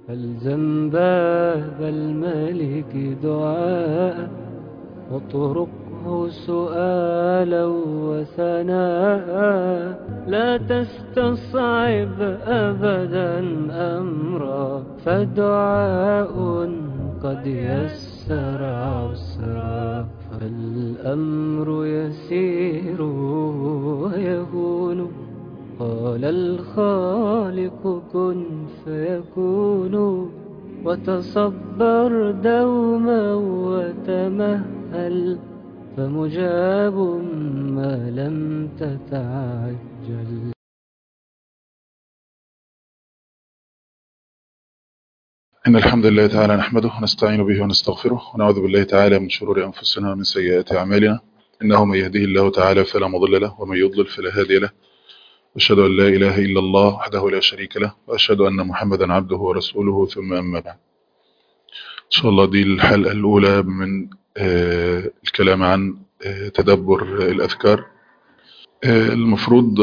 فالزم باب الملك دعاء واطرقه سؤالا وثناء لا تستصعب أبدا أمرا فدعاء قد يسر عسرا فالأمر يسير ويهون قال الخالق كن فيكون وتصبر دوما وتمهل فمجاب ما لم تتعجل إن الحمد لله تعالى نحمده ونستعين به ونستغفره ونعوذ بالله تعالى من شرور أنفسنا ومن سيئات أعمالنا إنه من يهده الله تعالى فلا مضل له ومن يضلل فلا هادي له أشهد أن لا إله إلا الله وحده لا شريك له وأشهد أن محمدا عبده ورسوله ثم أما بعد إن شاء الله دي الحلقة الأولى من آه الكلام عن آه تدبر الأذكار آه المفروض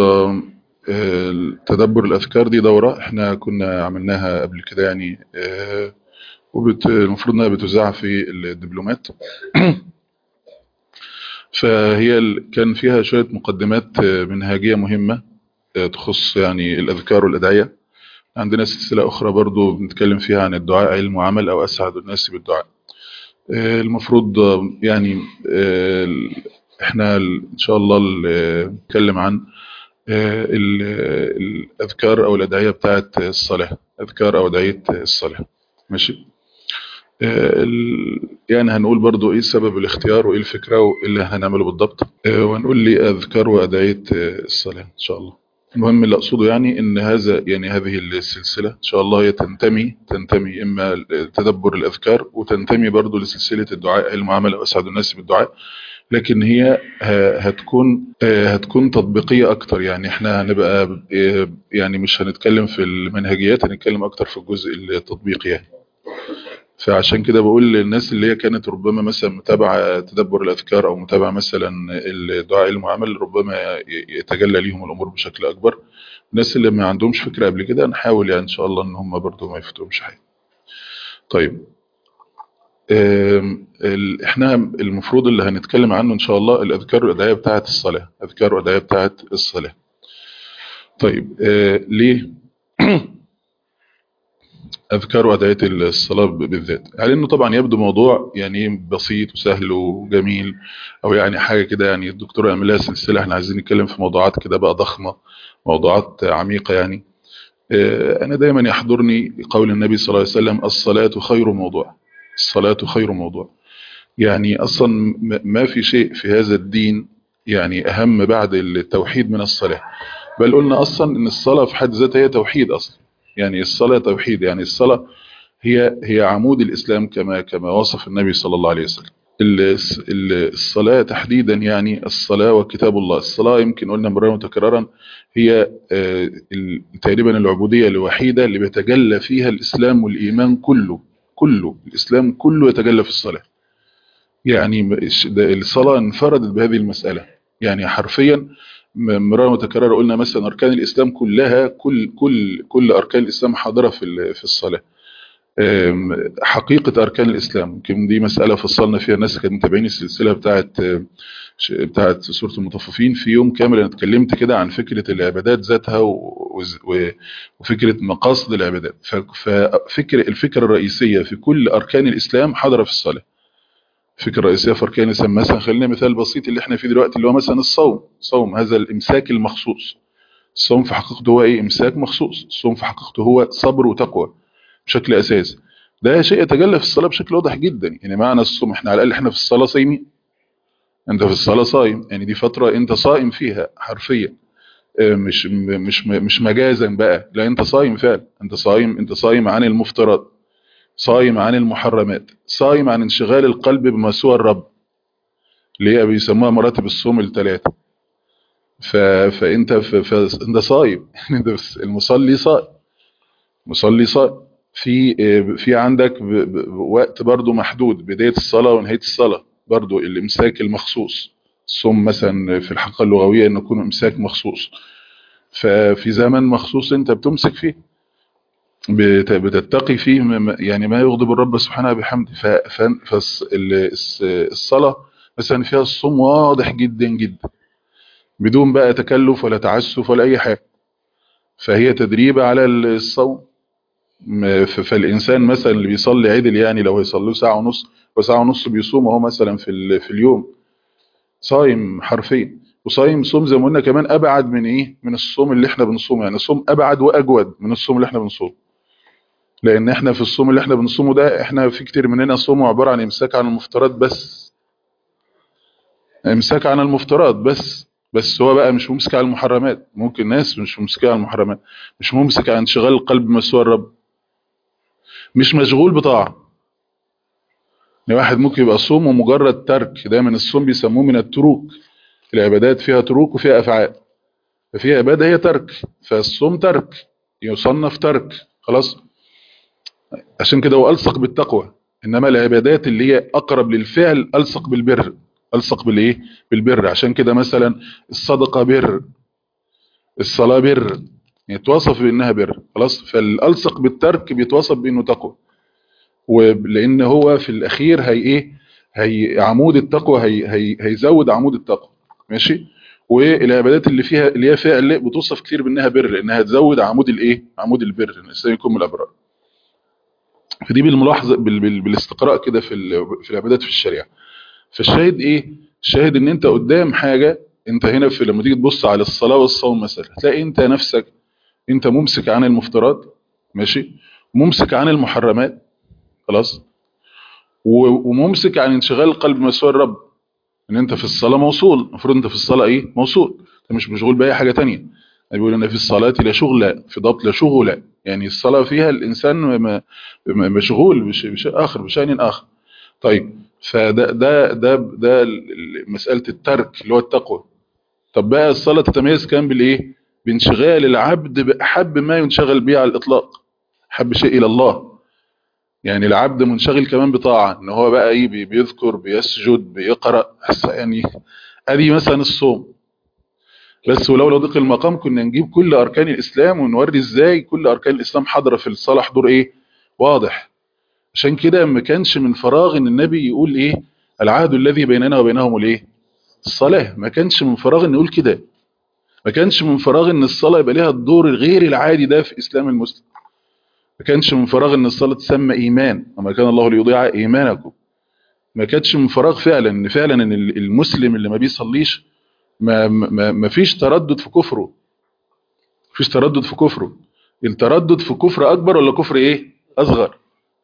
تدبر الأذكار دي دورة احنا كنا عملناها قبل كده يعني المفروض انها بتذاع في الدبلومات فهي كان فيها شوية مقدمات منهاجية مهمة تخص يعني الأذكار والأدعية عندنا سلسلة أخرى برضو بنتكلم فيها عن الدعاء علم وعمل أو أسعد الناس بالدعاء المفروض يعني احنا إن شاء الله نتكلم عن الأذكار أو الأدعية بتاعة الصلاة أذكار أو أدعية الصلاة ماشي يعني هنقول برضو إيه سبب الاختيار وإيه الفكرة وإيه اللي هنعمله بالضبط وهنقول لي أذكار وأدعية الصلاة إن شاء الله المهم اللي أقصده يعني إن هذا يعني هذه السلسلة إن شاء الله هي تنتمي تنتمي إما تدبر الأذكار وتنتمي برضو لسلسلة الدعاء المعاملة وأسعد الناس بالدعاء لكن هي هتكون هتكون تطبيقية أكتر يعني احنا هنبقى يعني مش هنتكلم في المنهجيات هنتكلم أكتر في الجزء التطبيقي يعني فعشان كده بقول للناس اللي هي كانت ربما مثلا متابعة تدبر الأذكار أو متابعة مثلا الدعاء المعامل ربما يتجلى ليهم الأمور بشكل أكبر الناس اللي ما عندهمش فكرة قبل كده نحاول يعني إن شاء الله إن هم برضو ما يفتهمش حاجة طيب احنا المفروض اللي هنتكلم عنه ان شاء الله الاذكار والادعيه بتاعه الصلاه اذكار والادعيه بتاعه الصلاه طيب اه ليه اذكار وادعيه الصلاه بالذات يعني انه طبعا يبدو موضوع يعني بسيط وسهل وجميل او يعني حاجه كده يعني الدكتور يعمل لها سلسله احنا عايزين نتكلم في موضوعات كده بقى ضخمه موضوعات عميقه يعني اه انا دايما يحضرني قول النبي صلى الله عليه وسلم الصلاه خير موضوع الصلاة خير موضوع يعني أصلا ما في شيء في هذا الدين يعني أهم بعد التوحيد من الصلاة بل قلنا أصلا أن الصلاة في حد ذاتها هي توحيد أصلا يعني الصلاة توحيد يعني الصلاة هي هي عمود الإسلام كما كما وصف النبي صلى الله عليه وسلم الصلاة تحديدا يعني الصلاة وكتاب الله الصلاة يمكن قلنا مرة متكررا هي تقريبا العبودية الوحيدة اللي بيتجلى فيها الإسلام والإيمان كله كله الإسلام كله يتجلى في الصلاة يعني الصلاة انفردت بهذه المسألة يعني حرفيا مرة متكررة قلنا مثلا أركان الإسلام كلها كل كل كل أركان الإسلام حاضرة في في الصلاة حقيقة أركان الإسلام يمكن دي مسألة فصلنا فيها الناس كانت متابعين السلسلة بتاعت بتاعت سورة المطففين في يوم كامل أنا اتكلمت كده عن فكرة العبادات ذاتها وفكرة مقاصد العبادات ففكر الفكرة الرئيسية في كل أركان الإسلام حاضرة في الصلاة الفكرة الرئيسية في أركان الإسلام مثلا خلينا مثال بسيط اللي احنا فيه دلوقتي اللي هو مثلا الصوم صوم هذا الإمساك المخصوص الصوم في حقيقته هو إيه إمساك مخصوص الصوم في حقيقته هو صبر وتقوى بشكل أساسي ده شيء يتجلى في الصلاة بشكل واضح جدا يعني معنى الصوم احنا على الأقل احنا في الصلاة صايمين انت في الصلاة صايم يعني دي فترة انت صائم فيها حرفيا مش مش مش مجازا بقى لا انت صايم فعلا انت صايم انت صايم عن المفترض صايم عن المحرمات صايم عن انشغال القلب بما سوى الرب اللي هي بيسموها مراتب الصوم الثلاثه فانت انت صايم انت المصلي صائم مصلي صائم في في عندك وقت برضو محدود بداية الصلاة ونهاية الصلاة برضو الامساك المخصوص الصوم مثلا في الحقيقة اللغوية انه يكون امساك مخصوص ففي زمن مخصوص انت بتمسك فيه بت- بتتقي فيه م- م- يعني ما يغضب الرب سبحانه بحمده فالصلاة مثلا فيها الصوم واضح جدا جدا بدون بقى تكلف ولا تعسف ولا أي حاجة فهي تدريبة على الصوم م- ف- فالإنسان مثلا اللي بيصلي عدل يعني لو هيصلي ساعة ونص وساعة ونص بيصوم اهو مثلا في ال- في اليوم صايم حرفيا وصايم صوم زي ما قلنا كمان أبعد من إيه من الصوم اللي احنا بنصومه يعني الصوم أبعد وأجود من الصوم اللي احنا بنصومه لان احنا في الصوم اللي احنا بنصومه ده احنا في كتير مننا صومه عبارة عن امساك عن المفترض بس امساك عن المفترض بس بس هو بقى مش ممسك عن المحرمات ممكن ناس مش ممسك عن المحرمات مش ممسك عن انشغال القلب بمسوى الرب مش مشغول بطاعة يعني واحد ممكن يبقى صومه مجرد ترك دايما الصوم بيسموه من التروك العبادات فيها تروك وفيها افعال ففيها عبادة هي ترك فالصوم ترك يصنف ترك خلاص عشان كده هو ألصق بالتقوى إنما العبادات اللي هي أقرب للفعل ألصق بالبر ألصق بالإيه بالبر عشان كده مثلا الصدقة بر الصلاة بر يعني توصف بأنها بر خلاص فالألصق بالترك بيتوصف بأنه تقوى ولأن هو في الأخير هي إيه هي عمود التقوى هي هي هيزود عمود التقوى ماشي والعبادات اللي فيها اللي هي فعل بتوصف كتير بأنها بر لأنها تزود عمود الإيه عمود البر الإنسان يكون من الأبرار فدي بالملاحظه بال بال بالاستقراء كده في ال- في العبادات في الشريعه فالشاهد ايه الشاهد ان انت قدام حاجه انت هنا في لما تيجي تبص على الصلاه والصوم مثلا هتلاقي انت نفسك انت ممسك عن المفترض ماشي ممسك عن المحرمات خلاص و- وممسك عن انشغال القلب بمسوى الرب ان انت في الصلاه موصول المفروض انت في الصلاه ايه موصول انت مش مشغول باي حاجه تانية بيقول ان في الصلاه لا شغل في ضبط لا شغل يعني الصلاه فيها الانسان م- م- م- مشغول بش- بشيء اخر بشان اخر طيب فده ده ده ده ال- ال- مساله الترك اللي هو التقوى طب بقى الصلاه تتميز كان بالايه بانشغال العبد باحب ما ينشغل به على الاطلاق حب شيء الى الله يعني العبد منشغل كمان بطاعه ان هو بقى ايه بي- بيذكر بيسجد بيقرا بس يعني ادي مثلا الصوم بس ولو لو ضيق المقام كنا نجيب كل اركان الاسلام ونوري ازاي كل اركان الاسلام حاضره في الصلاه حضور ايه واضح عشان كده ما كانش من فراغ ان النبي يقول ايه العهد الذي بيننا وبينهم الايه الصلاه ما كانش من فراغ ان يقول كده ما كانش من فراغ ان الصلاه يبقى ليها الدور الغير العادي ده في اسلام المسلم ما كانش من فراغ ان الصلاه تسمى ايمان وما كان الله ليضيع ايمانكم ما كانش من فراغ فعلا ان فعلا ان المسلم اللي ما بيصليش ما ما ما فيش تردد في كفره فيش تردد في كفره التردد في كفر اكبر ولا كفر ايه اصغر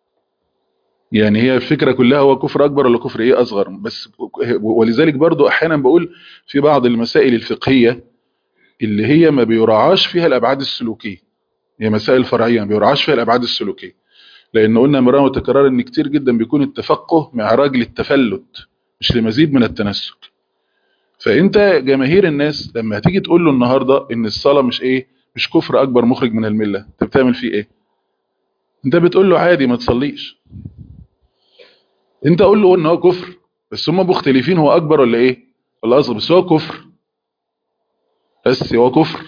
يعني هي الفكرة كلها هو كفر أكبر ولا كفر إيه أصغر بس ولذلك برضو أحيانا بقول في بعض المسائل الفقهية اللي هي ما بيراعاش فيها الأبعاد السلوكية هي مسائل فرعية ما بيراعاش فيها الأبعاد السلوكية لأن قلنا مرة وتكرار إن كتير جدا بيكون التفقه معراج للتفلت مش لمزيد من التنسك فأنت جماهير الناس لما هتيجي تقول له النهاردة إن الصلاة مش إيه مش كفر أكبر مخرج من الملة أنت بتعمل فيه إيه أنت بتقول له عادي ما تصليش انت قول له ان هو كفر بس هم مختلفين هو اكبر ولا ايه ولا اصغر بس هو كفر بس هو كفر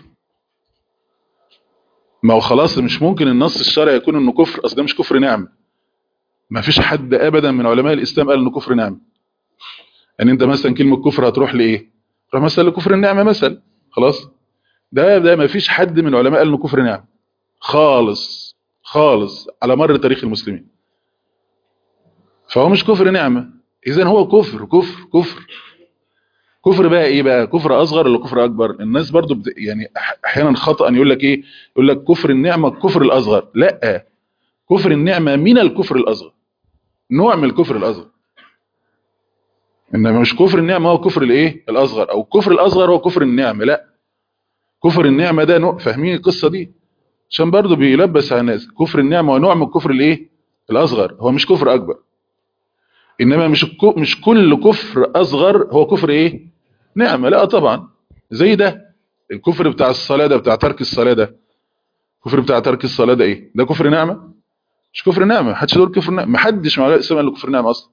ما هو خلاص مش ممكن النص الشرعي يكون انه كفر اصل ده مش كفر نعمه ما فيش حد ابدا من علماء الاسلام قال انه كفر نعمه يعني انت مثلا كلمه كفر هتروح لايه تروح مثلا لكفر النعمه مثلا خلاص ده ده ما فيش حد من العلماء قال انه كفر نعمه خالص خالص على مر تاريخ المسلمين فهو مش كفر نعمة اذا هو كفر كفر كفر كفر بقى ايه بقى كفر اصغر ولا كفر اكبر الناس برضو بت... يعني أح- احيانا خطأ يقول لك ايه يقول لك كفر النعمة الكفر الاصغر لا كفر النعمة من الكفر الاصغر نوع من الكفر الاصغر انما مش كفر النعمة هو كفر الايه الاصغر او الكفر الاصغر هو كفر النعمة لا كفر النعمة ده نوع فاهمين القصة دي عشان برضو بيلبس على الناس كفر النعمة هو نوع من الكفر الايه الاصغر هو مش كفر اكبر انما مش الكو- مش كل كفر اصغر هو كفر ايه نعمه لا طبعا زي ده الكفر بتاع الصلاه ده بتاع ترك الصلاه ده الكفر بتاع ترك الصلاه ده ايه ده كفر نعمه مش كفر نعمه محدش يقول كفر نعمه محدش مع الاسلام قال له كفر نعمه اصلا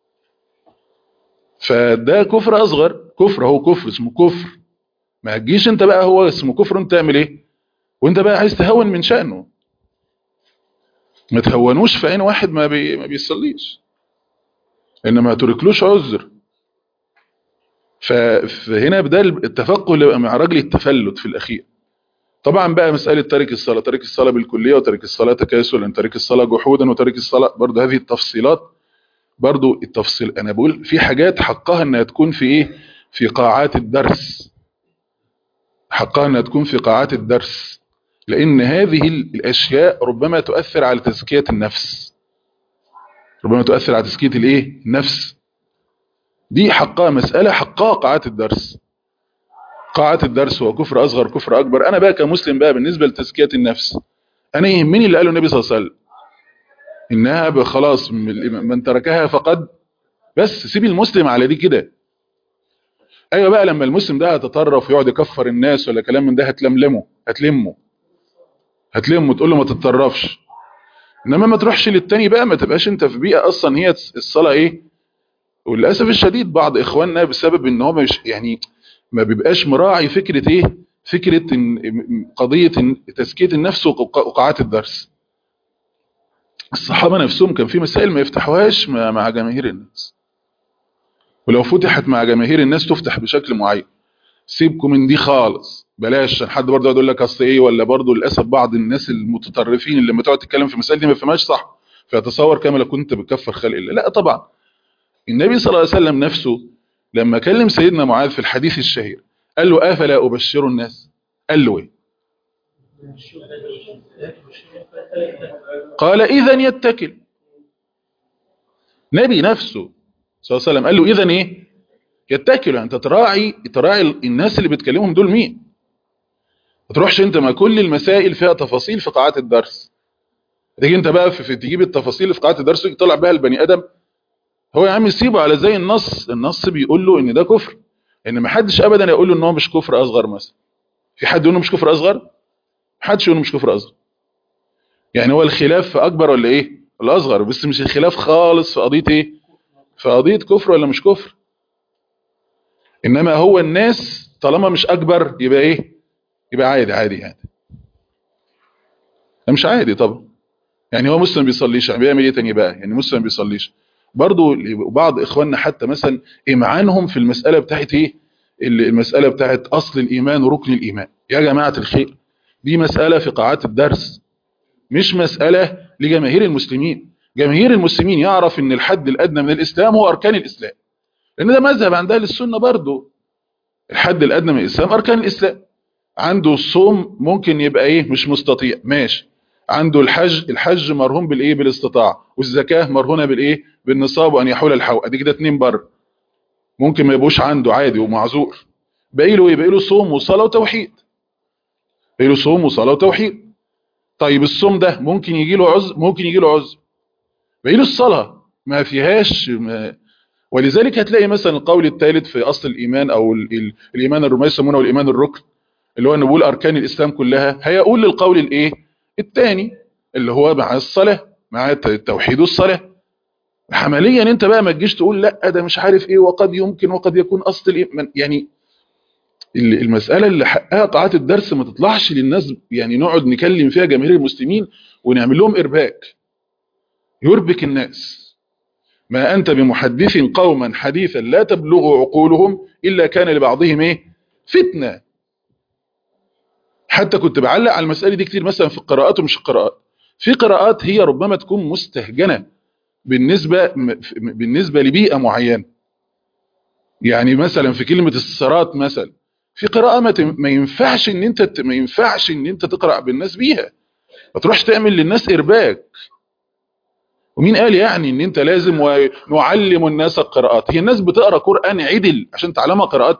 فده كفر اصغر كفر هو كفر اسمه كفر ما تجيش انت بقى هو اسمه كفر انت تعمل ايه وانت بقى عايز تهون من شأنه ما تهونوش في عين واحد ما, بي ما بيصليش ان ما تركلوش عذر ف- فهنا بدا التفقه اللي بقى مع رجل التفلت في الاخير طبعا بقى مساله تارك الصلاه تارك الصلاه بالكليه وتارك الصلاه تكاسلا تارك الصلاه جحودا وتارك الصلاه برضه هذه التفصيلات برضه التفصيل انا بقول في حاجات حقها انها تكون في ايه في قاعات الدرس حقها انها تكون في قاعات الدرس لان هذه الاشياء ربما تؤثر على تزكيه النفس ربما تؤثر على تزكيه الايه النفس دي حقها مساله حقها قاعات الدرس قاعات الدرس هو كفر اصغر كفر اكبر انا بقى كمسلم بقى بالنسبه لتزكيه النفس انا يهمني اللي قاله النبي صلى الله عليه وسلم انها بقى خلاص من من تركها فقد بس سيب المسلم على دي كده ايوه بقى لما المسلم ده هيتطرف ويقعد يكفر الناس ولا كلام من ده هتلملمه هتلمه هتلمه تقول له ما تتطرفش انما ما تروحش للتاني بقى ما تبقاش انت في بيئه اصلا هي الصلاه ايه وللاسف الشديد بعض اخواننا بسبب ان هو مش يعني ما بيبقاش مراعي فكره ايه فكره إن قضيه إن تزكيه النفس وقا- وقاعات الدرس الصحابه نفسهم كان في مسائل ما يفتحوهاش مع مع جماهير الناس ولو فتحت مع جماهير الناس تفتح بشكل معين سيبكم من دي خالص بلاش عشان حد برضه يقول لك اصل ايه ولا برضه للاسف بعض الناس المتطرفين اللي لما تقعد تتكلم في مسائل دي ما يفهمهاش صح فيتصور كما لو كنت بتكفر خلق الله لا طبعا النبي صلى الله عليه وسلم نفسه لما كلم سيدنا معاذ في الحديث الشهير قال له افلا ابشر الناس قال له ايه قال اذا يتكل نبي نفسه صلى الله عليه وسلم قال له اذا ايه يتكل انت تراعي تراعي الناس اللي بتكلمهم دول مين ما تروحش انت ما كل المسائل فيها تفاصيل في قاعات الدرس تيجي انت بقى في, في تجيب التفاصيل اللي في قاعات الدرس وتيجي تطلع بها البني ادم هو يا عم سيبه على زي النص النص بيقول له ان ده كفر ان ما حدش ابدا يقول له ان هو مش كفر اصغر مثلا في حد يقول له مش كفر اصغر ما حدش يقول له مش كفر اصغر يعني هو الخلاف في اكبر ولا ايه الاصغر بس مش الخلاف خالص في قضيه ايه في قضيه كفر ولا مش كفر انما هو الناس طالما مش اكبر يبقى ايه يبقى عادي عادي يعني ده مش عادي طبعا يعني هو مسلم بيصليش يعني بيعمل ايه تاني بقى يعني مسلم بيصليش برضو بعض اخواننا حتى مثلا امعانهم في المساله بتاعت ايه المساله بتاعت اصل الايمان وركن الايمان يا جماعه الخير دي مساله في قاعات الدرس مش مساله لجماهير المسلمين جماهير المسلمين يعرف ان الحد الادنى من الاسلام هو اركان الاسلام لان ده مذهب عند اهل السنه برضو الحد الادنى من الاسلام اركان الاسلام عنده الصوم ممكن يبقى ايه مش مستطيع ماشي عنده الحج الحج مرهون بالايه بالاستطاعه والزكاه مرهونه بالايه بالنصاب وان يحول الحول ادي كده اتنين بره ممكن ما يبقوش عنده عادي ومعذور باقي له ايه باقي له صوم وصلاه وتوحيد باقي له صوم وصلاه وتوحيد طيب الصوم ده ممكن يجي له عذر ممكن يجي له عذر باقي له الصلاه ما فيهاش ما ولذلك هتلاقي مثلا القول الثالث في اصل الايمان او ال ال الايمان الرمي يسمونه الايمان الركن اللي هو انه بيقول اركان الاسلام كلها هيقول للقول الايه الثاني اللي هو مع الصلاه مع التوحيد والصلاه عمليا انت بقى ما تجيش تقول لا ده مش عارف ايه وقد يمكن وقد يكون اصل الايمان يعني المساله اللي حقها قاعات الدرس ما تطلعش للناس يعني نقعد نكلم فيها جماهير المسلمين ونعمل لهم ارباك يربك الناس ما انت بمحدث قوما حديثا لا تبلغ عقولهم الا كان لبعضهم ايه فتنه حتى كنت بعلق على المساله دي كتير مثلا في القراءات ومش القراءات في قراءات هي ربما تكون مستهجنه بالنسبه بالنسبه لبيئه معينه يعني مثلا في كلمه الصراط مثلا في قراءه ما, ما ينفعش ان انت ما ينفعش ان انت تقرا بالناس بيها ما تروحش تعمل للناس ارباك ومين قال يعني ان انت لازم ونعلم الناس القراءات هي الناس بتقرا قران عدل عشان تعلمها قراءات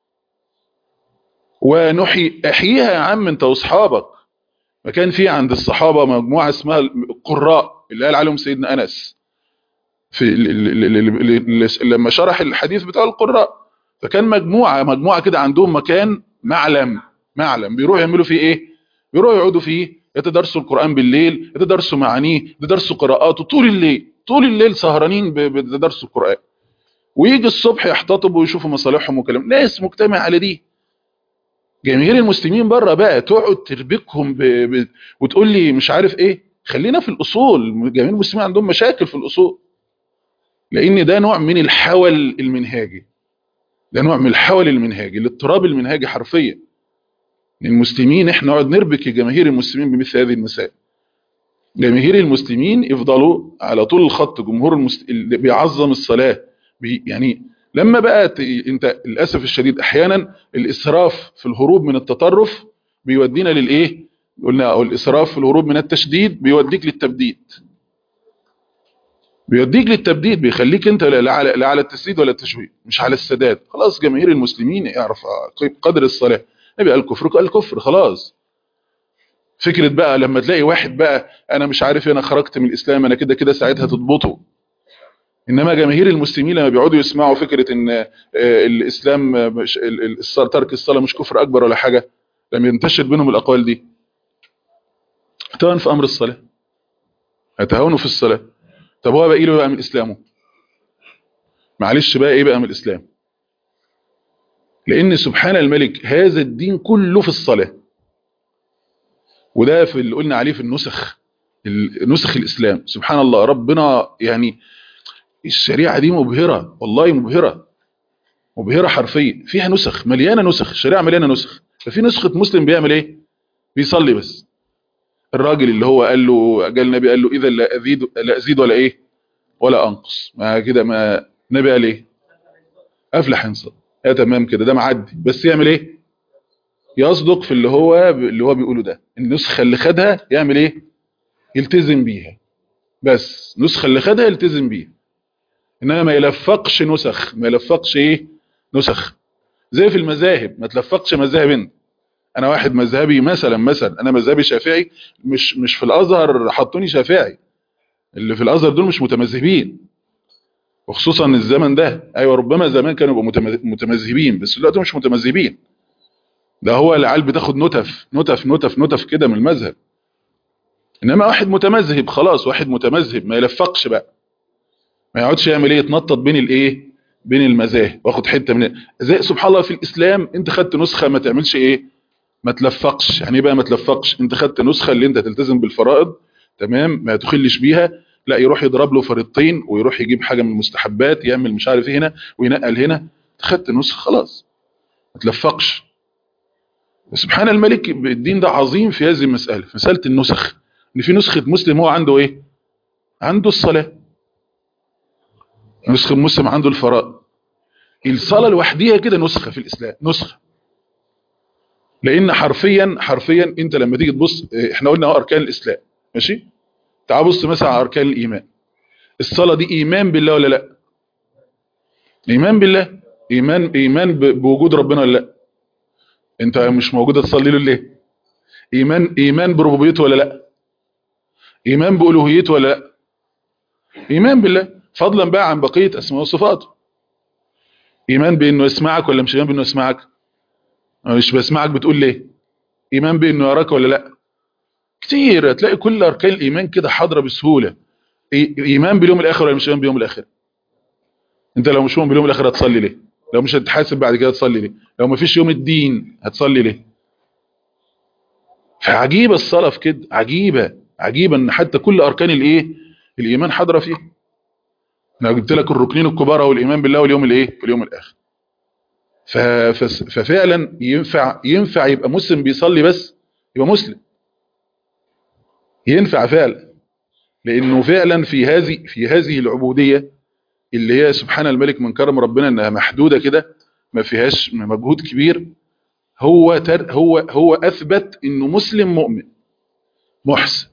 ونحي احييها يا عم انت واصحابك ما كان في عند الصحابه مجموعه اسمها القراء اللي قال عليهم سيدنا انس في لما شرح الحديث بتاع القراء فكان مجموعه مجموعه كده عندهم مكان معلم معلم بيروحوا يعملوا فيه ايه بيروحوا يقعدوا فيه يتدرسوا القران بالليل يتدرسوا معانيه يتدرسوا قراءاته طول الليل طول الليل سهرانين بتدرسوا القران ويجي الصبح يحتطبوا ويشوفوا مصالحهم وكلام ناس مجتمع على دي جماهير المسلمين بره بقى تقعد تربكهم ب... ب... وتقول لي مش عارف ايه خلينا في الاصول جميع المسلمين عندهم مشاكل في الاصول لان ده نوع من الحول المنهاجي ده نوع من الحول المنهاجي الاضطراب المنهاجي حرفيا المسلمين احنا نقعد نربك جماهير المسلمين بمثل هذه المسائل جماهير المسلمين يفضلوا على طول الخط جمهور المسل... اللي بيعظم الصلاة بي... يعني لما بقى ت... انت للاسف الشديد احيانا الاسراف في الهروب من التطرف بيودينا للايه قلنا او الاسراف في الهروب من التشديد بيوديك للتبديد بيوديك للتبديد بيخليك انت لا على لا على التسديد ولا التشويه مش على السداد خلاص جماهير المسلمين يعرف قدر الصلاه نبي الكفر قال الكفر خلاص فكره بقى لما تلاقي واحد بقى انا مش عارف انا خرجت من الاسلام انا كده كده ساعتها تضبطه انما جماهير المسلمين لما بيقعدوا يسمعوا فكره ان الاسلام مش ترك الصلاه مش كفر اكبر ولا حاجه لما ينتشر بينهم الاقوال دي هتهون في امر الصلاه هتهونوا في الصلاه طب هو بقى له بقى من اسلامه معلش بقى ايه بقى من الاسلام لان سبحان الملك هذا الدين كله في الصلاه وده في اللي قلنا عليه في النسخ نسخ الاسلام سبحان الله ربنا يعني الشريعه دي مبهره والله مبهره مبهره حرفيا فيها نسخ مليانه نسخ الشريعه مليانه نسخ ففي نسخه مسلم بيعمل ايه بيصلي بس الراجل اللي هو قال له قال النبي قال له اذا لا ازيد لا ازيد ولا ايه ولا انقص ما كده ما النبي قال ايه افلح انصر يا تمام كده ده معدي بس يعمل ايه يصدق في اللي هو اللي هو بيقوله ده النسخه اللي خدها يعمل ايه يلتزم بيها بس نسخه اللي خدها يلتزم بيها انما ما يلفقش نسخ ما يلفقش ايه نسخ زي في المذاهب ما تلفقش مذاهب انت انا واحد مذهبي مثلا مثلا انا مذهبي شافعي مش مش في الازهر حطوني شافعي اللي في الازهر دول مش متمذهبين وخصوصا الزمن ده ايوه ربما زمان كانوا يبقوا متمذهبين بس دلوقتي مش متمذهبين ده هو العيال بتاخد نتف نتف نتف نتف كده من المذهب انما واحد متمذهب خلاص واحد متمذهب ما يلفقش بقى ما يقعدش يعمل ايه يتنطط بين الايه بين المذاهب واخد حته من زي سبحان الله في الاسلام انت خدت نسخه ما تعملش ايه ما تلفقش يعني ايه بقى ما تلفقش انت خدت نسخه اللي انت تلتزم بالفرائض تمام ما تخلش بيها لا يروح يضرب له فريضتين ويروح يجيب حاجه من المستحبات يعمل مش عارف ايه هنا وينقل هنا خدت نسخه خلاص ما تلفقش سبحان الملك الدين ده عظيم في هذه المساله في مساله النسخ ان في نسخه مسلم هو عنده ايه عنده الصلاه نسخه مسلم عنده الفرائض الصلاه لوحديها كده نسخه في الاسلام نسخه لان حرفيا حرفيا انت لما تيجي تبص احنا قلنا اركان الاسلام ماشي تعال بص مثلا على اركان الايمان الصلاه دي ايمان بالله ولا لا ايمان بالله ايمان ايمان بوجود ربنا ولا لا انت مش موجوده تصلي له ليه ايمان ايمان بربوبيته ولا لا ايمان بالوهيته ولا لا ايمان بالله فضلا بقى عن بقيه اسماء وصفاته ايمان بانه يسمعك ولا مش ايمان بانه يسمعك مش بسمعك بتقول ليه ايمان بانه يراك ولا لا كتير هتلاقي كل اركان الايمان كده حاضره بسهوله ايمان باليوم الاخر ولا مش ايمان باليوم الاخر انت لو مش مؤمن باليوم الاخر هتصلي ليه لو مش هتحاسب بعد كده هتصلي ليه لو ما فيش يوم الدين هتصلي ليه فعجيبه الصلاه في كده عجيبه عجيبه ان حتى كل اركان الايه الايمان حاضره فيه انا جبت لك الركنين الكبار والايمان بالله واليوم الايه واليوم الاخر ففعلا ينفع ينفع يبقى مسلم بيصلي بس يبقى مسلم ينفع فعلا لانه فعلا في هذه في هذه العبوديه اللي هي سبحان الملك من كرم ربنا انها محدوده كده ما فيهاش مجهود كبير هو تر هو هو اثبت انه مسلم مؤمن محسن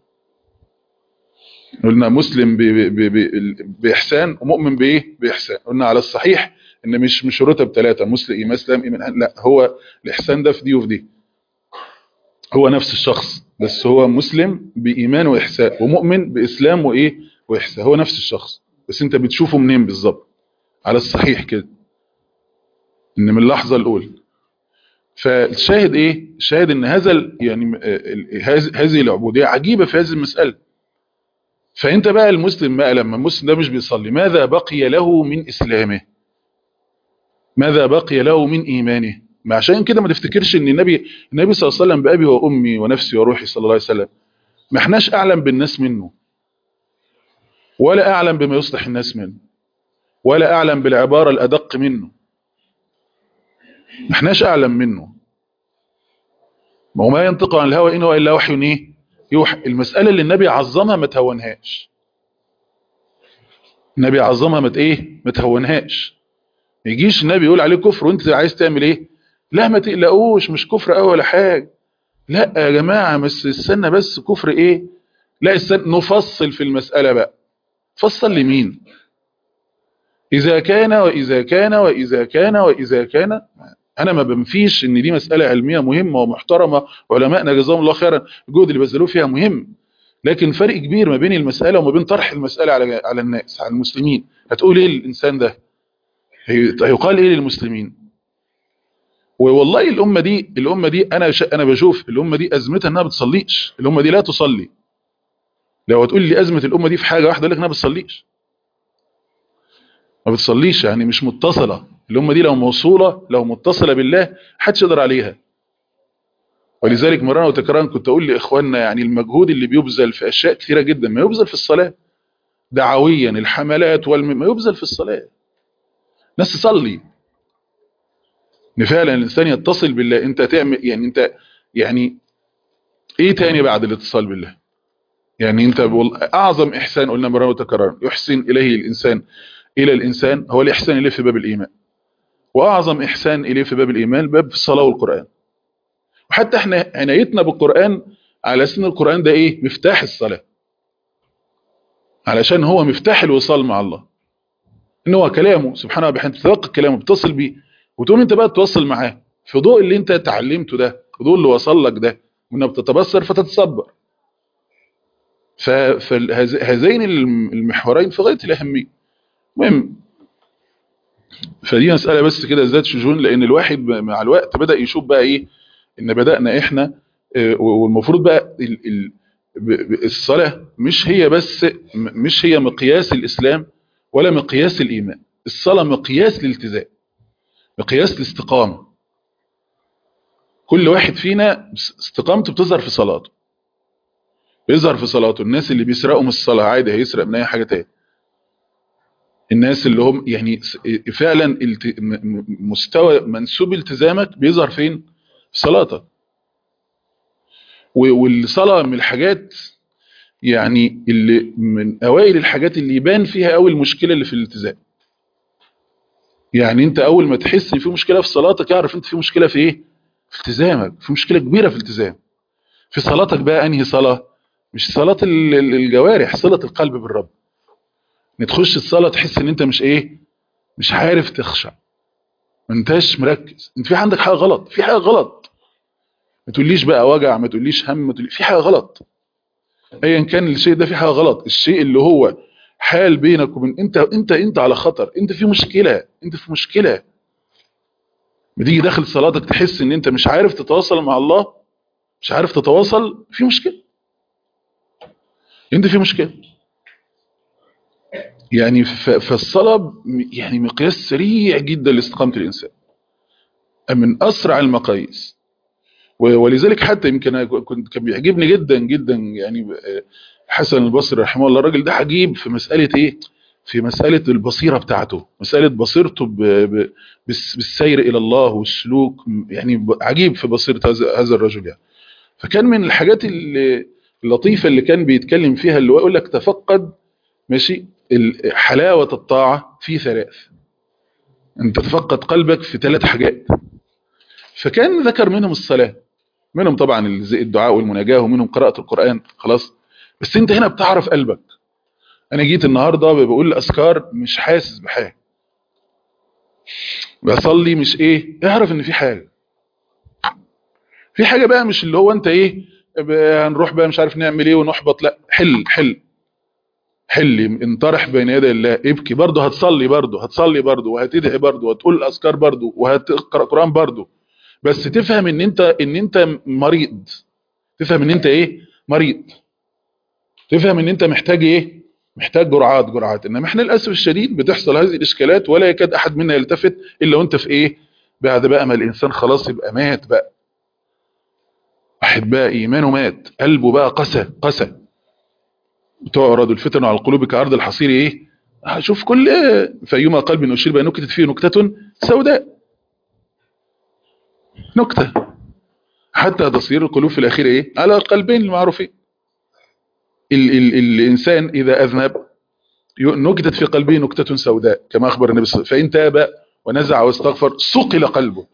قلنا مسلم ب ب ب باحسان ومؤمن بايه باحسان قلنا على الصحيح ان مش مش رتب ثلاثه مسلم ايمان اسلام ايمان لا هو الاحسان ده في دي وفي دي هو نفس الشخص بس هو مسلم بايمان واحسان ومؤمن باسلام وايه واحسان هو نفس الشخص بس انت بتشوفه منين بالظبط على الصحيح كده ان من اللحظه الاولى فالشاهد ايه الشاهد ان هذا يعني هذه العبوديه عجيبه في هذه المساله فانت بقى المسلم بقى لما المسلم ده مش بيصلي ماذا بقي له من اسلامه ماذا بقي له من ايمانه ما عشان كده ما تفتكرش ان النبي النبي صلى الله عليه وسلم بابي وامي ونفسي وروحي صلى الله عليه وسلم ما احناش اعلم بالناس منه ولا اعلم بما يصلح الناس منه ولا اعلم بالعبارة الادق منه ما احناش اعلم منه ما هو ما ينطق عن الهوى إن هو إلا وحي إيه يوحى المسألة اللي النبي عظمها ما تهونهاش النبي عظمها ما إيه ما تهونهاش ما يجيش النبي يقول عليه كفر وانت عايز تعمل ايه لا ما تقلقوش مش كفر قوي ولا حاجة لا يا جماعة بس استنى بس كفر ايه لا استنى نفصل في المسألة بقى فصل لمين إذا كان وإذا كان وإذا كان وإذا كان انا ما بنفيش ان دي مسألة علمية مهمة ومحترمة علماءنا جزاهم الله خيرا الجهد اللي بذلوه فيها مهم لكن فرق كبير ما بين المسألة وما بين طرح المسألة على على الناس على المسلمين هتقول ايه الانسان ده هيقال ايه للمسلمين والله الامة دي الامة دي انا انا بشوف الامة دي ازمتها انها بتصليش الامة دي لا تصلي لو هتقول لي ازمة الامة دي في حاجة واحدة اقول لك انها بتصليش ما بتصليش يعني مش متصلة الأمة دي لو موصولة لو متصلة بالله حدش يقدر عليها ولذلك مرة وتكرارا كنت أقول لإخواننا يعني المجهود اللي بيبذل في أشياء كثيرة جدا ما يبذل في الصلاة دعويا الحملات والم... ما يبذل في الصلاة ناس تصلي ان فعلا الإنسان يتصل بالله أنت تعمل يعني أنت يعني إيه تاني بعد الاتصال بالله يعني أنت أعظم إحسان قلنا مرة وتكرارا يحسن إليه الإنسان إلى الإنسان هو الإحسان إليه في باب الإيمان وأعظم إحسان إليه في باب الإيمان باب الصلاة والقرآن وحتى احنا عنايتنا بالقرآن على سن القرآن ده إيه مفتاح الصلاة علشان هو مفتاح الوصال مع الله إن هو كلامه سبحانه وبحمده تتلقى كلامه بتصل بيه وتقوم انت بقى تتواصل معاه في ضوء اللي انت اتعلمته ده في ضوء اللي وصل لك ده وانك بتتبصر فتتصبر فهذين المحورين في غاية الأهمية المهم فدي مسألة بس كده ذات شجون لأن الواحد مع الوقت بدأ يشوف بقى إيه إن بدأنا إحنا والمفروض بقى الصلاة مش هي بس مش هي مقياس الإسلام ولا مقياس الإيمان الصلاة مقياس الالتزام مقياس الاستقامة كل واحد فينا استقامته بتظهر في صلاته بيظهر في صلاته الناس اللي بيسرقوا من الصلاة عادي هيسرق من أي حاجة تاني الناس اللي هم يعني فعلا مستوى منسوب التزامك بيظهر فين في صلاتك والصلاة من الحاجات يعني اللي من اوائل الحاجات اللي يبان فيها قوي المشكلة اللي في الالتزام يعني انت اول ما تحس ان في مشكلة في صلاتك اعرف انت في مشكلة في ايه في التزامك في مشكلة كبيرة في الالتزام في صلاتك بقى انهي صلاة مش صلاة الجوارح صلة القلب بالرب ان تخش الصلاة تحس ان انت مش ايه مش عارف تخشع ما انتش مركز انت في عندك حاجة غلط في حاجة غلط ما تقوليش بقى وجع ما تقوليش هم ما تقوليش في حاجة غلط ايا كان الشيء ده في حاجة غلط الشيء اللي هو حال بينك وبين انت انت انت على خطر انت في مشكلة انت في مشكلة بتيجي داخل صلاتك تحس ان انت مش عارف تتواصل مع الله مش عارف تتواصل في مشكلة انت في مشكلة يعني فالصلاة يعني مقياس سريع جدا لاستقامة الإنسان من أسرع المقاييس ولذلك حتى يمكن كنت كان بيعجبني جدا جدا يعني حسن البصري رحمه الله الراجل ده عجيب في مسألة ايه في مسألة البصيرة بتاعته مسألة بصيرته ب ب بالسير إلى الله والسلوك يعني عجيب في بصيرة هذا الرجل يعني فكان من الحاجات اللطيفة اللي كان بيتكلم فيها اللي هو يقول لك تفقد ماشي حلاوة الطاعة في ثلاث انت تفقد قلبك في ثلاث حاجات فكان ذكر منهم الصلاة منهم طبعا الدعاء والمناجاة ومنهم قراءة القرآن خلاص بس انت هنا بتعرف قلبك انا جيت النهاردة بقول الأذكار مش حاسس بحاجة بصلي مش ايه اعرف ان في حاجة في حاجة بقى مش اللي هو انت ايه هنروح بقى مش عارف نعمل ايه ونحبط لا حل حل حلي انطرح بين يدي الله ابكي برضه هتصلي برضه هتصلي برضه وهتدعي برضه وهتقول الاذكار برضه وهتقرا قران برضه بس تفهم ان انت ان انت مريض تفهم ان انت ايه مريض تفهم ان انت محتاج ايه محتاج جرعات جرعات انما احنا للاسف الشديد بتحصل هذه الاشكالات ولا يكاد احد منا يلتفت الا وانت في ايه بعد بقى ما الانسان خلاص يبقى مات بقى واحد بقى ايمانه مات قلبه بقى قسى قسى تعرض الفتن على القلوب كعرض الحصير ايه شوف كل فايما قلب اشير بها نكتت فيه نكته سوداء نكته حتى تصير القلوب في الاخير ايه على القلبين المعروفين ال ال الانسان اذا اذنب نكتت في قلبه نكته سوداء كما اخبر النبي صلى الله عليه وسلم فان تاب ونزع واستغفر سقل قلبه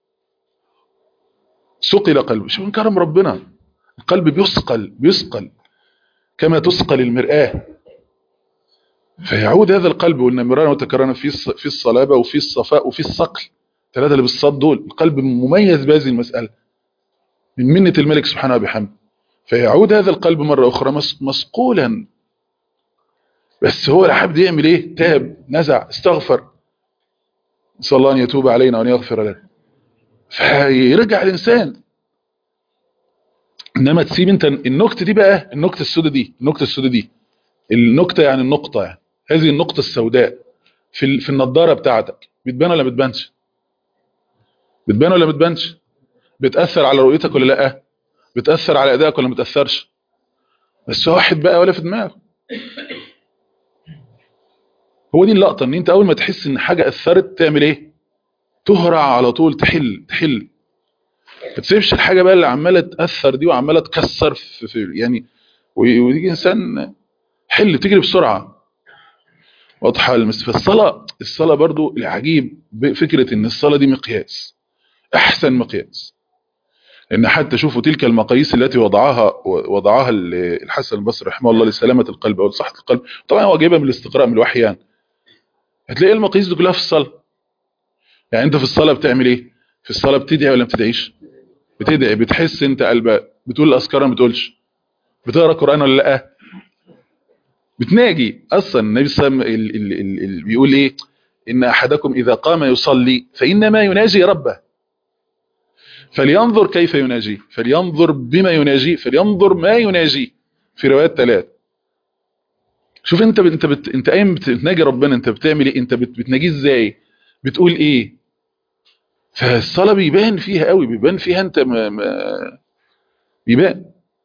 سقل قلبه شوف من كرم ربنا القلب بيثقل بيثقل كما تثقل المرآة فيعود هذا القلب قلنا مرارا وتكررنا في في الصلابة وفي الصفاء وفي الصقل ثلاثة اللي بالصاد دول القلب مميز بهذه المسألة من منة الملك سبحانه وبحمده فيعود هذا القلب مرة أخرى مسقولا بس هو العبد يعمل ايه تاب نزع استغفر نسأل الله أن يتوب علينا وأن يغفر لنا فيرجع الإنسان إنما تسيب أنت النكتة دي بقى النكتة السوداء دي النكتة السوداء دي النكتة يعني النقطة يعني هذه النقطة السوداء في في النضارة بتاعتك بتبان ولا بتبانش بتبان ولا بتبانش بتأثر على رؤيتك ولا لا بتأثر على أدائك ولا ما بتأثرش بس واحد بقى ولا في دماغه هو دي اللقطة ان انت اول ما تحس ان حاجة اثرت تعمل ايه تهرع على طول تحل تحل ما تسيبش الحاجة بقى اللي عمالة تأثر دي وعمالة تكسر في, في يعني ويجي انسان حل تجري بسرعة واضحة المس في الصلاة الصلاة برضو العجيب فكرة ان الصلاة دي مقياس احسن مقياس لان حتى شوفوا تلك المقاييس التي وضعها وضعها الحسن البصري رحمه الله لسلامة القلب او لصحة القلب طبعا هو جايبها من الاستقراء من الوحي يعني هتلاقي المقاييس دي كلها في الصلاة يعني انت في الصلاة بتعمل ايه في الصلاة بتدعي ولا بتدعيش بتدعي بتحس انت قلبك بتقول الاذكار ما بتقولش بتقرا قران ولا لا بتناجي اصلا النبي صلى الله عليه وسلم بيقول ايه ان احدكم اذا قام يصلي فانما يناجي ربه فلينظر كيف يناجيه فلينظر بما يناجيه فلينظر ما يناجيه في روايات ثلاث شوف انت ب... انت بت... انت قايم بتناجي ربنا انت بتعمل ايه انت بت... بتناجيه ازاي بتقول ايه فالصلاه بيبان فيها قوي بيبان فيها انت ما... ما... بيبان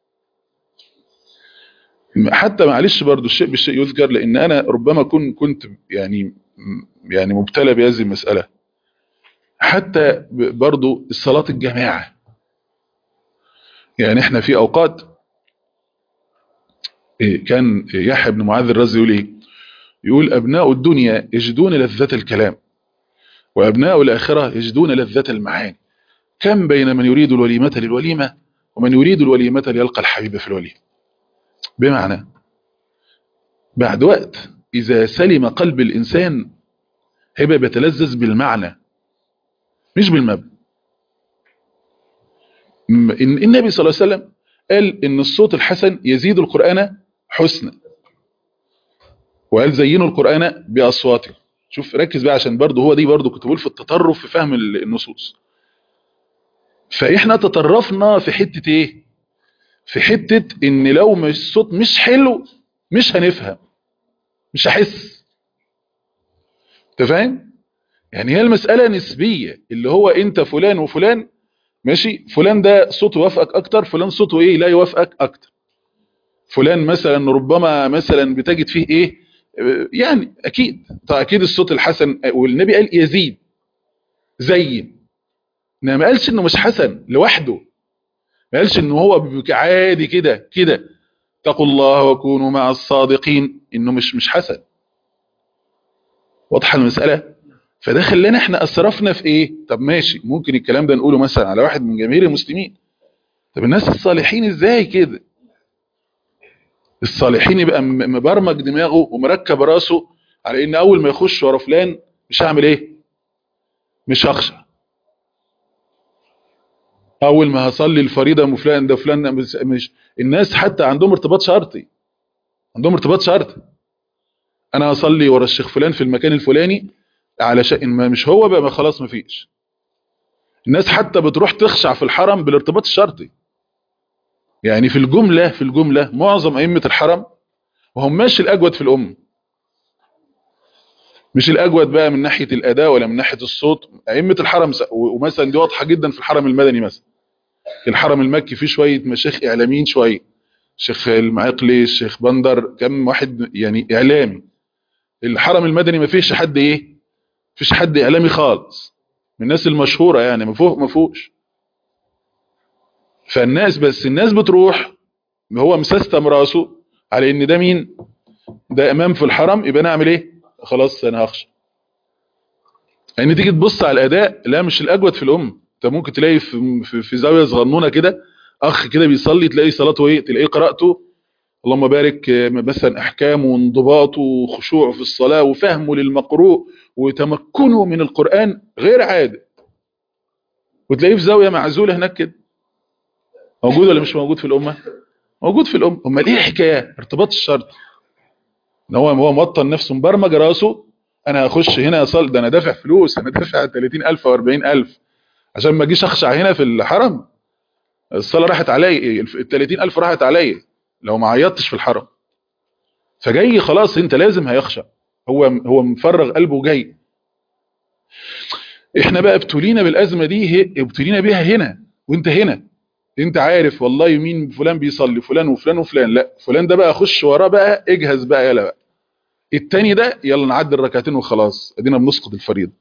حتى معلش برضو الشيء بالشيء يذكر لان انا ربما كن كنت يعني يعني مبتلى بهذه المساله حتى برضو الصلاه الجماعه يعني احنا في اوقات كان يحيى بن معاذ الرازي يقول ايه يقول ابناء الدنيا يجدون لذة الكلام وابناء الاخره يجدون لذة المعاني كم بين من يريد الوليمة للوليمة ومن يريد الوليمة ليلقى الحبيب في الوليمة بمعنى بعد وقت اذا سلم قلب الانسان هيبقى بيتلذذ بالمعنى مش بالمبنى النبي صلى الله عليه وسلم قال ان الصوت الحسن يزيد القرآن حسنا وقال زينوا القرآن بأصواتكم شوف ركز بقى عشان برضه هو دي برضه كنت بقول في التطرف في فهم النصوص فإحنا تطرفنا في حتة إيه في حتة إن لو مش الصوت مش حلو مش هنفهم مش هحس أنت فاهم يعني هي المسألة نسبية اللي هو أنت فلان وفلان ماشي فلان ده صوته يوافقك أكتر فلان صوته إيه لا يوافقك أكتر فلان مثلا ربما مثلا بتجد فيه ايه يعني اكيد طيب اكيد الصوت الحسن والنبي قال يزيد زين انما ما قالش انه مش حسن لوحده ما قالش انه هو عادي كده كده اتقوا الله وكونوا مع الصادقين انه مش مش حسن واضحه المساله فده خلانا احنا اسرفنا في ايه طب ماشي ممكن الكلام ده نقوله مثلا على واحد من جماهير المسلمين طب الناس الصالحين ازاي كده الصالحين يبقى مبرمج دماغه ومركب راسه على ان اول ما يخش ورا فلان مش هعمل ايه مش هخشى اول ما هصلي الفريضه ام فلان ده فلان ده مش الناس حتى عندهم ارتباط شرطي عندهم ارتباط شرطي انا هصلي ورا الشيخ فلان في المكان الفلاني علشان ما مش هو بقى ما خلاص ما فيش الناس حتى بتروح تخشع في الحرم بالارتباط الشرطي يعني في الجملة في الجملة معظم أئمة الحرم وهم مش الأجود في الأم مش الأجود بقى من ناحية الأداء ولا من ناحية الصوت أئمة الحرم ومثلا دي واضحة جدا في الحرم المدني مثلا الحرم المكي فيه شويه مشايخ اعلاميين شويه الشيخ المعيقلي الشيخ بندر كم واحد يعني اعلامي الحرم المدني ما فيش حد ايه فيش حد اعلامي خالص من الناس المشهوره يعني ما فوق ما فوقش فالناس بس الناس بتروح هو مسستم راسه على ان ده مين ده امام في الحرم يبقى نعمل ايه خلاص انا هخشى يعني تيجي تبص على الاداء لا مش الاجود في الام انت ممكن تلاقي في, في, في زاويه صغنونه كده اخ كده بيصلي تلاقي صلاته ايه تلاقيه قراءته اللهم بارك مثلا احكامه وانضباطه وخشوعه في الصلاه وفهمه للمقروء وتمكنه من القران غير عادي وتلاقيه في زاويه معزوله هناك كده موجود ولا مش موجود في الامه موجود في الام امال ايه الحكايه ارتباط الشرط ان هو هو موطن نفسه مبرمج راسه انا هخش هنا اصلي ده انا دافع فلوس انا دافع 30000 او 40000 عشان ما اجيش اخشع هنا في الحرم الصلاه راحت عليا ال 30000 راحت عليا لو ما عيطتش في الحرم فجاي خلاص انت لازم هيخشع هو هو مفرغ قلبه جاي احنا بقى ابتلينا بالازمه دي ابتلينا بيها هنا وانت هنا انت عارف والله مين فلان بيصلي فلان وفلان وفلان لا فلان ده بقى خش وراه بقى اجهز بقى يلا بقى التاني ده يلا نعدي الركعتين وخلاص ادينا بنسقط الفريضه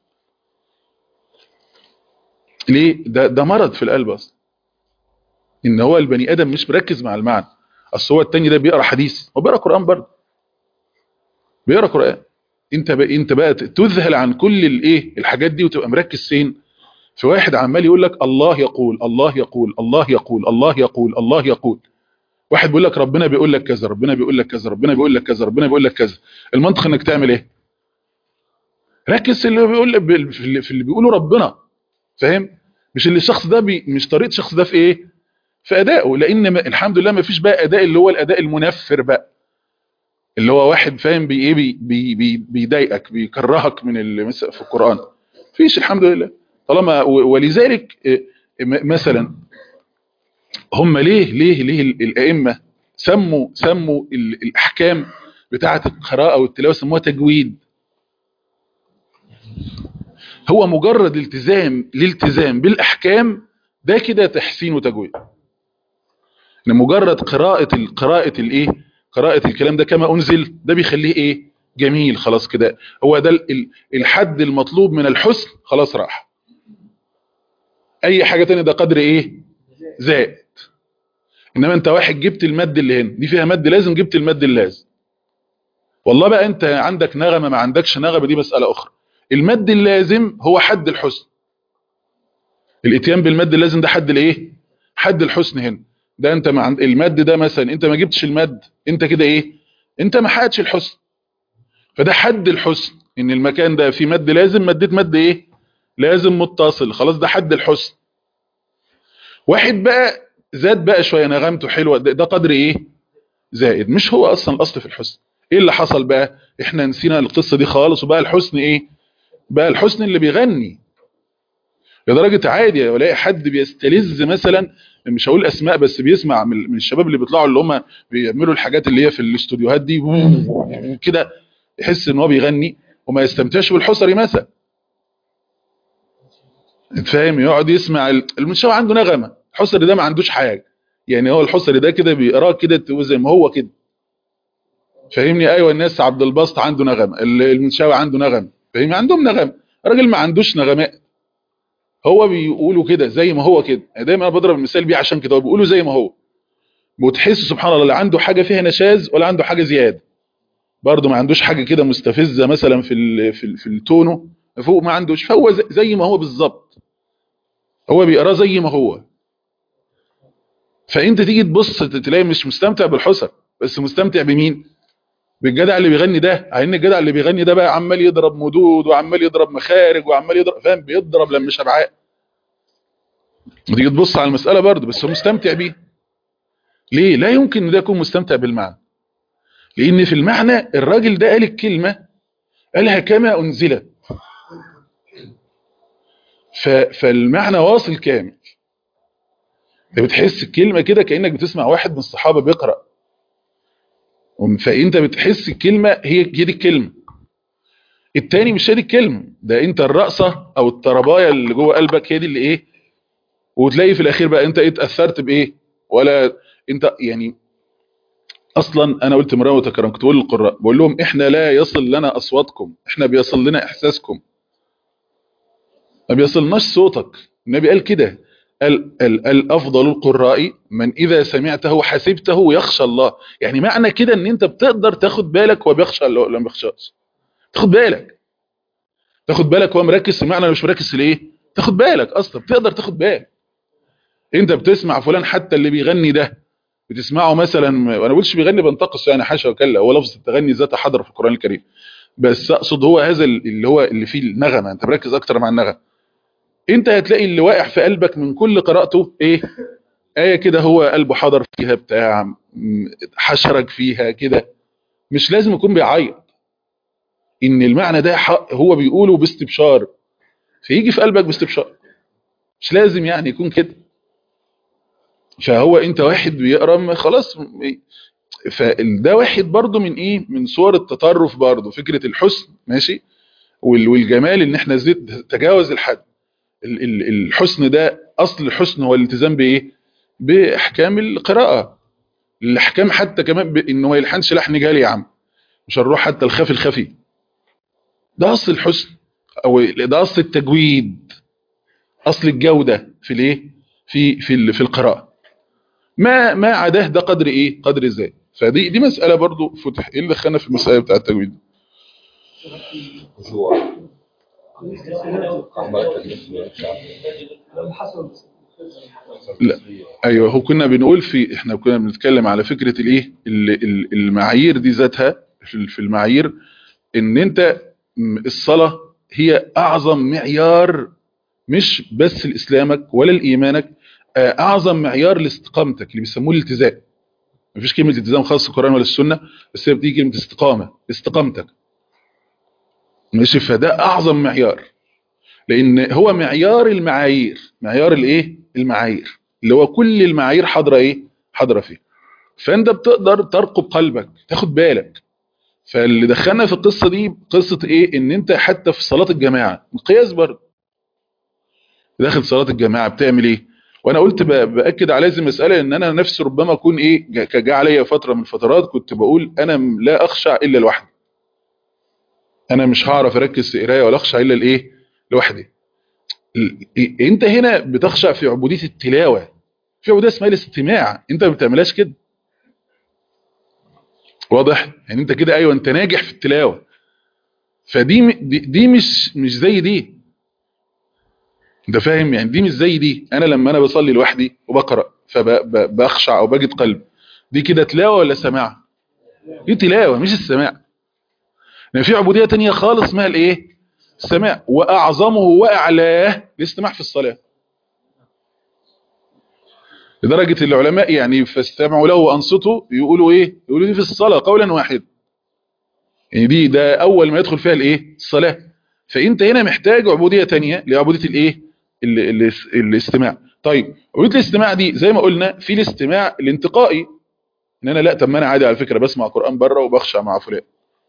ليه ده ده مرض في القلب اصلا ان هو البني ادم مش مركز مع المعنى اصل هو التاني ده بيقرا حديث هو بيقرا قران برضه بيقرا قران انت بقى انت بقى تذهل عن كل الايه الحاجات دي وتبقى مركز فين في واحد عمال يقول لك الله يقول الله يقول الله يقول الله يقول الله يقول واحد بيقول لك ربنا بيقول لك كذا ربنا بيقول لك كذا ربنا بيقول لك كذا ربنا بيقول لك كذا المنطق انك تعمل ايه ركز في اللي بيقول في اللي بيقوله ربنا فاهم مش اللي الشخص ده بي مش طريقه الشخص ده في ايه في ادائه لان الحمد لله ما فيش بقى اداء اللي هو الاداء المنفر بقى اللي هو واحد فاهم بي ايه بي بي بي بيضايقك بيكرهك من اللي في القران فيش الحمد لله طالما ولذلك مثلا هم ليه ليه ليه الائمه سموا سموا الاحكام بتاعه القراءه والتلاوه سموها تجويد هو مجرد الالتزام الالتزام بالاحكام ده كده تحسين وتجويد ان مجرد قراءه القراءه الايه قراءه الكلام ده كما انزل ده بيخليه ايه جميل خلاص كده هو ده الحد المطلوب من الحسن خلاص راح اي حاجه تانية ده قدر ايه زائد انما انت واحد جبت المد اللي هنا دي فيها مد لازم جبت المد اللازم والله بقى انت عندك نغمه ما عندكش نغمه دي مساله اخرى المد اللازم هو حد الحسن الاتيان بالمد اللازم ده حد الايه حد الحسن هنا ده انت ما عند المد ده مثلا انت ما جبتش المد انت كده ايه انت ما حققتش الحسن فده حد الحسن ان المكان ده فيه مد لازم مديت مد ايه لازم متصل خلاص ده حد الحسن واحد بقى زاد بقى شويه نغمته حلوه ده, ده قدر ايه زائد مش هو اصلا الاصل في الحسن ايه اللي حصل بقى احنا نسينا القصه دي خالص وبقى الحسن ايه بقى الحسن اللي بيغني لدرجه عادي ولاقي حد بيستلذ مثلا مش هقول اسماء بس بيسمع من الشباب اللي بيطلعوا اللي هم بيعملوا الحاجات اللي هي في الاستوديوهات دي كده يحس ان هو بيغني وما يستمتعش بالحصري مثلا انت فاهم يقعد يسمع المنشاوي عنده نغمه الحصري ده ما عندوش حاجه يعني هو الحصري ده كده بيقراه كده زي ما هو كده فاهمني ايوه الناس عبد الباسط عنده نغمه المنشاوي عنده نغمه فاهمني عندهم نغمه الراجل ما عندوش نغمات هو بيقولوا كده زي ما هو كده دايما انا بضرب المثال بيه عشان كده هو بيقولوا زي ما هو وتحس سبحان الله لا عنده حاجه فيها نشاز ولا عنده حاجه زياده برضه ما عندوش حاجه كده مستفزه مثلا في ال في, ال في التونه فوق ما عندوش فهو زي ما هو بالظبط هو بيقراه زي ما هو فانت تيجي تبص تلاقي مش مستمتع بالحسن بس مستمتع بمين بالجدع اللي بيغني ده عين الجدع اللي بيغني ده بقى عمال يضرب مدود وعمال يضرب مخارج وعمال يضرب فاهم بيضرب لما شبعان وتيجي تبص على المسألة برضه بس هو مستمتع بيه ليه لا يمكن ان ده يكون مستمتع بالمعنى لان في المعنى الراجل ده قال الكلمة قالها كما انزلت فالمعنى واصل كامل انت بتحس الكلمة كده كأنك بتسمع واحد من الصحابة بيقرأ فانت بتحس الكلمة هي هي دي الكلمة التاني مش هي دي الكلمة ده انت الرقصة او الطرباية اللي جوه قلبك هي دي اللي ايه وتلاقي في الاخير بقى انت ايه اتاثرت بايه ولا انت يعني اصلا انا قلت مره وتكرم كنت بقول للقراء بقول لهم احنا لا يصل لنا اصواتكم احنا بيصل لنا احساسكم ما بيصلناش صوتك النبي قال كده قال ال- الافضل القراء من اذا سمعته حسبته يخشى الله يعني معنى كده ان انت بتقدر تاخد بالك هو بيخشى ولا ولا ما بيخشاش تاخد بالك تاخد بالك هو مركز في معنى ولا مش مركز في الايه تاخد بالك اصلا بتقدر تاخد بالك انت بتسمع فلان حتى اللي بيغني ده بتسمعه مثلا وانا بقولش بيغني بنتقص يعني حاشا وكلا هو لفظ التغني ذات حضر في القران الكريم بس اقصد هو هذا اللي هو اللي فيه النغمه انت مركز اكتر مع النغمه انت هتلاقي اللي واقع في قلبك من كل قراءته ايه ايه كده هو قلبه حضر فيها بتاع م- حشرك فيها كده مش لازم يكون بيعيط ان المعنى ده ح- هو بيقوله باستبشار فيجي في قلبك باستبشار مش لازم يعني يكون كده فهو انت واحد بيقرا ما خلاص م- فده واحد برضو من ايه من صور التطرف برضو فكرة الحسن ماشي وال- والجمال ان احنا زد تجاوز الحد ال- ال- الحسن ده اصل الحسن هو الالتزام بايه باحكام القراءة الاحكام حتى كمان انه ما يلحنش لحن جالي يا عم مش هنروح حتى الخفي الخفي ده اصل الحسن او ده اصل التجويد اصل الجودة في الايه في في ال- في القراءة ما ما عداه ده قدر ايه قدر ازاي فدي دي مسألة برضو فتح ايه اللي دخلنا في المسألة بتاع التجويد خشوع عمال تجلس لا. ايوه هو كنا بنقول في احنا كنا بنتكلم على فكرة الايه ال- ال- المعايير دي ذاتها في في المعايير ان انت م- الصلاة هي اعظم معيار مش بس لاسلامك ولا لايمانك آه، اعظم معيار لاستقامتك اللي بيسموه الالتزام مفيش كلمة التزام خاص في القرآن ولا السنة بس هي بتيجي كلمة استقامة استقامتك ماشي فده اعظم معيار لان هو معيار المعايير معيار الايه المعايير اللي هو كل المعايير حاضره ايه حاضره فيه فانت بتقدر ترقب قلبك تاخد بالك فاللي دخلنا في القصه دي قصه ايه ان انت حتى في صلاه الجماعه مقياس برضه داخل صلاه الجماعه بتعمل ايه وانا قلت ب- باكد على هذه المساله ان انا نفسي ربما اكون ايه جا- جه عليا فتره من الفترات كنت بقول انا م- لا اخشع الا لوحدي انا مش هعرف اركز في قرايه ولا اخشع الا الايه لوحدي ال- إيه- انت هنا بتخشع في عبوديه التلاوه في عبوديه اسمها الاستماع انت ما بتعملهاش كده واضح يعني انت كده ايوه انت ناجح في التلاوه فدي م- دي, دي مش مش زي دي انت فاهم يعني دي مش زي دي انا لما انا بصلي لوحدي وبقرا فبخشع او بجد قلب دي كده تلاوه ولا سماع دي تلاوه مش السماع لان في عبوديه تانية خالص اسمها الايه السماع واعظمه واعلاه الاستماع في الصلاه لدرجة العلماء يعني فاستمعوا له وانصتوا يقولوا ايه يقولوا دي في الصلاة قولا واحد يعني دي ده اول ما يدخل فيها الايه الصلاة فانت هنا محتاج عبودية تانية لعبودية الايه ال- ال- الاستماع طيب عبودية الاستماع دي زي ما قلنا في الاستماع الانتقائي ان انا لا طب ما انا عادي على فكرة بسمع قرآن بره وبخشع مع فلان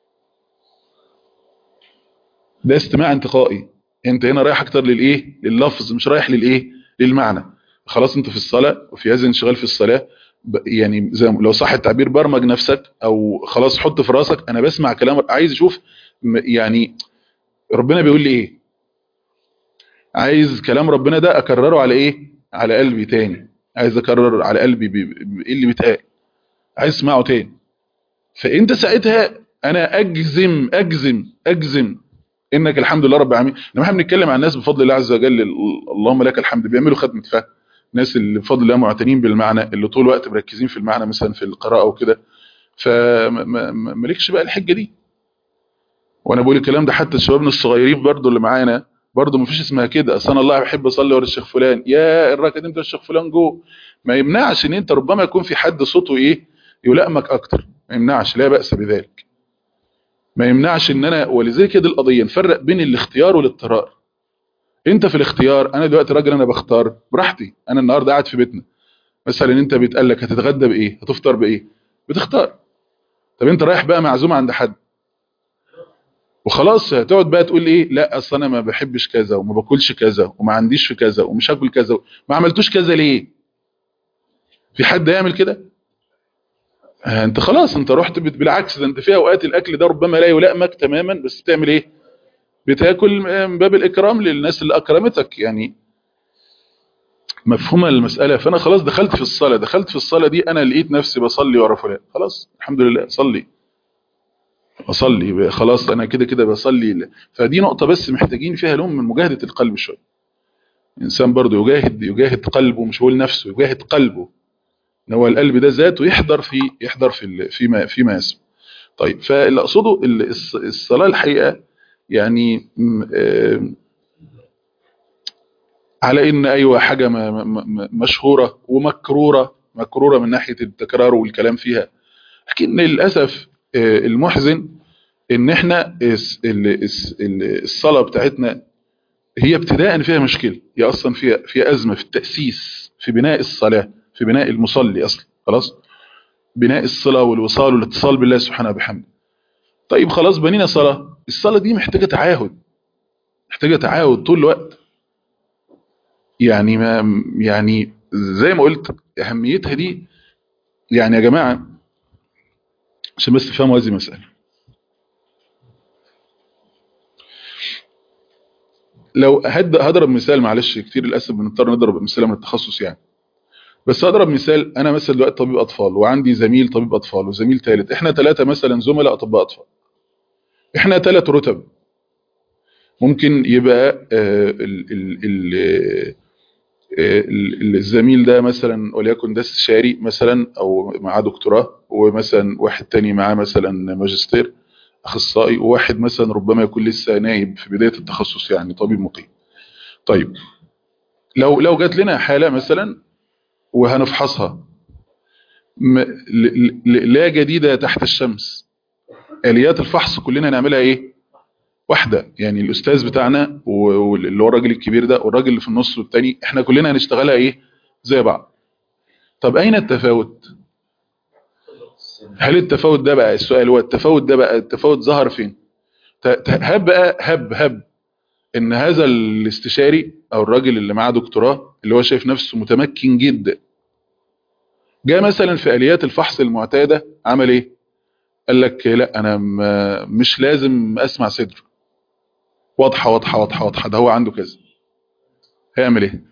ده استماع انتقائي انت هنا رايح اكتر للايه لللفظ مش رايح للايه للمعنى خلاص انت في الصلاة وفي هذا الانشغال في الصلاة ب- يعني زي ما- لو صح التعبير برمج نفسك او خلاص حط في راسك انا بسمع كلام عايز اشوف م- يعني ربنا بيقول لي ايه عايز كلام ربنا ده اكرره على ايه على قلبي تاني عايز اكرر على قلبي بي- بي- ايه اللي بيتقال عايز اسمعه تاني فانت ساعتها انا اجزم اجزم اجزم انك الحمد لله رب العالمين لما احنا بنتكلم عن الناس بفضل الله عز وجل ال- اللهم لك الحمد بيعملوا ختمه فهم الناس اللي بفضل الله معتنين بالمعنى اللي طول الوقت مركزين في المعنى مثلا في القراءه وكده فمالكش بقى الحجه دي وانا بقول الكلام ده حتى شبابنا الصغيرين برضو اللي معانا برضو مفيش اسمها كده اصل انا الله بحب اصلي ورا الشيخ فلان يا الراكد انت الشيخ فلان جو ما يمنعش ان انت ربما يكون في حد صوته ايه يلائمك اكتر ما يمنعش لا باس بذلك ما يمنعش ان انا ولذلك كده القضيه نفرق بين الاختيار والاضطرار انت في الاختيار انا دلوقتي راجل انا بختار براحتي انا النهارده قاعد في بيتنا مثلا انت بيتقال لك هتتغدى بايه هتفطر بايه بتختار طب انت رايح بقى معزوم عند حد وخلاص هتقعد بقى تقول ايه لا اصل انا ما بحبش كذا وما باكلش كذا وما عنديش في كذا ومش هاكل كذا ما عملتوش كذا ليه في حد يعمل كده آه انت خلاص انت رحت بت- بالعكس ده انت في اوقات الاكل ده ربما لا يلائمك تماما بس تعمل ايه بتاكل من باب الاكرام للناس اللي اكرمتك يعني مفهومه المساله فانا خلاص دخلت في الصلاه دخلت في الصلاه دي انا لقيت نفسي بصلي ورا فلان خلاص الحمد لله صلي اصلي خلاص انا كده كده بصلي فدي نقطه بس محتاجين فيها لهم من مجاهده القلب شويه الانسان برضه يجاهد يجاهد قلبه مش هو نفسه يجاهد قلبه ان هو القلب ده ذاته يحضر في يحضر في ال- فيما فيما يسمع طيب فاللي اقصده ال- الص- الصلاه الحقيقه يعني م- آم، على ان ايوه حاجه م- م- م- مشهوره ومكروره مكروره من ناحيه التكرار والكلام فيها لكن للاسف آه، المحزن ان احنا الس- ال- الس- ال- الصلاه بتاعتنا هي ابتداء فيها مشكله هي اصلا فيها فيها ازمه في التاسيس في بناء الصلاه في بناء المصلي اصلا خلاص بناء الصله والوصال والاتصال بالله سبحانه وبحمده طيب خلاص بنينا صلاه الصلاه دي محتاجه تعاهد محتاجه تعاهد طول الوقت يعني ما يعني زي ما قلت اهميتها دي يعني يا جماعه عشان بس تفهموا هذه المساله لو هد- هضرب مثال معلش كتير للاسف بنضطر نضرب امثله من التخصص يعني بس اضرب مثال انا مثلا دلوقتي طبيب اطفال وعندي زميل طبيب اطفال وزميل ثالث احنا ثلاثه مثلا زملاء اطباء اطفال احنا ثلاث رتب ممكن يبقى آه، ال ال ال آه، ال- الزميل ده مثلا وليكن ده استشاري مثلا او معاه دكتوراه ومثلا واحد تاني معاه مثلا ماجستير اخصائي وواحد مثلا ربما يكون لسه نايب في بدايه التخصص يعني طبيب مقيم طيب لو لو جات لنا حاله مثلا وهنفحصها م- ل- ل- لا جديده تحت الشمس اليات الفحص كلنا نعملها ايه واحده يعني الاستاذ بتاعنا و- واللي هو الراجل الكبير ده والراجل اللي في النص والتاني احنا كلنا هنشتغلها ايه زي بعض طب اين التفاوت هل التفاوت ده بقى السؤال هو التفاوت ده بقى التفاوت ظهر فين ت- ت- هب بقى هب هب ان هذا الاستشاري او الراجل اللي معاه دكتوراه اللي هو شايف نفسه متمكن جدا جاء مثلا في اليات الفحص المعتاده عمل ايه قال لك لا انا م- مش لازم اسمع صدره واضحه واضحه واضحه واضحه ده هو عنده كذا هيعمل ايه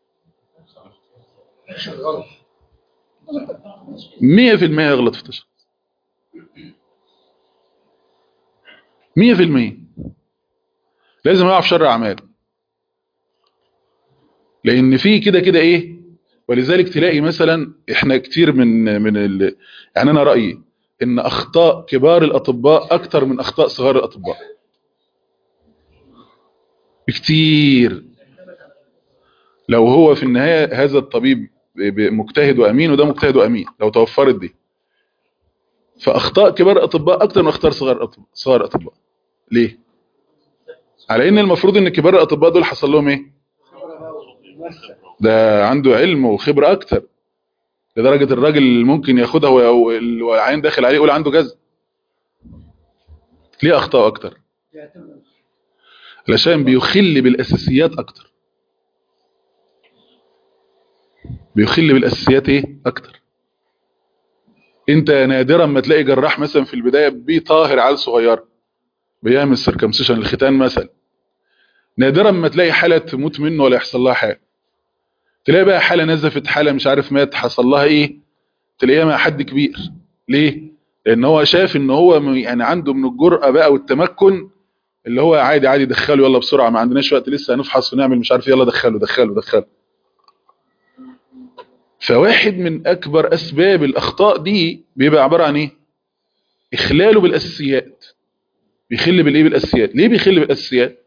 100% يغلط في التشخيص 100% لازم يعرف شر اعمال لان في كده كده ايه ولذلك تلاقي مثلا احنا كتير من من ال... يعني انا رايي ان اخطاء كبار الاطباء اكتر من اخطاء صغار الاطباء بكتير لو هو في النهايه هذا الطبيب ب- مجتهد وامين وده مجتهد وامين لو توفرت دي فاخطاء كبار الاطباء اكتر من اخطاء صغار الاطباء صغار الاطباء ليه على ان المفروض ان كبار الاطباء دول حصل لهم ايه ده عنده علم وخبره اكتر لدرجه الراجل اللي ممكن ياخدها وهو- والعين داخل عليه يقول عنده جزء ليه اخطاء اكتر علشان بيخل بالاساسيات اكتر بيخل بالاساسيات ايه اكتر انت نادرا ما تلاقي جراح مثلا في البدايه بيطاهر عيل صغير بيعمل سيركمسيشن للختان مثلا نادرا ما تلاقي حاله تموت منه ولا يحصل لها حاجه تلاقي بقى حاله نزفت حاله مش عارف مات حصل لها ايه تلاقيها مع حد كبير ليه لان هو شاف ان هو م- يعني عنده من الجرأة بقى والتمكن اللي هو عادي عادي دخله يلا بسرعه ما عندناش وقت لسه هنفحص ونعمل مش عارف يلا دخله دخله دخله فواحد من اكبر اسباب الاخطاء دي بيبقى عباره عن ايه اخلاله بالاساسيات بيخل بالايه بالاساسيات ليه بيخل بالاساسيات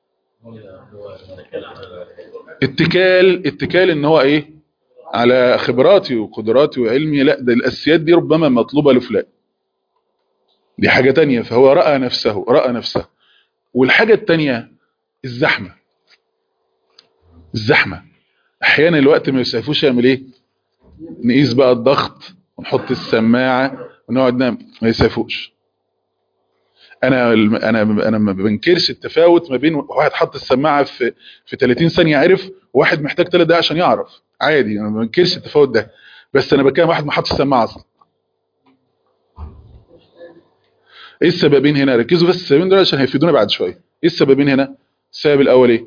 اتكال اتكال ان هو ايه على خبراتي وقدراتي وعلمي لا ده الاساسيات دي ربما مطلوبه لفلان دي حاجه تانية فهو راى نفسه راى نفسه والحاجه التانية الزحمه الزحمه احيانا الوقت ما يسعفوش يعمل ايه نقيس بقى الضغط ونحط السماعه ونقعد نعمل ما يسعفوش انا انا انا ما بنكرش التفاوت ما بين واحد حط السماعه في في 30 ثانيه عرف وواحد محتاج 3 دقايق عشان يعرف عادي انا ما بنكرش التفاوت ده بس انا بتكلم واحد ما حطش السماعه اصلا ايه السببين هنا ركزوا بس السببين دول عشان هيفيدونا بعد شويه ايه السببين هنا السبب الاول ايه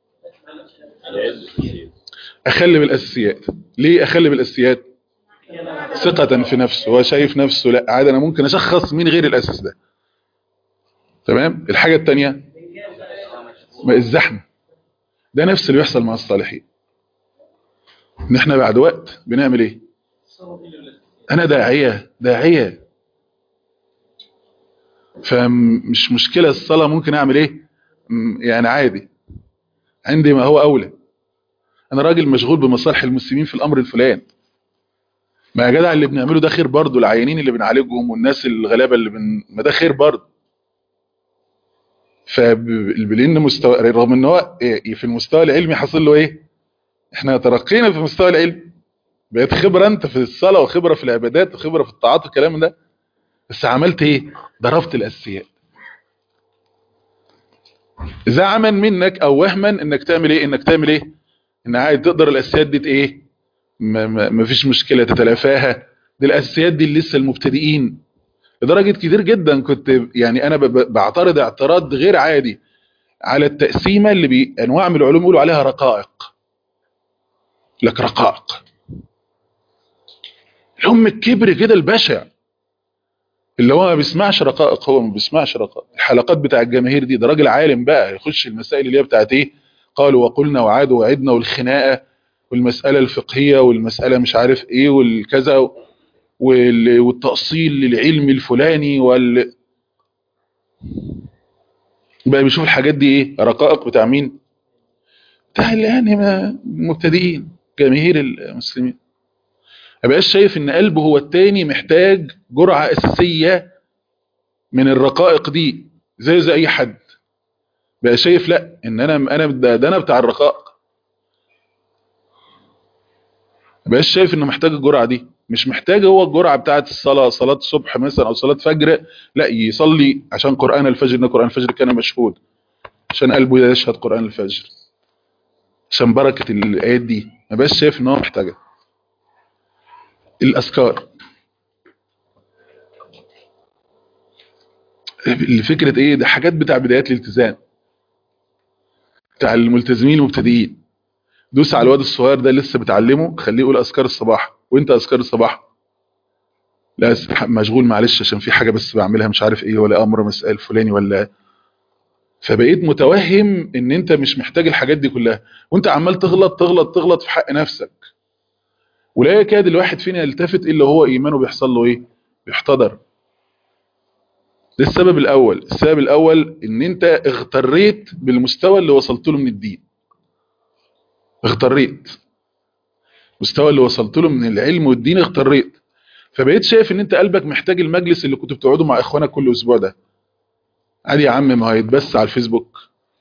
اخلي بالاساسيات ليه اخلي بالاساسيات ثقة في نفسه هو شايف نفسه لا عادي انا ممكن اشخص مين غير الاساس ده تمام الحاجة التانية الزحمة ده نفس اللي بيحصل مع الصالحين ان احنا بعد وقت بنعمل ايه انا داعية داعية فمش مشكلة الصلاة ممكن اعمل ايه يعني عادي عندي ما هو اولى انا راجل مشغول بمصالح المسلمين في الامر الفلاني ما يا جدع اللي بنعمله ده خير برضه العيانين اللي بنعالجهم والناس الغلابه اللي بن... ما ده خير برضه فلان مستوى رغم ان هو في المستوى العلمي حاصل له ايه احنا ترقينا في المستوى العلمي بقيت خبره انت في الصلاه وخبره في العبادات وخبره في الطاعات والكلام ده بس عملت ايه ضربت الاساسيات زعما منك او وهما انك تعمل ايه انك تعمل ايه ان عادي تقدر الاساسيات دي ايه ما, ما, ما فيش مشكله تتلافاها دي الاساسيات دي اللي لسه المبتدئين لدرجه كتير جدا كنت يعني انا بعترض اعتراض غير عادي على التقسيمه اللي بانواع من العلوم يقولوا عليها رقائق لك رقائق الام الكبر كده البشع اللي هو ما بيسمعش رقائق هو ما بيسمعش رقائق الحلقات بتاع الجماهير دي ده راجل عالم بقى يخش المسائل اللي هي بتاعت ايه قالوا وقلنا وعادوا وعدنا والخناقه والمساله الفقهيه والمساله مش عارف ايه والكذا والتأصيل للعلم الفلاني وال بقى بيشوف الحاجات دي ايه رقائق بتاع مين بتاع يعني المبتدئين جماهير المسلمين ما بقاش شايف ان قلبه هو التاني محتاج جرعة اساسية من الرقائق دي زي زي اي حد بقى شايف لا ان انا انا ده, ده انا بتاع الرقائق ما بقاش شايف انه محتاج الجرعة دي مش محتاج هو الجرعة بتاعت الصلاة صلاة الصبح مثلا او صلاة فجر لا يصلي عشان قرآن الفجر ان قرآن الفجر كان مشهود عشان قلبه يشهد قرآن الفجر عشان بركة الآيات دي ما بقاش شايف ان هو محتاجها الأذكار فكرة ايه ده حاجات بتاع بدايات الالتزام بتاع الملتزمين المبتدئين دوس على الواد الصغير ده لسه بتعلمه خليه يقول أذكار الصباح وانت أذكار الصباح لا مشغول معلش عشان في حاجة بس بعملها مش عارف ايه ولا أمر مسأل فلاني ولا فبقيت متوهم ان انت مش محتاج الحاجات دي كلها وانت عمال تغلط تغلط تغلط في حق نفسك ولا يكاد الواحد فينا يلتفت الا هو ايمانه بيحصل له ايه بيحتضر ده السبب الاول السبب الاول ان انت اغتريت بالمستوى اللي وصلت له من الدين اغتريت المستوى اللي وصلت له من العلم والدين اغتريت فبقيت شايف ان انت قلبك محتاج المجلس اللي كنت بتقعده مع اخوانك كل اسبوع ده عادي يا عم ما هيتبث على الفيسبوك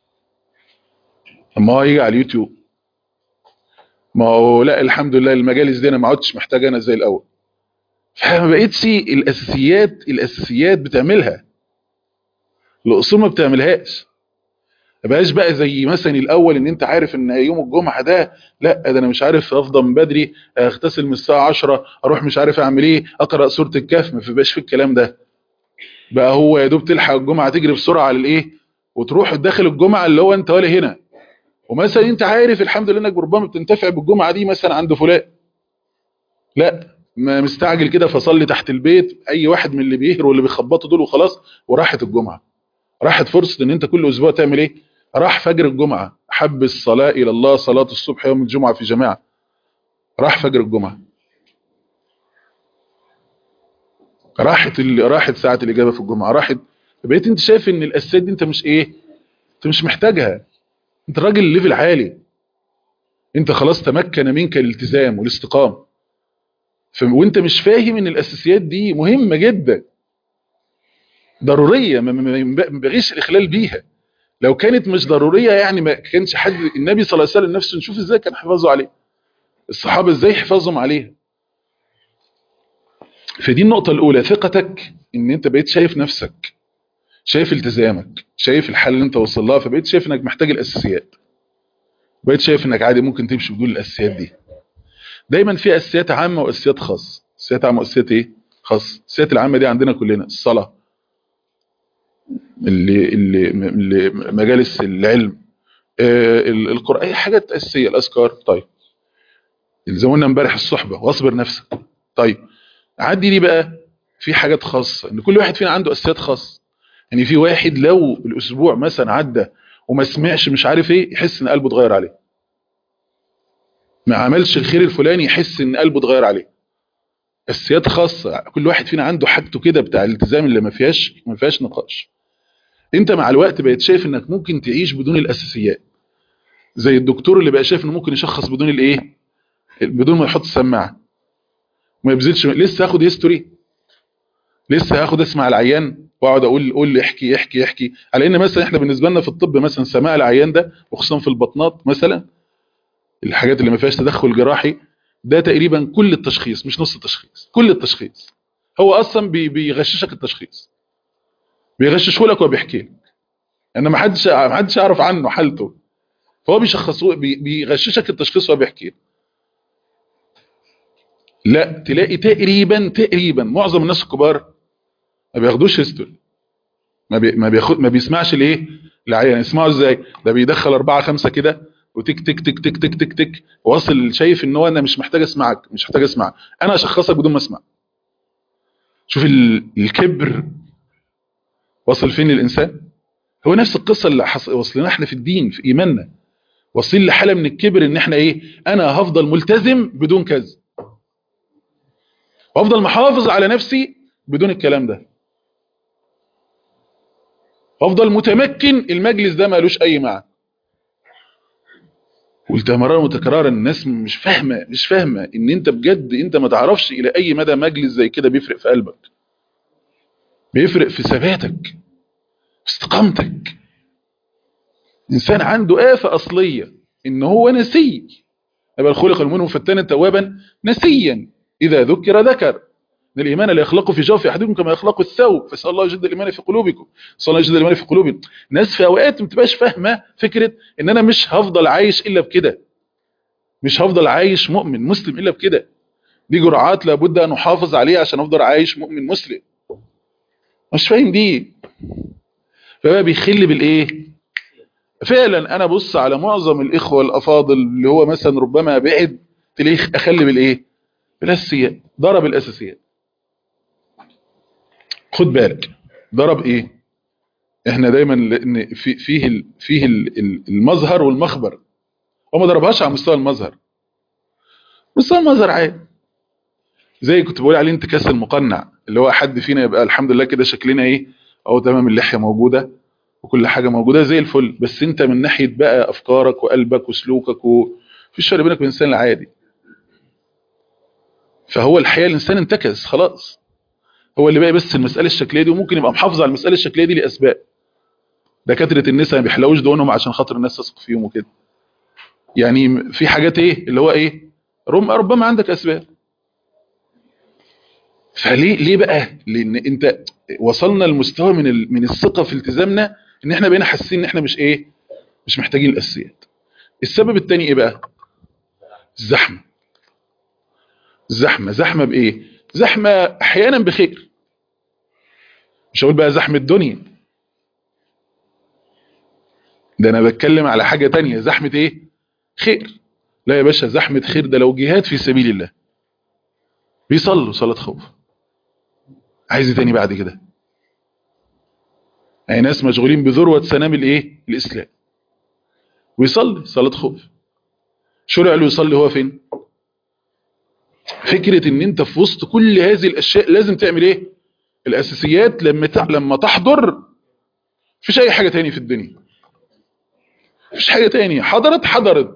ما هو يجي على اليوتيوب ما هو لا الحمد لله المجالس دي انا ما عدتش محتاج انا زي الاول فما بقيتش الاساسيات الاساسيات بتعملها الاصول ما بتعملهاش ما بقاش بقى زي مثلا الاول ان انت عارف ان يوم الجمعه ده لا ده انا مش عارف افضل من بدري اغتسل من الساعه 10 اروح مش عارف اعمل ايه اقرا سوره الكهف ما بقاش في الكلام ده بقى هو يا دوب تلحق الجمعه تجري بسرعه على الايه وتروح داخل الجمعه اللي هو انت ولا هنا ومثلا انت عارف الحمد لله انك ربما بتنتفع بالجمعه دي مثلا عند فلان لا ما مستعجل كده فصلي تحت البيت اي واحد من اللي بيهروا واللي بيخبطوا دول وخلاص وراحت الجمعه راحت فرصه ان انت كل اسبوع تعمل ايه راح فجر الجمعه حب الصلاه الى الله صلاه الصبح يوم الجمعه في جماعه راح فجر الجمعه راحت اللي راحت ساعه الاجابه في الجمعه راحت بقيت انت شايف ان الاساسيات دي انت مش ايه انت مش محتاجها انت راجل ليفل عالي انت خلاص تمكن منك الالتزام والاستقامه وانت مش فاهم ان الاساسيات دي مهمه جدا ضروريه ما ينبغيش الاخلال بيها لو كانت مش ضروريه يعني ما كانش حد النبي صلى الله عليه وسلم نفسه نشوف ازاي كان حفاظه عليه الصحابه ازاي حفاظهم عليها فدي النقطه الاولى ثقتك ان انت بقيت شايف نفسك شايف التزامك شايف الحل اللي انت وصل لها فبقيت شايف انك محتاج الاساسيات بقيت شايف انك عادي ممكن تمشي بدون الاساسيات دي دايما في اساسيات عامه واساسيات خاصه اساسيات عامه واساسيات ايه خاصه الاساسيات العامه دي عندنا كلنا الصلاه اللي اللي, اللي مجالس العلم آه القران اي حاجات اساسيه الاذكار طيب زي ما قلنا امبارح الصحبه واصبر نفسك طيب عدي دي بقى في حاجات خاصه ان كل واحد فينا عنده اساسيات خاصه يعني في واحد لو الاسبوع مثلا عدى وما سمعش مش عارف ايه يحس ان قلبه اتغير عليه ما عملش الخير الفلاني يحس ان قلبه اتغير عليه اساسيات خاصه كل واحد فينا عنده حاجته كده بتاع الالتزام اللي ما فيهاش ما فيهاش نقاش انت مع الوقت بقيت شايف انك ممكن تعيش بدون الاساسيات زي الدكتور اللي بقى شايف انه ممكن يشخص بدون الايه بدون ما يحط السماعه ما يبذلش لسه هاخد هيستوري لسه هاخد اسمع العيان واقعد اقول قول لي احكي احكي احكي على ان مثلا احنا بالنسبه لنا في الطب مثلا سماع العيان ده وخصوصا في البطنات مثلا الحاجات اللي ما فيهاش تدخل جراحي ده تقريبا كل التشخيص مش نص التشخيص كل التشخيص هو اصلا بي بيغششك التشخيص بيغششه لك وبيحكي لك ان ما حدش ما حدش يعرف عنه حالته فهو بيشخصه بي بيغششك التشخيص وبيحكي لك لا تلاقي تقريبا تقريبا معظم الناس الكبار ما بياخدوش هيستوري ما بي ما بياخد ما بيسمعش الايه العيان يسمعوا ازاي ده بيدخل أربعة خمسة كده وتك تك تك تك تك تك تك واصل شايف ان هو انا مش محتاج اسمعك مش محتاج اسمعك انا اشخصك بدون ما اسمع شوف الكبر وصل فين الانسان هو نفس القصه اللي وصلنا احنا في الدين في ايماننا واصلين لحاله من الكبر ان احنا ايه انا هفضل ملتزم بدون كذا وافضل محافظ على نفسي بدون الكلام ده وافضل متمكن المجلس ده مالوش اي معنى قلت مرارا متكررا الناس مش فاهمه مش فاهمه ان انت بجد انت ما تعرفش الى اي مدى مجلس زي كده بيفرق في قلبك بيفرق في ثباتك في استقامتك انسان عنده آفة اصلية ان هو نسي يبقى خلق المؤمن فتانا توابا نسيا اذا ذكر ذكر ان الايمان لا يخلق في جوف احدكم كما يخلق الثوب فاسال الله يجد الايمان في قلوبكم صلى الله يجد الايمان في قلوبنا ناس في اوقات ما بتبقاش فاهمه فكره ان انا مش هفضل عايش الا بكده مش هفضل عايش مؤمن مسلم الا بكده دي جرعات لابد ان احافظ عليها عشان افضل عايش مؤمن مسلم مش فاهم دي فبقى بيخل بالايه فعلا انا بص على معظم الاخوه الافاضل اللي هو مثلا ربما بعد تلاقيه اخلي بالايه بالاساسيات ضرب الاساسيات خد بالك ضرب ايه احنا دايما لان في فيه ال فيه ال المظهر والمخبر هو ما ضربهاش على مستوى المظهر مستوى المظهر عادي زي كنت بقول عليه انتكاس المقنع اللي هو حد فينا يبقى الحمد لله كده شكلنا ايه او تمام اللحيه موجوده وكل حاجه موجوده زي الفل بس انت من ناحيه بقى افكارك وقلبك وسلوكك وفي فرق بينك وبين الانسان العادي فهو الحقيقه الانسان انتكس خلاص هو اللي باقي بس المساله الشكليه دي وممكن يبقى محافظ على المساله الشكليه دي لاسباب دكاتره النساء ما بيحلوش دهونهم عشان خاطر الناس تثق فيهم وكده يعني في حاجات ايه اللي هو ايه ربما عندك اسباب فليه ليه بقى لان انت وصلنا لمستوى من من الثقه في التزامنا ان احنا بقينا حاسين ان احنا مش ايه مش محتاجين الاساسيات السبب الثاني ايه بقى الزحمه الزحمه زحمه بايه زحمه احيانا بخير مش هقول بقى زحمه الدنيا ده انا بتكلم على حاجه تانية زحمه ايه خير لا يا باشا زحمه خير ده لو جهاد في سبيل الله بيصلوا صلاه خوف عايز ايه تاني بعد كده يعني ناس مشغولين بذروة سنام الايه الاسلام ويصلي صلاة خوف شرع له يصلي هو فين فكرة ان انت في وسط كل هذه الاشياء لازم تعمل ايه الاساسيات لما لما تحضر مفيش اي حاجة تاني في الدنيا مفيش حاجة تانية حضرت حضرت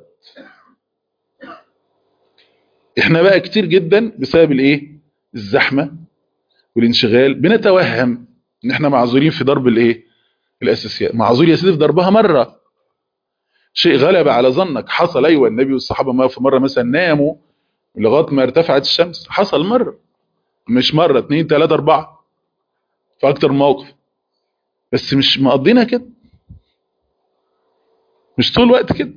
احنا بقى كتير جدا بسبب الايه الزحمة والانشغال بنتوهم ان احنا معذورين في ضرب الايه الاساسيات معذور يا سيدي في ضربها مره شيء غلب على ظنك حصل ايوه النبي والصحابه ما في مره مثلا ناموا لغايه ما ارتفعت الشمس حصل مره مش مره اثنين ثلاثه اربعه في اكتر موقف بس مش مقضينا كده مش طول الوقت كده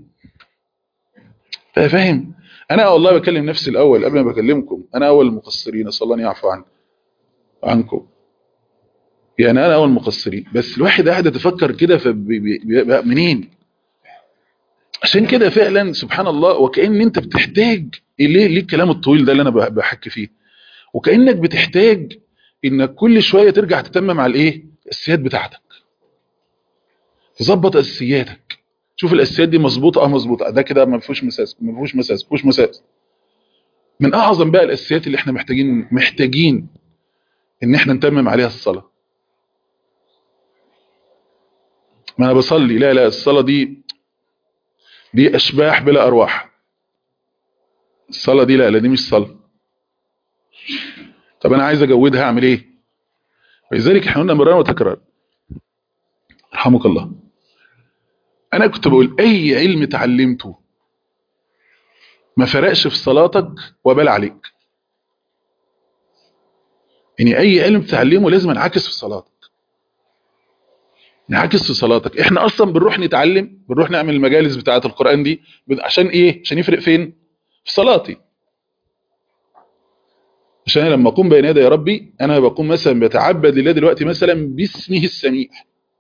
فاهم انا والله بكلم نفسي الاول قبل ما بكلمكم انا اول المقصرين اسال الله ان يعفو عني عنكم يعني انا اول المقصرين بس الواحد قاعد يتفكر كده فبيبقى منين عشان كده فعلا سبحان الله وكأن انت بتحتاج ليه ليه الكلام الطويل ده اللي انا بحكي فيه وكأنك بتحتاج انك كل شوية ترجع تتمم على الايه الاساسيات بتاعتك تظبط اساسياتك شوف الاساسيات دي مظبوطه اه مظبوطه ده كده ما فيهوش مساس ما فيهوش مساس ما فيهوش مساس من اعظم بقى الاساسيات اللي احنا محتاجين محتاجين ان احنا نتمم عليها الصلاه ما انا بصلي لا لا الصلاه دي دي اشباح بلا ارواح الصلاه دي لا لا دي مش صلاه طب انا عايز اجودها اعمل ايه ولذلك احنا قلنا مرارا وتكرار رحمك الله انا كنت بقول اي علم اتعلمته ما فرقش في صلاتك وبال عليك يعني اي علم تتعلمه لازم ينعكس في صلاتك ينعكس في صلاتك احنا اصلا بنروح نتعلم بنروح نعمل المجالس بتاعه القران دي عشان ايه عشان يفرق فين في صلاتي عشان لما اقوم بين يدي ربي انا بقوم مثلا بتعبد لله دلوقتي مثلا باسمه السميع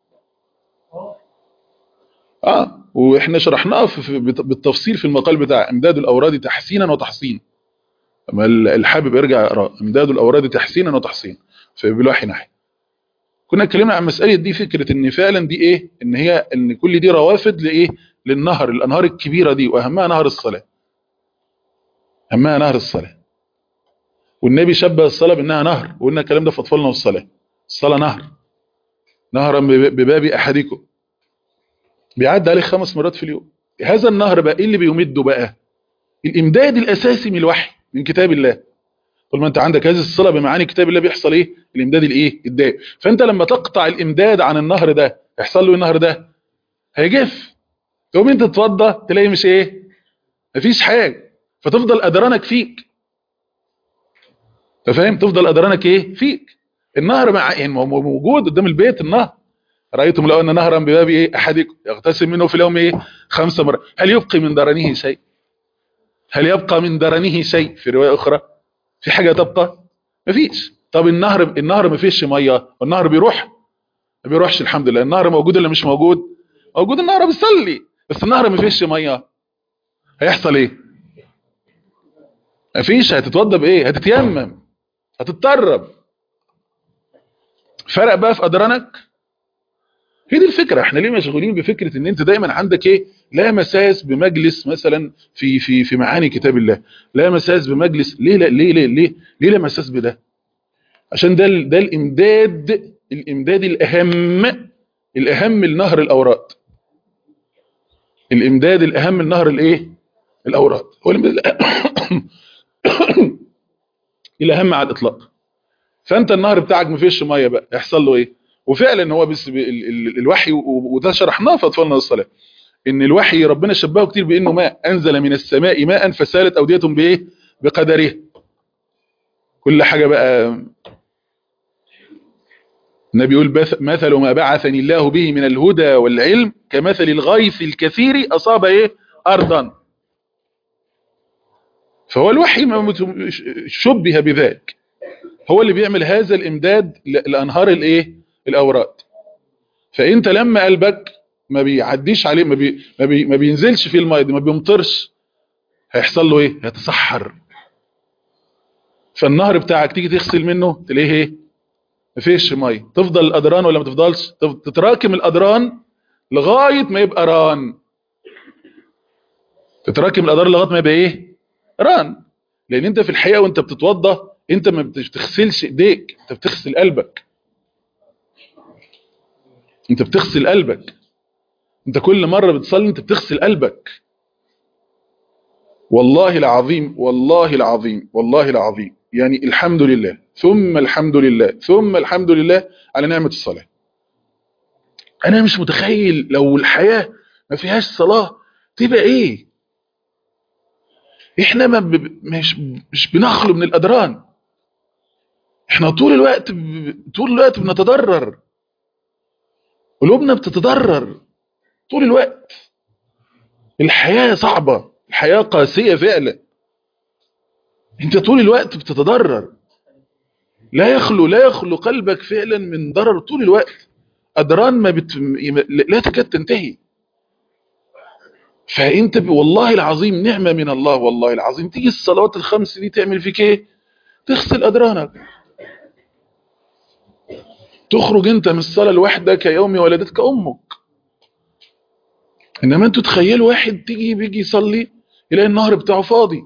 اه واحنا شرحناها بالتفصيل في المقال بتاع امداد الاوراد تحسينا وتحصين اما الحابب يرجع يقرا امداد الاوراد تحسينا وتحصين في بالوحي ناحيه كنا اتكلمنا عن مساله دي فكره ان فعلا دي ايه ان هي ان كل دي روافد لايه للنهر الانهار الكبيره دي واهمها نهر الصلاه اهمها نهر الصلاه والنبي شبه الصلاه بانها نهر وقلنا الكلام ده في اطفالنا والصلاه الصلاه نهر نهرا بباب احدكم بيعدي عليه خمس مرات في اليوم هذا النهر بقى ايه اللي بيمده بقى الامداد الاساسي من الوحي من كتاب الله طول ما انت عندك هذه الصله بمعاني كتاب الله بيحصل ايه الامداد الايه الدائم فانت لما تقطع الامداد عن النهر ده يحصل له النهر ده هيجف تقوم انت تتوضى تلاقي مش ايه مفيش حاجه فتفضل ادرانك فيك انت فاهم تفضل ادرانك ايه فيك النهر مع يعني موجود قدام البيت النهر رأيتم لو أن نهرا بباب إيه أحدكم يغتسل منه في اليوم إيه خمس مرات هل يبقي من درنه شيء هل يبقى من درنه شيء في رواية أخرى في حاجة تبقى مفيش طب النهر النهر ما فيش مية والنهر بيروح ما بيروحش الحمد لله النهر موجود ولا مش موجود موجود النهر بيصلي بس النهر ما فيش مية هيحصل ايه مفيش هتتوضى بايه هتتيمم هتتطرب فرق بقى في أدرانك هي دي الفكرة احنا ليه مشغولين بفكرة ان انت دايما عندك ايه لا مساس بمجلس مثلا في في في معاني كتاب الله لا مساس بمجلس ليه لا ليه ليه ليه ليه لا مساس بده عشان ده ده الامداد الامداد الاهم الاهم لنهر الاوراد الامداد الاهم لنهر الايه الاوراد هو الامداد الاهم على الاطلاق فانت النهر بتاعك ما فيش ميه بقى يحصل له ايه وفعلا هو بس الوحي وده شرحناه في اطفالنا الصلاه ان الوحي ربنا شبهه كتير بانه ماء انزل من السماء ماء فسالت اوديه بايه بقدره كل حاجه بقى النبي يقول مثل ما بعثني الله به من الهدى والعلم كمثل الغيث الكثير اصاب ايه ارضا فهو الوحي شبه بذلك هو اللي بيعمل هذا الامداد لانهار الايه الاوراد فانت لما قلبك ما بيعديش عليه ما, بي ما, بي ما بينزلش فيه الميه ما بيمطرش هيحصل له ايه هيتصحر فالنهر بتاعك تيجي تغسل منه تلاقيه ايه مفيش ميه تفضل الادران ولا ما تفضلش تتراكم الادران لغايه ما يبقى ران تتراكم الادران لغايه ما يبقى ايه ران لان انت في الحقيقه وانت بتتوضى انت ما بتغسلش ايديك انت بتغسل قلبك انت بتغسل قلبك انت كل مرة بتصلي انت بتغسل قلبك والله العظيم والله العظيم والله العظيم يعني الحمد لله ثم الحمد لله ثم الحمد لله على نعمة الصلاة انا مش متخيل لو الحياة ما فيهاش صلاة تبقى ايه احنا ما ب... مش مش بنخلو من الادران احنا طول الوقت ب... طول الوقت بنتضرر قلوبنا بتتضرر طول الوقت الحياة صعبة الحياة قاسية فعلا انت طول الوقت بتتضرر لا يخلو لا يخلو قلبك فعلا من ضرر طول الوقت أدران ما بت... لا تكاد تنتهي فانت ب... والله العظيم نعمة من الله والله العظيم تيجي الصلوات الخمس دي تعمل فيك ايه تغسل أدرانك تخرج انت من الصلاة لوحدك يوم ولدتك أمك إنما انتوا تخيلوا واحد تيجي بيجي يصلي يلاقي النهر بتاعه فاضي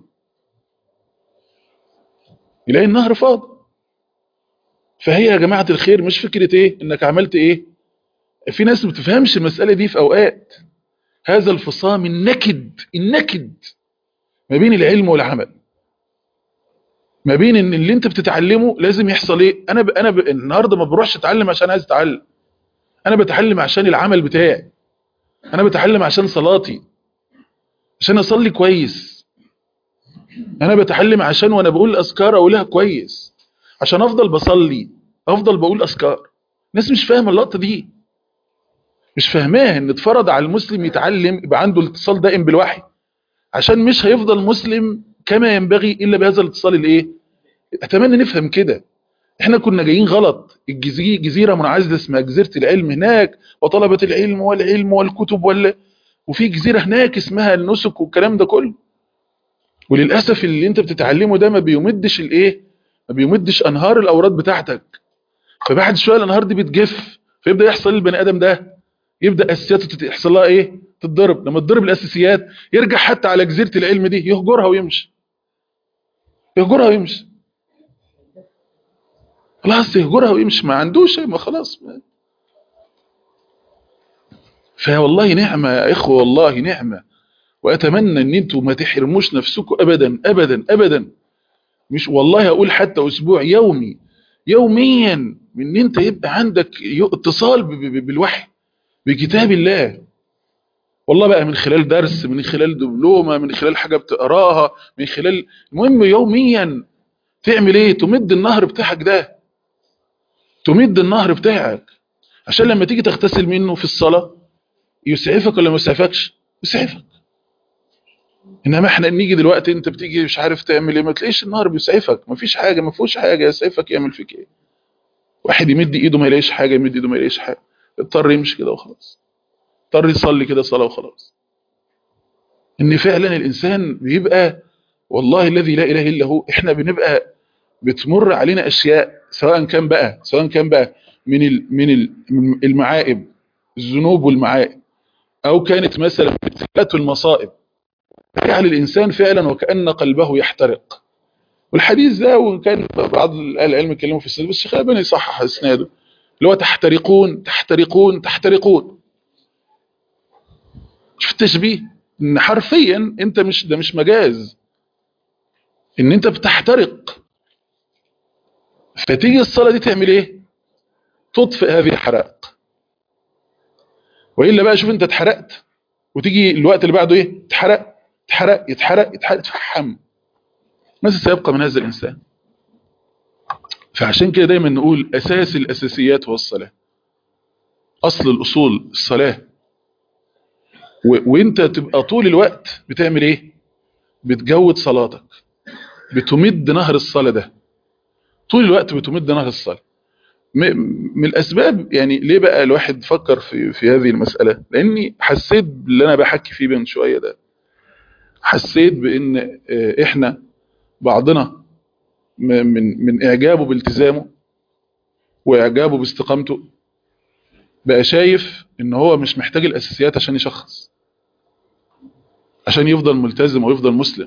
يلاقي النهر فاضي فهي يا جماعة الخير مش فكرة ايه انك عملت ايه في ناس ما بتفهمش المسألة دي في اوقات هذا الفصام النكد النكد ما بين العلم والعمل ما بين ان اللي انت بتتعلمه لازم يحصل ايه انا ب... انا ب... النهارده ما بروحش اتعلم عشان عايز اتعلم انا بتعلم عشان العمل بتاعي انا بتعلم عشان صلاتي عشان اصلي كويس انا بتعلم عشان وانا بقول اذكار اقولها كويس عشان افضل بصلي افضل بقول اذكار الناس مش فاهمه اللقطه دي مش فاهماها ان اتفرض على المسلم يتعلم يبقى عنده الاتصال دائم بالوحي عشان مش هيفضل مسلم كما ينبغي الا بهذا الاتصال الايه اتمنى نفهم كده احنا كنا جايين غلط الجزيرة منعزلة اسمها جزيرة العلم هناك وطلبة العلم والعلم والكتب ولا وفي جزيرة هناك اسمها النسك والكلام ده كله وللأسف اللي انت بتتعلمه ده ما بيمدش الايه ما بيمدش انهار الاوراد بتاعتك فبعد شوية الانهار دي بتجف فيبدأ يحصل للبني ادم ده يبدأ اساسياته تحصل لها ايه تتضرب لما تضرب الاساسيات يرجع حتى على جزيرة العلم دي يهجرها ويمشي يهجرها ويمشي خلاص يهجرها ويمشي ما عندوش ما خلاص ما. فوالله نعمة يا إخوة والله نعمة وأتمنى أن أنتوا ما تحرموش نفسكم أبدا أبدا أبدا مش والله أقول حتى أسبوع يومي يوميا من أن أنت يبقى عندك اتصال بالوحي بكتاب الله والله بقى من خلال درس من خلال دبلومة من خلال حاجة بتقراها من خلال المهم يوميا تعمل ايه تمد النهر بتاعك ده تمد النهر بتاعك عشان لما تيجي تغتسل منه في الصلاة يسعفك ولا ما يسعفكش يسعفك انما احنا نيجي دلوقتي انت بتيجي مش عارف تعمل ايه ما تلاقيش النهر بيسعفك ما فيش حاجة ما فيهوش حاجة يسعفك يعمل فيك ايه واحد يمد ايده ما يلاقيش حاجة يمد ايده ما يلاقيش حاجة اضطر يمشي كده وخلاص اضطر يصلي كده صلاة وخلاص ان فعلا الانسان بيبقى والله الذي لا اله الا هو احنا بنبقى بتمر علينا اشياء سواء كان بقى سواء كان بقى من ال من المعائب الذنوب والمعائب او كانت مثلا ابتلاءات المصائب يجعل الانسان فعلا وكأن قلبه يحترق والحديث ده وان كان بعض اهل العلم اتكلموا في السنه بس الشيخ الالباني يصحح اسناده اللي هو تحترقون تحترقون تحترقون شوف التشبيه ان حرفيا انت مش ده مش مجاز ان انت بتحترق فتيجي الصلاة دي تعمل ايه تطفئ هذه الحرائق وإلا بقى شوف انت اتحرقت وتيجي الوقت اللي بعده ايه تحرق تحرق يتحرق يتحرق يتفحم ماذا سيبقى من هذا الإنسان فعشان كده دايما نقول أساس الأساسيات هو الصلاة أصل الأصول الصلاة وانت تبقى طول الوقت بتعمل ايه بتجود صلاتك بتمد نهر الصلاة ده طول الوقت بتمد نهر الصلاة من الأسباب يعني ليه بقى الواحد فكر في, في هذه المسألة لأني حسيت باللي أنا بحكي فيه من شوية ده حسيت بأن إحنا بعضنا من, من إعجابه بالتزامه وإعجابه باستقامته بقى شايف ان هو مش محتاج الأساسيات عشان يشخص عشان يفضل ملتزم ويفضل مسلم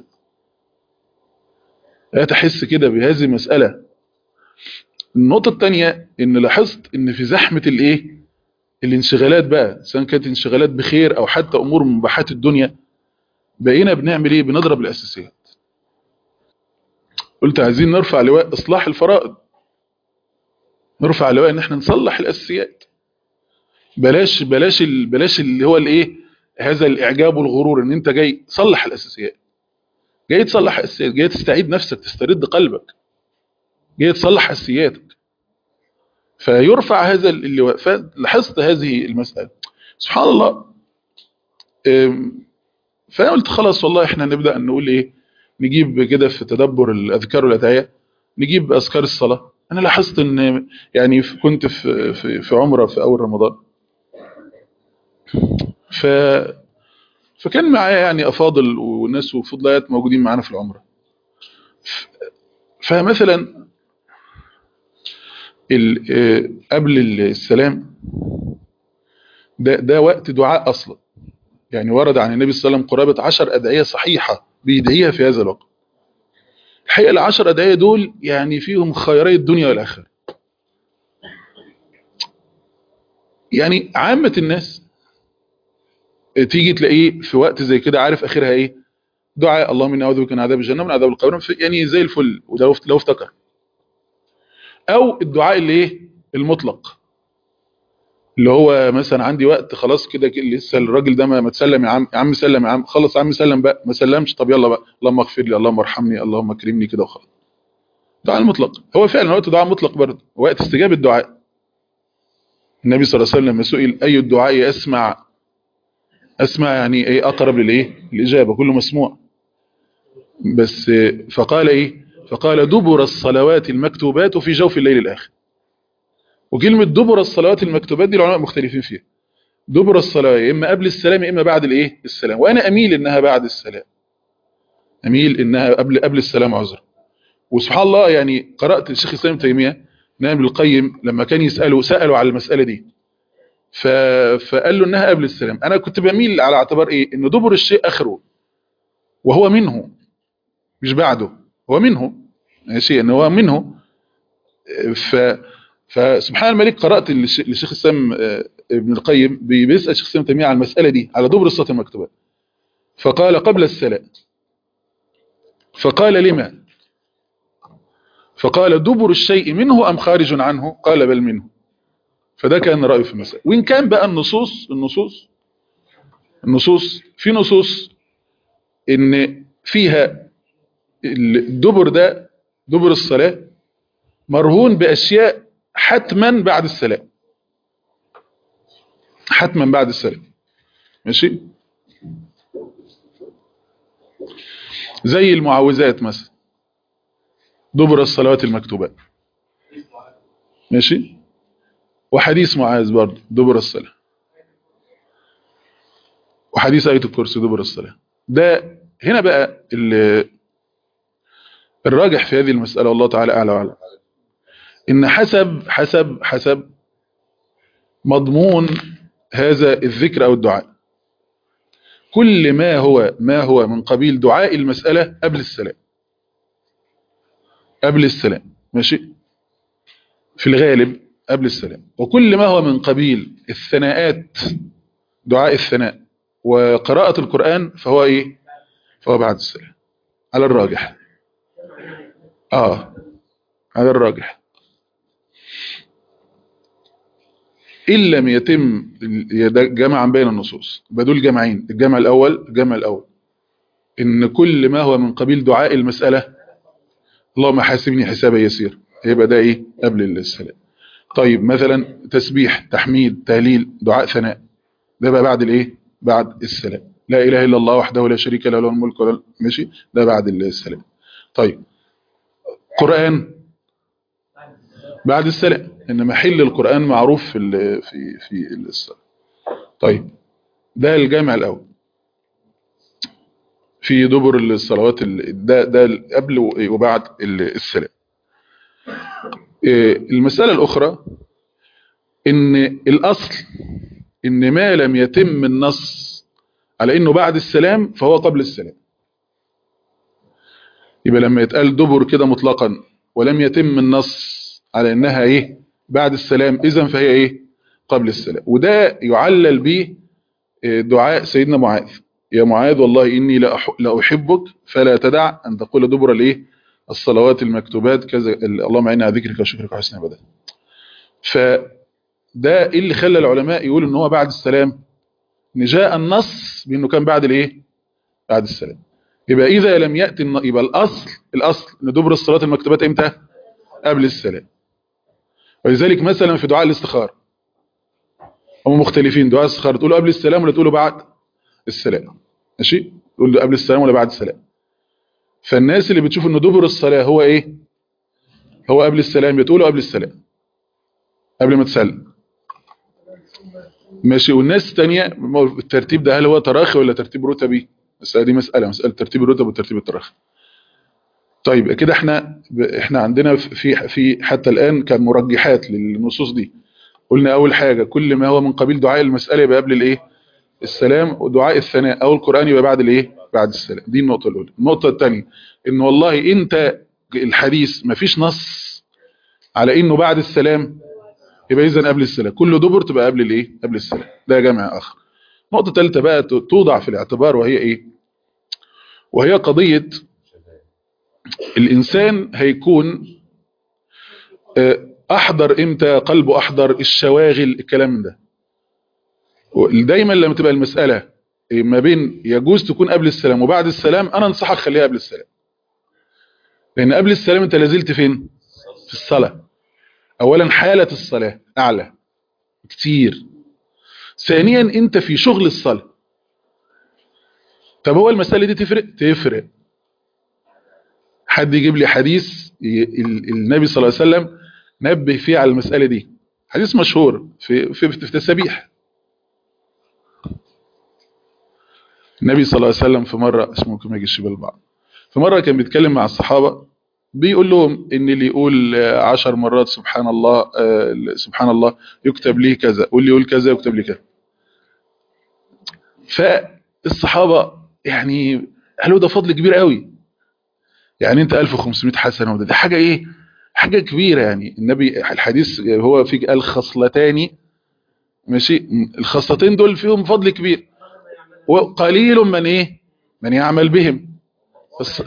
لا تحس كده بهذه المسألة النقطة الثانية ان لاحظت ان في زحمة الايه الانشغالات بقى سواء كانت انشغالات بخير او حتى امور من مباحات الدنيا بقينا بنعمل ايه بنضرب الاساسيات قلت عايزين نرفع لواء اصلاح الفرائض نرفع لواء ان احنا نصلح الاساسيات بلاش بلاش ال بلاش اللي هو الايه هذا الاعجاب والغرور ان انت جاي تصلح الاساسيات جاي تصلح الاساسيات جاي تستعيد نفسك تسترد قلبك جاي تصلح اساسياتك فيرفع هذا اللواء فلاحظت هذه المسألة سبحان الله أم، فأنا قلت خلاص والله احنا نبدأ نقول ايه نجيب كده في تدبر الأذكار والأدعية نجيب أذكار الصلاة أنا لاحظت إن يعني في- كنت في في في عمرة في أول رمضان ف فكان معايا يعني أفاضل وناس وفضليات موجودين معانا في العمرة ف- فمثلا ال- آه، قبل السلام ده ده وقت دعاء أصلا يعني ورد عن النبي صلى الله عليه وسلم قرابة عشر أدعية صحيحة بيدعيها في هذا الوقت الحقيقة العشر أدعية دول يعني فيهم خيري الدنيا والآخرة يعني عامة الناس تيجي تلاقيه في وقت زي كده عارف آخرها إيه دعاء اللهم إني أعوذ بك من عذاب الجنة ومن عذاب القبر في- يعني زي الفل ولو لو افتكر أو الدعاء اللي إيه المطلق اللي هو مثلا عندي وقت خلاص كده كده لسه الراجل ده ما ما تسلم يا عم يا عم سلم يا عم خلص يا عم سلم بقى ما سلمش طب يلا بقى اللهم اغفر لي اللهم ارحمني اللهم اكرمني كده وخلاص دعاء المطلق هو فعلا وقت دعاء مطلق برضه وقت استجابة الدعاء النبي صلى الله عليه وسلم لما سئل أي الدعاء أسمع أسمع يعني إيه أقرب للإيه الإجابة كله مسموع بس فقال إيه فقال دبر الصلوات المكتوبات في جوف الليل الآخر وكلمة دبر الصلوات المكتوبات دي العلماء مختلفين فيها دبر الصلاة يا إما قبل السلام يا إما بعد الإيه السلام وأنا أميل إنها بعد السلام أميل إنها قبل قبل السلام عذرا وسبحان الله يعني قرأت الشيخ الإسلام ابن تيمية نائب القيم لما كان يسأله سأله على المسألة دي ف... فقال له إنها قبل السلام أنا كنت بميل على اعتبار إيه إن دبر الشيء آخره وهو منه مش بعده هو منه ماشي إن هو منه ف... فسبحان الملك قرأت للش- للشيخ الإسلام آه، ابن القيم بي- بيسأل الشيخ الإسلام ابن تيمية على المسألة دي على دبر الصلاة المكتوبة فقال قبل السلام فقال لما فقال دبر الشيء منه أم خارج عنه قال بل منه فده كان رأيه في المسألة وإن كان بقى النصوص النصوص النصوص في نصوص إن فيها الدبر ده دبر الصلاة مرهون بأشياء حتما بعد السلام حتما بعد السلام ماشي زي المعوذات مثلا دبر الصلوات المكتوبات ماشي وحديث معاذ برضه دبر الصلاة وحديث آية الكرسي دبر الصلاة ده هنا بقى ال- الراجح في هذه المسألة والله تعالى أعلى وأعلم إن حسب حسب حسب مضمون هذا الذكر أو الدعاء كل ما هو ما هو من قبيل دعاء المسألة قبل السلام قبل السلام ماشي في الغالب قبل السلام وكل ما هو من قبيل الثناءات دعاء الثناء وقراءة القرآن فهو ايه فهو بعد السلام على الراجح اه على الراجح إن لم يتم ال- ده جمعا بين النصوص بدول جمعين الجمع الأول الجمع الأول إن كل ما هو من قبيل دعاء المسألة اللهم حاسبني حسابا يسير يبقى ده إيه قبل السلام طيب مثلا تسبيح تحميد تهليل دعاء ثناء ده بقى بعد الإيه بعد السلام لا إله إلا الله وحده لا شريك له له الملك وله ماشي ده بعد السلام طيب قرآن بعد السلام ان محل القرآن معروف في ال في في الصلاة طيب ده الجامع الاول في دبر الصلوات ال- ده ده قبل وبعد ال- السلام إيه، المسألة الأخرى إن الأصل إن ما لم يتم النص على إنه بعد السلام فهو قبل السلام يبقى لما يتقال دبر كده مطلقا ولم يتم النص على إنها إيه بعد السلام إذا فهي إيه قبل السلام وده يعلل به إيه، دعاء سيدنا معاذ يا معاذ والله إني لأح- لأحبك فلا تدع أن تقول دبر الإيه الصلوات المكتوبات كذا اللهم عنا على ذكرك وشكرك وحسن عبادتك فده إيه اللي خلى العلماء يقولوا ان هو بعد السلام ان جاء النص بانه كان بعد الايه بعد السلام يبقى اذا لم ياتي الن- يبقى الاصل الاصل ان دبر الصلاه المكتوبات امتى قبل السلام ولذلك مثلا في دعاء الاستخاره هم مختلفين دعاء الاستخاره تقوله قبل السلام ولا تقوله بعد السلام ماشي تقول له قبل السلام ولا بعد السلام فالناس اللي بتشوف ان دبر الصلاه هو ايه هو قبل السلام بتقوله قبل السلام قبل ما تسلم ماشي والناس الثانيه الترتيب ده هل هو تراخي ولا ترتيب رتبي بس دي مساله مساله ترتيب الرتب وترتيب التراخي طيب كده احنا احنا عندنا في في حتى الان كان مرجحات للنصوص دي قلنا اول حاجه كل ما هو من قبيل دعاء المساله يبقى قبل الايه السلام ودعاء الثناء او القران يبقى بعد الايه بعد السلام دي النقطه الاولى النقطه الثانيه ان والله انت الحديث ما فيش نص على انه بعد السلام يبقى اذا قبل السلام كل دبر تبقى قبل الايه قبل السلام ده جمع اخر نقطه ثالثه بقى توضع في الاعتبار وهي ايه وهي قضيه الانسان هيكون احضر امتى قلبه احضر الشواغل الكلام ده دايما لما تبقى المساله ما بين يجوز تكون قبل السلام وبعد السلام انا انصحك خليها قبل السلام لان قبل السلام انت لازلت فين في الصلاه اولا حالة الصلاة اعلى كتير ثانيا انت في شغل الصلاة طب هو المسألة دي تفرق تفرق حد يجيب لي حديث النبي صلى الله عليه وسلم نبه فيه على المسألة دي حديث مشهور في في, في تسابيح النبي صلى الله عليه وسلم في مرة اسمه ممكن ما يجيش بالبعض في مرة كان بيتكلم مع الصحابة بيقول لهم ان اللي يقول عشر مرات سبحان الله سبحان الله يكتب ليه كذا واللي يقول كذا يكتب ليه كذا فالصحابة يعني قالوا ده فضل كبير قوي يعني انت 1500 حسنة وده دي حاجة ايه حاجة كبيرة يعني النبي الحديث هو في قال خصلتان ماشي الخصلتين دول فيهم فضل كبير وقليل من ايه من يعمل بهم بس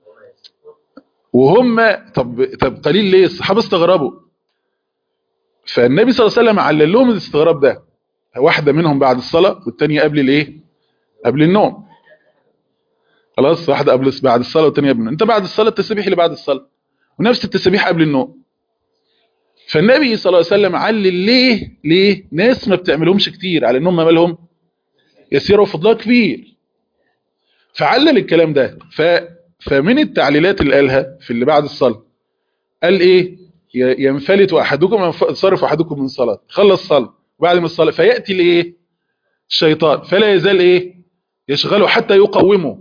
وهم طب طب قليل ليه الصحابه استغربوا فالنبي صلى الله عليه وسلم علل لهم الاستغراب ده واحده منهم بعد الصلاه والثانيه قبل الايه قبل النوم خلاص واحده قبل بعد الصلاه والثانيه قبل النوم انت بعد الصلاه التسبيح اللي بعد الصلاه ونفس التسبيح قبل النوم فالنبي صلى الله عليه وسلم علل ليه ليه ناس ما بتعملهمش كتير على انهم مالهم يسيروا فضلها كبير فعلل الكلام ده ف فمن التعليلات اللي قالها في اللي بعد الصلاة قال ايه ينفلت احدكم ينصرف احدكم من صلاة خلص صلاة وبعد من الصلاة فيأتي الايه الشيطان فلا يزال ايه يشغله حتى يقومه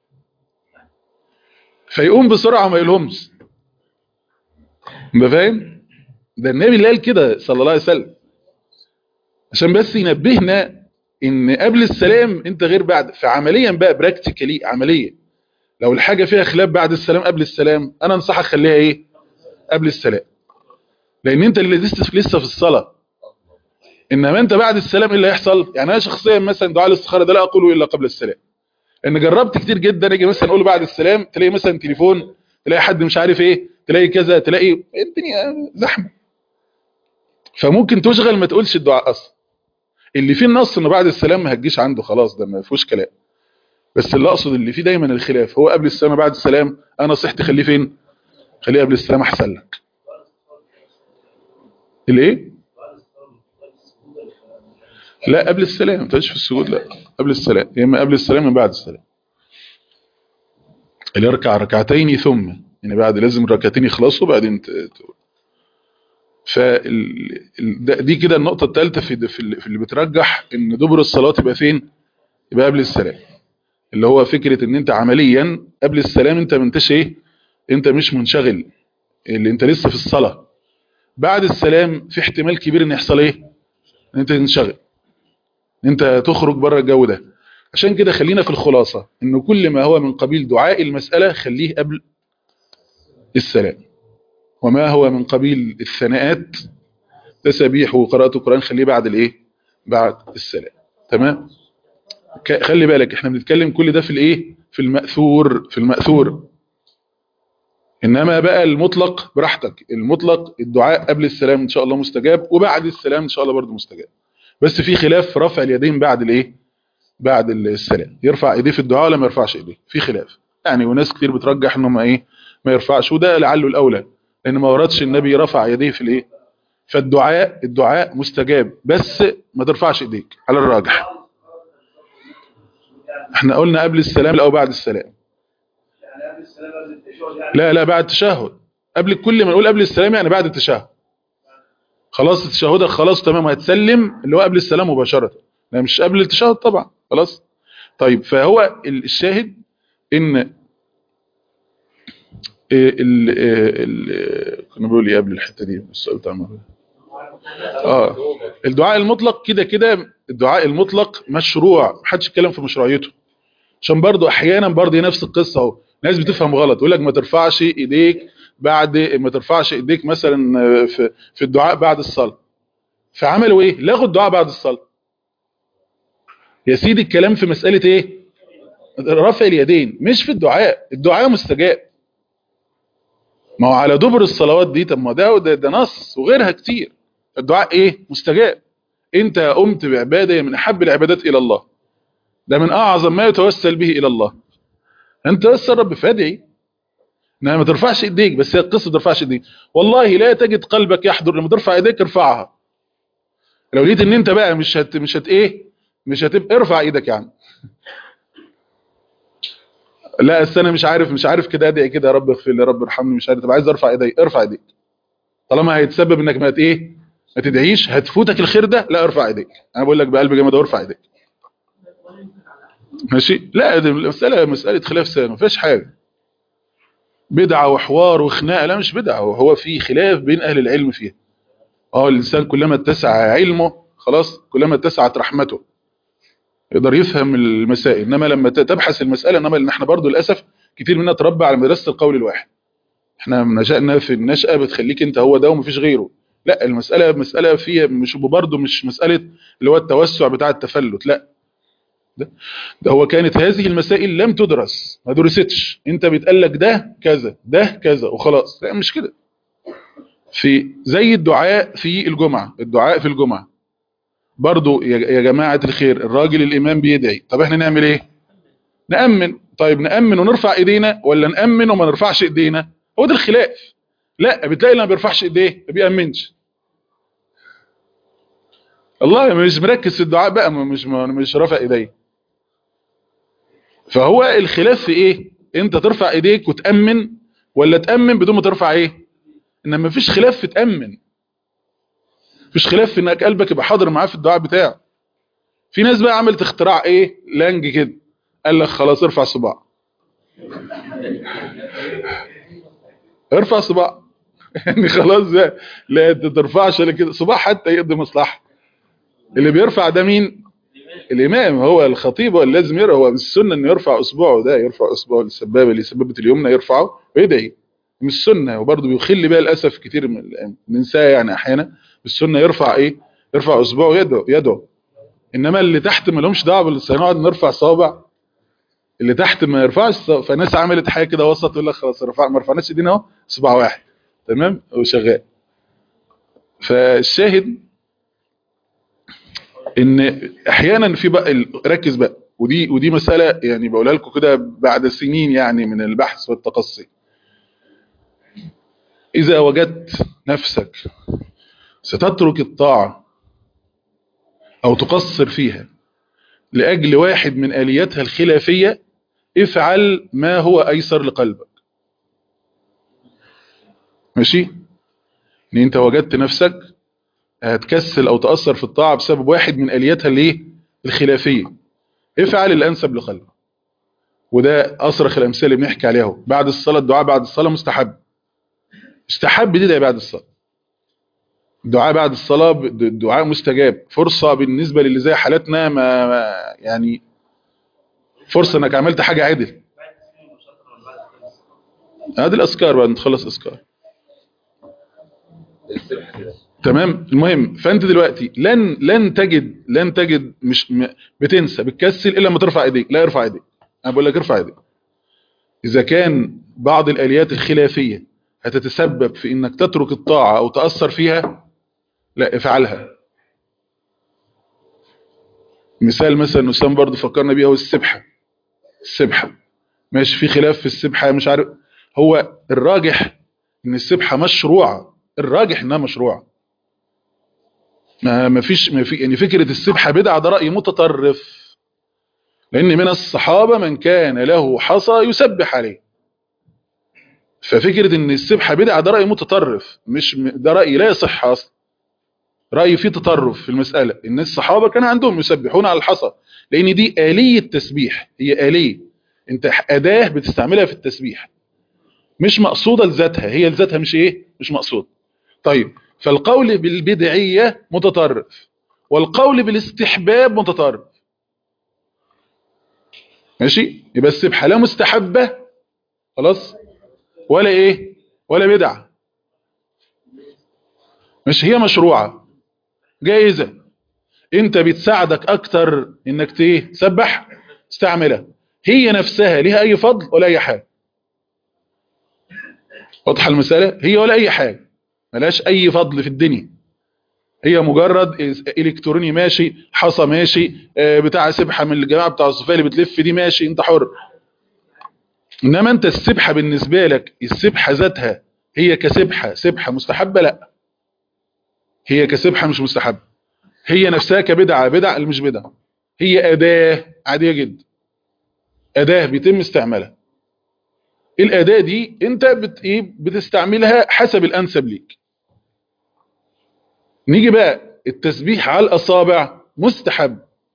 فيقوم بسرعة ما يلهمش ما فاهم ده النبي اللي قال كده صلى الله عليه وسلم عشان بس ينبهنا ان قبل السلام انت غير بعد فعمليا بقى براكتيكالي عمليا لو الحاجة فيها خلاف بعد السلام قبل السلام انا انصحك خليها ايه قبل السلام لان انت اللي لسه لسه في الصلاة انما انت بعد السلام ايه اللي هيحصل يعني انا شخصيا مثلا دعاء الاستخاره ده لا اقوله الا قبل السلام ان جربت كتير جدا اجي مثلا اقوله بعد السلام تلاقي مثلا تليفون تلاقي حد مش عارف ايه تلاقي كذا تلاقي الدنيا زحمه فممكن تشغل ما تقولش الدعاء اصلا اللي فيه النص انه بعد السلام ما هتجيش عنده خلاص ده ما فيهوش كلام بس اللي اقصد اللي فيه دايما الخلاف هو قبل السلام بعد السلام انا صحت خليه فين خليه قبل السلام احسن لك الايه لا قبل السلام ما تقولش في السجود لا قبل السلام يا اما قبل السلام من بعد السلام اللي يركع ركعتين ثم يعني بعد لازم الركعتين يخلصوا بعدين تقول ف دي كده النقطه الثالثه في في اللي بترجح ان دبر الصلاه يبقى فين يبقى قبل السلام اللي هو فكره ان انت عمليا قبل السلام انت ما انتش ايه انت مش منشغل اللي انت لسه في الصلاه بعد السلام في احتمال كبير ان يحصل ايه ان انت تنشغل انت تخرج بره الجو ده عشان كده خلينا في الخلاصة ان كل ما هو من قبيل دعاء المسألة خليه قبل السلام وما هو من قبيل الثناءات تسبيح وقراءة القرآن خليه بعد الايه بعد السلام تمام خلي بالك احنا بنتكلم كل ده في الايه في المأثور في المأثور انما بقى المطلق براحتك المطلق الدعاء قبل السلام ان شاء الله مستجاب وبعد السلام ان شاء الله برضه مستجاب بس في خلاف في رفع اليدين بعد الايه بعد السلام يرفع ايديه في الدعاء ولا ما يرفعش ايديه في خلاف يعني وناس كتير بترجح انه ما ايه ما يرفعش وده لعله الاولى لان ما وردش النبي رفع يديه في الايه فالدعاء الدعاء مستجاب بس ما ترفعش ايديك على الراجح احنا قلنا قبل السلام او بعد السلام لا لا بعد التشهد قبل كل ما نقول قبل السلام يعني بعد التشهد خلاص تشهدك خلاص تمام هتسلم اللي هو قبل السلام مباشرة لا مش قبل التشهد طبعا خلاص طيب فهو الشاهد ان ال ال كنا بنقول ايه قبل الحته دي السؤال بتاع المره اه الدعاء المطلق كده كده الدعاء المطلق مشروع محدش يتكلم في مشروعيته عشان برضو احيانا برضو هي نفس القصه اهو ناس بتفهم غلط يقول لك ما ترفعش ايديك بعد ما ترفعش ايديك مثلا في في الدعاء بعد الصلاه فعملوا ايه لغوا الدعاء بعد الصلاه يا سيدي الكلام في مساله ايه رفع اليدين مش في الدعاء الدعاء مستجاب ما هو على دبر الصلوات دي طب ما ده ده, ده نص وغيرها كتير الدعاء ايه مستجاب انت قمت بعباده من احب العبادات الى الله ده من اعظم ما يتوسل به الى الله انت بس رب فادعي انما ما ترفعش ايديك بس هي القصه ما ترفعش ايديك والله لا تجد قلبك يحضر لما ترفع ايديك ارفعها لو لقيت ان انت بقى مش هت مش هت ايه مش هتبقى ارفع ايدك يعني لا أصل انا مش عارف مش عارف كده ادعي كده يا رب اغفر لي يا رب ارحمني مش عارف طب عايز ارفع ايدي ارفع ايديك طالما هيتسبب انك ما ايه ما تدعيش هتفوتك الخير ده لا ارفع ايديك انا بقول لك بقلب جامد ارفع ايديك ماشي لا دي المساله مساله خلاف سنه ما فيهاش حاجه بدعه وحوار وخناقه لا مش بدعه هو في خلاف بين اهل العلم فيها اه الانسان كلما اتسع علمه خلاص كلما اتسعت رحمته يقدر يفهم المسائل انما لما تبحث المساله انما ان احنا برضو للاسف كتير مننا تربى على مدرسه القول الواحد احنا نشأنا في النشأة بتخليك انت هو ده ومفيش غيره لا المسألة مسألة فيها مش برضه مش مسألة اللي هو التوسع بتاع التفلت لا ده, ده هو كانت هذه المسائل لم تدرس ما درستش انت بيتقال لك ده كذا ده كذا وخلاص لا مش كده في زي الدعاء في الجمعة الدعاء في الجمعة برضو يا جماعة الخير الراجل الإمام بيدعي طب احنا نعمل ايه نأمن طيب نأمن ونرفع ايدينا ولا نأمن وما نرفعش ايدينا هو ده الخلاف لا بتلاقي اللي ما بيرفعش ايديه ما بيأمنش الله مش مركز في الدعاء بقى مش مش رافع ايديه فهو الخلاف في ايه انت ترفع ايديك وتأمن ولا تأمن بدون ما ترفع ايه انما مفيش خلاف في تأمن مفيش خلاف في انك قلبك يبقى حاضر معاه في الدعاء بتاعه في ناس بقى عملت اختراع ايه لانج كده قال لك خلاص ارفع صباع ارفع صباع يعني خلاص ده لا ترفعش ولا كده صباع حتى يقضي مصلحه اللي بيرفع ده مين الامام هو الخطيب هو اللي لازم يرفع هو السنه انه يرفع اصبعه ده يرفع اصبعه السبابه اللي سببت اليمنى يرفعه ويدعي مش سنه وبرضه بيخل بيها للاسف كتير من ننساها يعني احيانا السنه يرفع ايه يرفع اصبعه يدعو يدعو انما اللي تحت ما لهمش دعوه بالصناعه نرفع صابع اللي تحت ما يرفعش فناس عملت حاجه كده وسط يقول لك خلاص رفع ما رفعناش ايدينا اهو صباع واحد تمام وشغال فالشاهد ان احيانا في بقى ركز بقى ودي ودي مساله يعني بقولها لكم كده بعد سنين يعني من البحث والتقصي اذا وجدت نفسك ستترك الطاعه او تقصر فيها لاجل واحد من الياتها الخلافيه افعل ما هو ايسر لقلبك ماشي ان انت وجدت نفسك هتكسل او تأثر في الطاعة بسبب واحد من الياتها الايه الخلافية افعل الانسب لقلبك وده اصرخ الامثال اللي بنحكي عليها بعد الصلاة الدعاء بعد الصلاة مستحب مستحب دي بعد الصلاة الدعاء بعد الصلاة الدعاء مستجاب فرصة بالنسبة للي زي حالتنا ما, ما يعني فرصة انك عملت حاجة عدل هذه الاذكار بعد نخلص اذكار تمام المهم فانت دلوقتي لن لن تجد لن تجد مش م... بتنسى بتكسل الا لما ترفع ايديك لا ارفع ايديك انا بقول لك ارفع ايديك اذا كان بعض الاليات الخلافيه هتتسبب في انك تترك الطاعه او تاثر فيها لا افعلها مثال مثلا نسام برضه فكرنا بيه هو السبحه السبحه ماشي في خلاف في السبحه مش عارف هو الراجح ان السبحه مشروعه الراجح انها مشروعه ما ما فيش ما في يعني فكره السبحه بدعه ده راي متطرف لان من الصحابه من كان له حصى يسبح عليه ففكره ان السبحه بدعه ده راي متطرف مش م- ده راي لا يصح اصلا راي فيه تطرف في المساله ان الصحابه كان عندهم يسبحون على الحصى لان دي اليه تسبيح هي اليه انت اداه بتستعملها في التسبيح مش مقصوده لذاتها هي لذاتها مش ايه مش مقصود طيب فالقول بالبدعيه متطرف والقول بالاستحباب متطرف ماشي يبقى السبحه لا مستحبه خلاص ولا ايه ولا بدعه مش هي مشروعه جائزه انت بتساعدك اكتر انك ت- ايه تسبح استعملها هي نفسها ليها اي فضل ولا اي حاجه واضحه المساله هي ولا اي حاجه ملهاش اي فضل في الدنيا هي مجرد إز- الكتروني ماشي حصى ماشي آه، بتاع سبحه من الجماعه بتاع الصوفيه اللي بتلف دي ماشي انت حر انما انت السبحه بالنسبه لك السبحه ذاتها هي كسبحه سبحه مستحبه لا هي كسبحه مش مستحبه هي نفسها كبدعه بدعه اللي مش بدعه هي اداه عاديه جدا اداه بيتم استعمالها الاداه دي انت بت ايه بتستعملها حسب الانسب ليك نيجي بقى التسبيح على الاصابع مستحب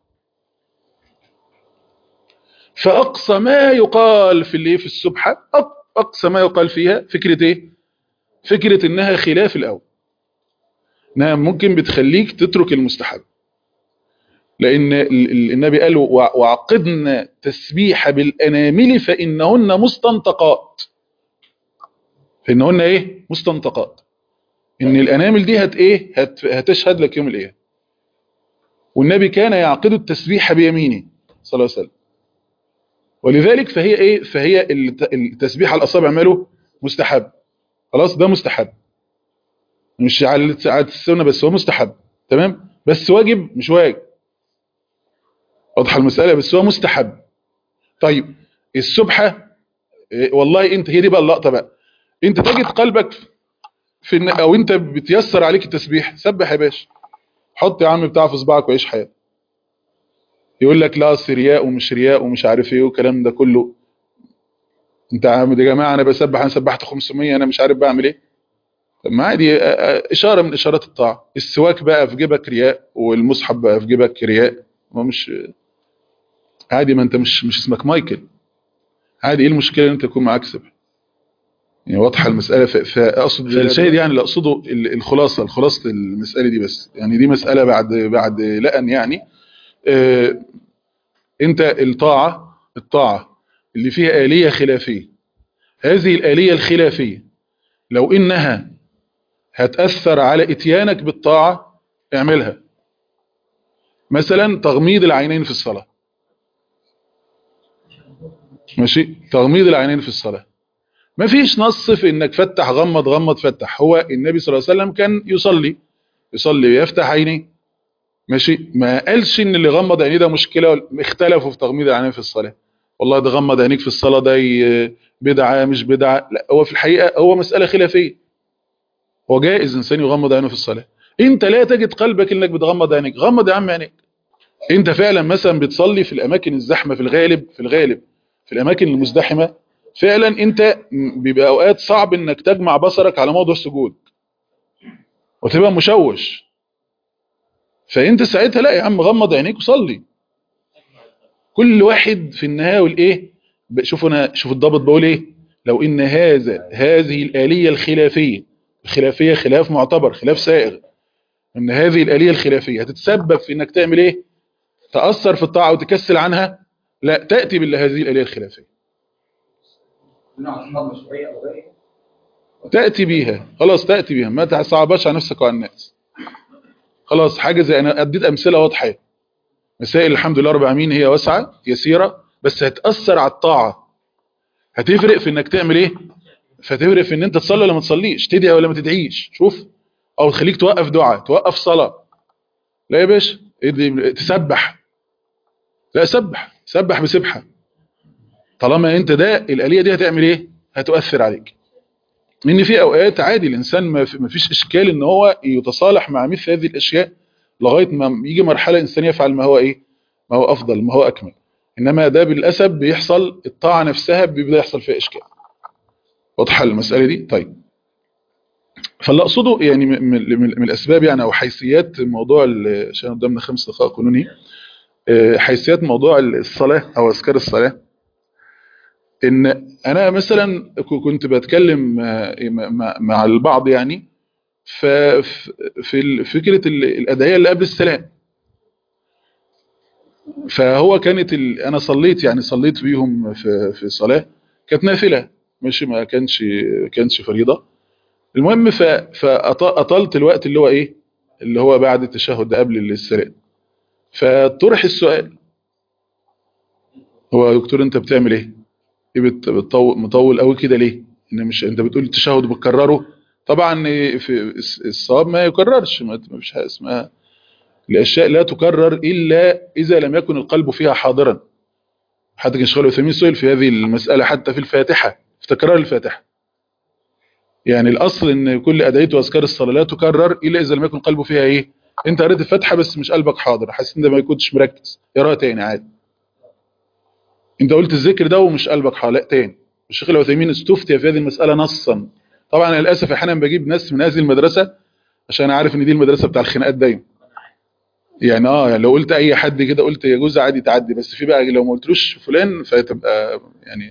فاقصى ما يقال في اللي في السبحه أق- اقصى ما يقال فيها فكره ايه فكره انها خلاف الاول انها ممكن بتخليك تترك المستحب لان ال- ال- النبي قال "وع- وعقدن تسبيح بالانامل فانهن مستنطقات فانهن ايه مستنطقات ان الانامل دي هت ايه هت هتشهد لك يوم القيامه والنبي كان يعقد التسبيح بيمينه صلى الله عليه وسلم ولذلك فهي ايه فهي الت- التسبيح على الاصابع ماله مستحب خلاص ده مستحب مش على على السنه بس هو مستحب تمام بس واجب مش واجب واضحه المساله بس هو مستحب طيب السبحه إيه، والله انت هي دي بقى اللقطه بقى انت تجد قلبك في إن او انت بتيسر عليك التسبيح سبح يا باشا حط يا عم بتاع في صباعك وعيش حياتك يقول لك لا أصل رياء ومش رياء ومش عارف ايه والكلام ده كله انت يا عم يا جماعه انا بسبح انا سبحت 500 انا مش عارف بعمل ايه طب ما عادي آه، آه، اشاره من اشارات الطاعه السواك بقى في جيبك رياء والمصحف بقى في جيبك رياء ما مش عادي ما انت مش مش اسمك مايكل عادي ايه المشكله ان انت تكون معاك سبح يعني واضحه المساله ف- فاقصد فالشاهد يعني اللي اقصده ال- الخلاصه الخلاصه المساله دي بس يعني دي مساله بعد بعد لأن يعني آه، انت الطاعه الطاعه اللي فيها آلية خلافية هذه الآلية الخلافية لو إنها هتأثر على إتيانك بالطاعة اعملها مثلا تغميض العينين في الصلاة ماشي تغميض العينين في الصلاة ما فيش نص في انك فتح غمض غمض فتح هو النبي صلى الله عليه وسلم كان يصلي يصلي ويفتح عينيه ماشي ما قالش ان اللي غمض عينيه ده مشكلة اختلفوا في تغميض العينين في الصلاة والله ده غمض عينيك في الصلاة ده ي- بدعة مش بدعة لا هو في الحقيقة هو مسألة خلافية هو جائز انسان يغمض عينه في الصلاة انت لا تجد قلبك انك بتغمض عينيك غمض يا عم عينيك انت فعلا مثلا بتصلي في الاماكن الزحمة في الغالب في الغالب في الاماكن المزدحمة فعلا انت م- بيبقى اوقات صعب انك تجمع بصرك على موضوع السجود وتبقى مشوش فانت ساعتها لا يا عم غمض عينيك وصلي كل واحد في النهايه والايه ب- شوفوا انا شوف الضابط بقول ايه لو ان هذا هذه الاليه الخلافيه الخلافيه خلاف معتبر خلاف سائغ ان هذه الاليه الخلافيه هتتسبب في انك تعمل ايه تاثر في الطاعه وتكسل عنها لا تاتي بهذه الاليه الخلافيه تاتي بيها خلاص تاتي بيها ما تصعبش على نفسك وعلى الناس خلاص حاجه زي انا اديت امثله واضحه مسائل الحمد لله رب العالمين هي واسعه يسيره بس هتاثر على الطاعه هتفرق في انك تعمل ايه فتفرق في ان انت تصلي ولا ما تصليش تدعي ولا ما تدعيش شوف او تخليك توقف دعاء توقف صلاه لا يا باشا ادي- تسبح لا سبح سبح بسبحه طالما انت ده الاليه دي هتعمل ايه هتؤثر عليك ان في اوقات عادي الانسان ما في- ما فيش اشكال ان هو يتصالح مع مثل هذه الاشياء لغايه ما يجي مرحله انسانيه يفعل ما هو ايه ما هو افضل ما هو اكمل انما ده بالاسف بيحصل الطاعه نفسها بيبدا يحصل فيها اشكال واضحه المساله دي طيب فاللي اقصده يعني من, من, من الاسباب يعني او حيثيات موضوع ال- عشان قدامنا خمس دقائق قانوني آه، حيثيات موضوع الصلاه او اذكار الصلاه ان انا مثلا ك- كنت بتكلم آه، مع- مع البعض يعني ف- ف- في ال- فكره ال- الادعيه اللي قبل السلام فهو كانت ال... انا صليت يعني صليت بيهم في في صلاه كانت نافله مش ما كانش كانش فريضه المهم ف... فاطلت الوقت اللي هو ايه اللي هو بعد التشهد ده قبل السلام فطرح السؤال هو يا دكتور انت بتعمل ايه ايه بت... بتطول مطول قوي كده ليه ان مش انت بتقول التشهد بتكرره طبعا في الصواب ما يكررش ما ما فيش حاجه اسمها الاشياء لا تكرر الا اذا لم يكن القلب فيها حاضرا حتى كان شيخ العثيمين سئل في هذه المساله حتى في الفاتحه في تكرار الفاتحه يعني الاصل ان كل ادعيه واذكار الصلاه لا تكرر الا اذا لم يكن قلبه فيها ايه انت قريت الفاتحه بس مش قلبك حاضر حاسس ان ده ما كنتش مركز اقراها تاني عادي انت قلت الذكر ده ومش قلبك حاضر لا تاني الشيخ العثيمين استفتي في هذه المساله نصا طبعا أنا للاسف احيانا بجيب ناس من هذه المدرسه عشان عارف ان دي المدرسه بتاع الخناقات دايما يعني اه يعني لو قلت اي حد كده قلت يجوز عادي تعدي بس في بقى لو ما قلتلوش فلان فتبقى يعني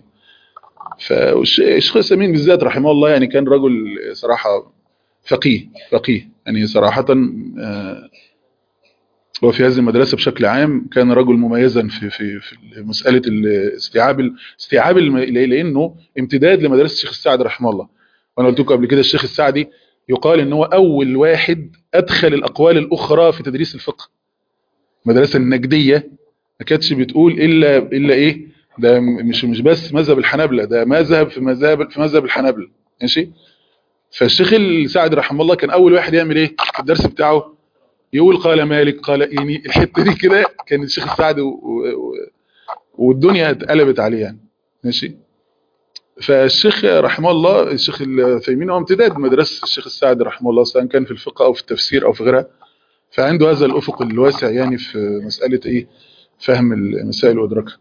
فالشيخ سمين بالذات رحمه الله يعني كان رجل صراحة فقيه فقيه يعني صراحة آه، هو في هذه المدرسة بشكل عام كان رجل مميزا في في في مسألة الاستيعاب استيعاب الم- لأنه امتداد لمدرسة الشيخ السعدي رحمه الله وأنا قلت لكم قبل كده الشيخ السعدي يقال ان هو أول واحد أدخل الأقوال الأخرى في تدريس الفقه المدرسة النجدية ما كانتش بتقول إلا إلا إيه ده مش مش بس مذهب الحنابلة ده مذهب في مذهب في مذهب الحنابلة ماشي فالشيخ السعدي رحمه الله كان أول واحد يعمل إيه في الدرس بتاعه يقول قال مالك قال يعني الحتة دي كده كان الشيخ السعدي و... و... والدنيا اتقلبت عليه يعني ماشي فالشيخ رحمه الله الشيخ الثيمين هو امتداد مدرسة الشيخ السعدي رحمه الله سواء كان في الفقه أو في التفسير أو في غيرها فعنده هذا الأفق الواسع يعني في مسألة إيه فهم المسائل وإدراكها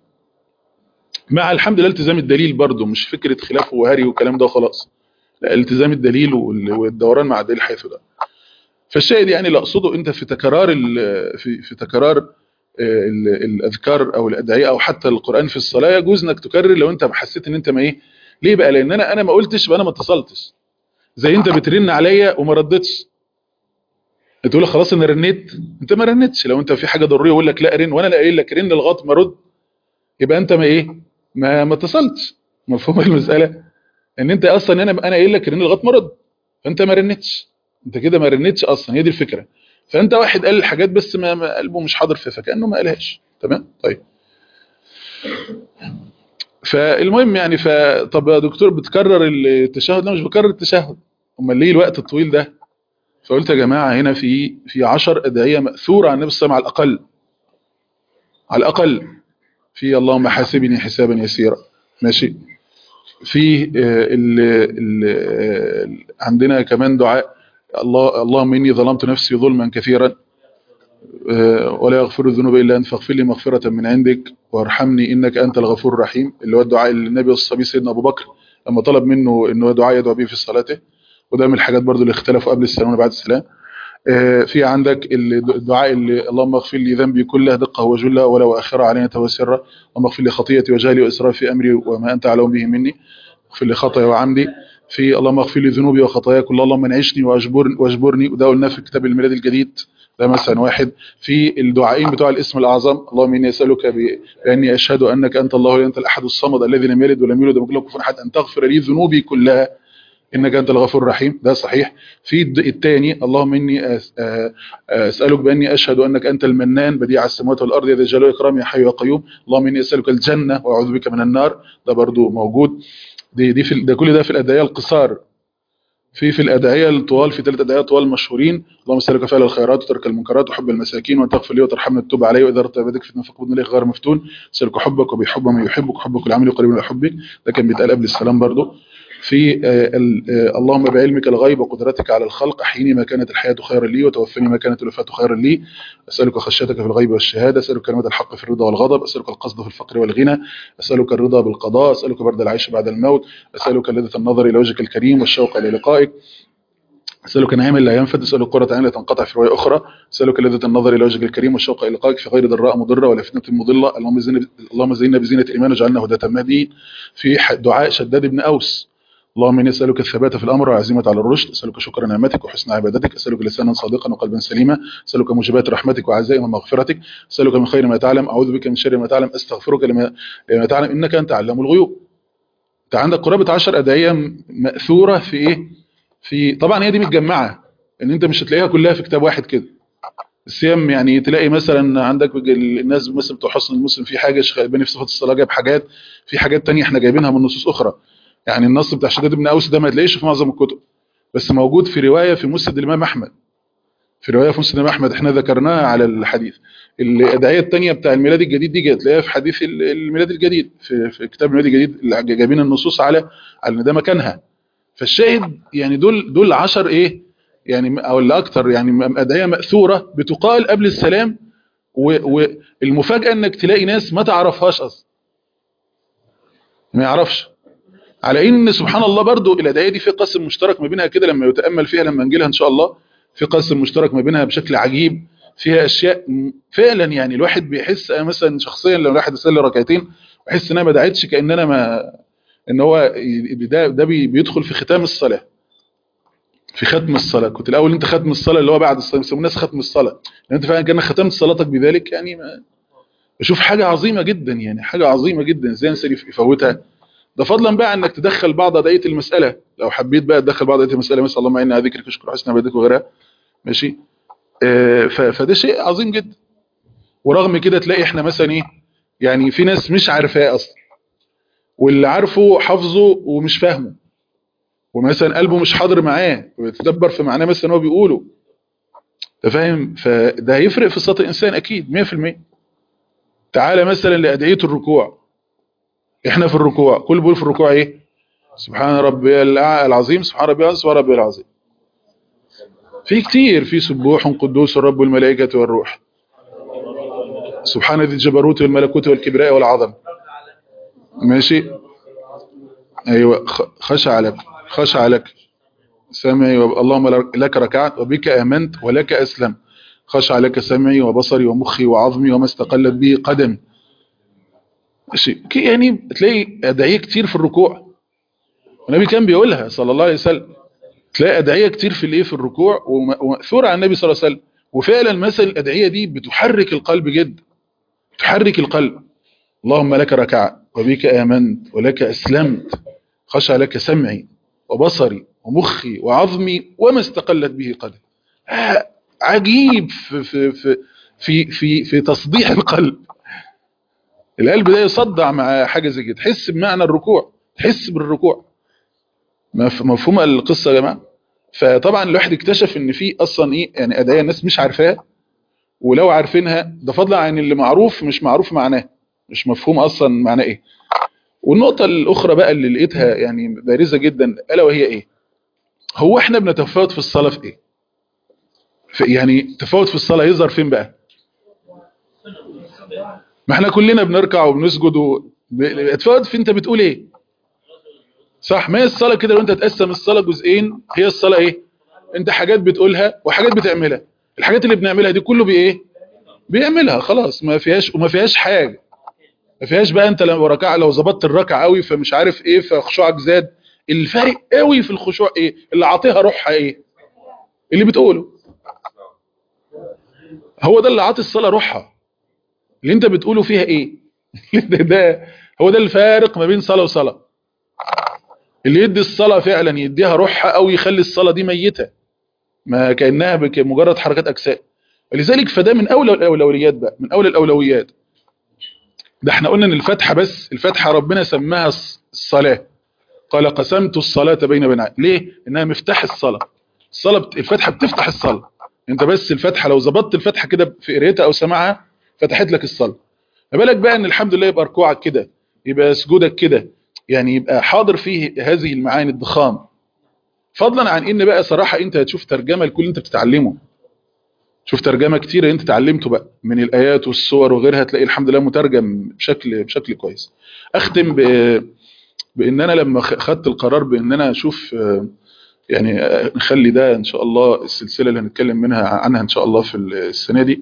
مع الحمد لله التزام الدليل برضه مش فكرة خلاف وهري والكلام ده وخلاص لا التزام الدليل وال- والدوران مع الدليل حيث ده فالشاهد يعني اللي اقصده انت في تكرار ال- في في تكرار آه، ال- الاذكار او الادعيه او حتى القران في الصلاه يجوز انك تكرر لو انت حسيت ان انت ما ايه ليه بقى لان انا انا ما قلتش يبقى انا ما اتصلتش زي انت بترن عليا وما ردتش تقول لي خلاص انا رنيت انت ما رنتش لو انت في حاجه ضروريه يقول لك لا رن وانا لا قايل لك رن لغايه ما ارد يبقى انت ما ايه ما ما اتصلتش مفهوم المساله ان انت اصلا انا انا قايل لك رن لغايه ما ارد فانت ما رنتش انت كده ما رنتش اصلا هي دي الفكره فانت واحد قال الحاجات بس ما ما قلبه مش حاضر فيها فكانه ما قالهاش تمام طيب فالمهم يعني فطب يا دكتور بتكرر التشهد لا مش بكرر التشهد امال ليه الوقت الطويل ده فقلت يا جماعه هنا في في 10 ادعيه ماثوره عن النبي صلى الله عليه وسلم على الاقل على الاقل في اللهم حاسبني حسابا يسيرا ماشي في آه، ال ال آه، عندنا كمان دعاء الله اللهم اني ظلمت نفسي ظلما كثيرا آه، ولا يغفر الذنوب الا انت فاغفر لي مغفره من عندك وارحمني انك انت الغفور الرحيم اللي هو الدعاء اللي النبي والصبي سيدنا ابو بكر لما طلب منه ان هو دعاء يدعو به في صلاته وده من الحاجات برضو اللي اختلفوا قبل السلام وبعد السلام آه، في عندك الدعاء اللي اللهم اغفر لي ذنبي كله دقه وجله ولو اخره علينا وسرا اللهم اغفر لي خطيئتي وجهلي واسرافي في امري وما انت اعلم به مني اغفر لي خطايا وعمدي في اللهم اغفر لي ذنوبي وخطاياي كلها اللهم انعشني واجبرني واجبرني وده قلناه في كتاب الميلاد الجديد ده مثلا واحد في الدعائين بتوع الاسم الاعظم اللهم اني اسالك ب- باني اشهد انك انت الله لا انت الاحد الصمد الذي لم يلد ولم يولد ولم يكن له كفوا احد ان تغفر لي ذنوبي كلها انك انت الغفور الرحيم ده صحيح في الد- الثاني اللهم اني أس- آ- اسالك باني اشهد انك انت المنان بديع السماوات والارض يا ذا الجلال والاكرام يا حي يا قيوم اللهم اني اسالك الجنه واعوذ بك من النار ده برضو موجود دي دي في ال- ده كل ده في الادعيه القصار في في الادعيه الطوال في ثلاث ادعيه طوال مشهورين اللهم اسالك فعل الخيرات وترك المنكرات وحب المساكين وان تغفر لي وترحمني وتتوب علي واذا ردت عبادك فتنه فقبضني اليك غير مفتون اسالك حبك وبحب من يحبك وحبك العمل قريب من حبك ده كان بيتقال قبل السلام برضو في آه، ال- آه، اللهم بعلمك الغيب وقدرتك على الخلق احيني ما كانت الحياة خيرا لي وتوفني ما كانت الوفاة خيرا لي أسألك خشيتك في الغيب والشهادة أسألك كلمة الحق في الرضا والغضب أسألك القصد في الفقر والغنى أسألك الرضا بالقضاء أسألك برد العيش بعد الموت أسألك لذة النظر إلى وجهك الكريم والشوق إلى لقائك أسألك نعيما لا ينفد أسألك قرة عين لا تنقطع في رواية أخرى أسألك لذة النظر إلى وجهك الكريم والشوق إلى لقائك في غير ضراء مضرة ولا فتنة مضلة اللهم زينا اللهم زينا بزينة الإيمان وجعلنا هداة مهديين في ح- دعاء شداد بن أوس اللهم إني أسألك الثبات في الأمر والعزيمة على الرشد أسألك شكر نعمتك وحسن عبادتك أسألك لسانا صادقا وقلبا سليما أسألك موجبات رحمتك وعزائم مغفرتك أسألك من خير ما تعلم أعوذ بك من شر ما تعلم أستغفرك لما, لما تعلم إنك أنت علام الغيوب أنت عندك قرابة عشر أدعية م- مأثورة في إيه في طبعا هي دي متجمعة إن أنت مش هتلاقيها كلها في كتاب واحد كده الصيام يعني تلاقي مثلا عندك الناس مثلا بتوع حسن المسلم في حاجة شيخ الألباني في صفة الصلاة جاب حاجات في حاجات تانية احنا جايبينها من نصوص أخرى يعني النص بتاع شداد بن أوس ده ما تلاقيش في معظم الكتب بس موجود في رواية في مسند الإمام أحمد في رواية في مسند الإمام أحمد احنا ذكرناها على الحديث الأدعية التانية بتاع الميلاد الجديد دي جاية تلاقيها في حديث ال- الميلاد الجديد في, في كتاب الميلاد الجديد اللي جايبين النصوص على على ان ده مكانها فالشاهد يعني دول دول 10 ايه يعني او اللي اكتر يعني ادعيه ماثوره بتقال قبل السلام و- والمفاجاه انك تلاقي ناس ما تعرفهاش اصلا ما يعرفش على ان سبحان الله برضو الادعيه دي في قسم مشترك ما بينها كده لما يتامل فيها لما نجي لها ان شاء الله في قسم مشترك ما بينها بشكل عجيب فيها اشياء م- فعلا يعني الواحد بيحس أنا مثلا شخصيا لو الواحد يصلي ركعتين ويحس ان انا ما دعيتش كان انا ما ان هو ي- ده ده بي- بيدخل في ختام الصلاه في ختم الصلاه كنت الاول انت ختم الصلاه اللي هو بعد الصلاه يسموه الناس ختم الصلاه لان انت فعلا كانك ختمت صلاتك بذلك يعني ما بشوف حاجه عظيمه جدا يعني حاجه عظيمه جدا ازاي الانسان يف- يفوتها ده فضلا بقى انك تدخل بعض ادعيه المساله لو حبيت بقى تدخل بعض ادعيه المساله مثلا اللهم اني على ذكرك اشكر حسن عبادتك وغيرها ماشي آه، ف- فده شيء عظيم جدا ورغم كده تلاقي احنا مثلا ايه يعني في ناس مش عارفاه اصلا واللي عارفه حافظه ومش فاهمه ومثلا قلبه مش حاضر معاه ويتدبر في معناه مثلا هو بيقوله انت فاهم فده هيفرق في صوت الانسان اكيد 100% تعالى مثلا لادعيه الركوع احنا في الركوع كل بيقول في الركوع ايه سبحان ربي الأع- العظيم سبحان ربي العظيم سبحان ربي العظيم في كتير في سبوح قدوس الرب والملائكة والروح سبحان ذي الجبروت والملكوت والكبراء والعظم ماشي ايوه خ- خشع لك خشع لك سمعي وب... اللهم لك ركعت وبك امنت ولك اسلم خشع لك سمعي وبصري ومخي وعظمي وما استقلت به قدم ماشي ك- يعني تلاقي ادعيه كتير في الركوع والنبي كان بيقولها صلى الله عليه وسلم تلاقي ادعيه كتير في الايه في الركوع وم- وماثوره عن النبي صلى الله عليه وسلم وفعلا مثل الادعيه دي بتحرك القلب جدا تحرك القلب اللهم لك ركعت وبك امنت ولك اسلمت خشع لك سمعي وبصري ومخي وعظمي وما استقلت به قدم آه، عجيب في في في في في, في تصديح القلب القلب ده يصدع مع حاجه زي كده تحس بمعنى الركوع تحس بالركوع مف- مفهومه القصه يا جماعه فطبعا الواحد اكتشف ان في اصلا ايه يعني ادعيه الناس مش عارفاها ولو عارفينها ده فضلا عن اللي معروف مش معروف معناه مش مفهوم اصلا معناه ايه والنقطه الاخرى بقى اللي لقيتها يعني بارزه جدا الا وهي ايه هو احنا بنتفاوت في الصلاه في ايه في يعني تفاوت في الصلاه يظهر فين بقى ما احنا كلنا بنركع وبنسجد و... ب- تفاوت في انت بتقول ايه صح ما هي الصلاه كده لو انت تقسم الصلاه جزئين هي الصلاه ايه انت حاجات بتقولها وحاجات بتعملها الحاجات اللي بنعملها دي كله بايه بيعملها خلاص ما فيهاش وما فيهاش حاجه ما فيهاش بقى انت لو ركع لو ظبطت الركعه قوي فمش عارف ايه فخشوعك زاد الفرق قوي في الخشوع ايه اللي عاطيها روحها ايه اللي بتقوله هو ده اللي عاطي الصلاه روحها اللي انت بتقوله فيها ايه ده, ده هو ده الفارق ما بين صلاه وصلاه اللي يدي الصلاه فعلا يديها روحها او يخلي الصلاه دي ميته ما كانها بك- مجرد حركات اجسام ولذلك فده من اولى الاولويات بقى من اولى الاولويات ده احنا قلنا ان الفاتحه بس الفاتحه ربنا سماها الص- الصلاه قال قسمت الصلاه بين بني ليه انها مفتاح الصلاه الصلاه بت... الفاتحه بتفتح الصلاه انت بس الفاتحه لو ظبطت الفاتحه كده في قرايتها او سماعها فتحت لك الصلاه ما بالك بقى ان الحمد لله يبقى ركوعك كده يبقى سجودك كده يعني يبقى حاضر فيه هذه المعاني الضخام فضلا عن ان بقى صراحة انت هتشوف ترجمة لكل اللي انت بتتعلمه شوف ترجمة كتير انت اتعلمته بقى من الايات والصور وغيرها تلاقي الحمد لله مترجم بشكل بشكل كويس اختم ب بان انا لما خ- خدت القرار بان انا اشوف آه، يعني آه، نخلي ده ان شاء الله السلسله اللي هنتكلم منها عنها ان شاء الله في السنه دي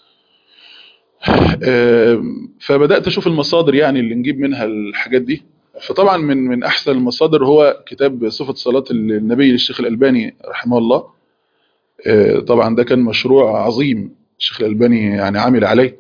آه، فبدات اشوف المصادر يعني اللي نجيب منها الحاجات دي فطبعا من من احسن المصادر هو كتاب صفه صلاه النبي للشيخ الالباني رحمه الله آه، طبعا ده كان مشروع عظيم الشيخ الالباني يعني عامل عليه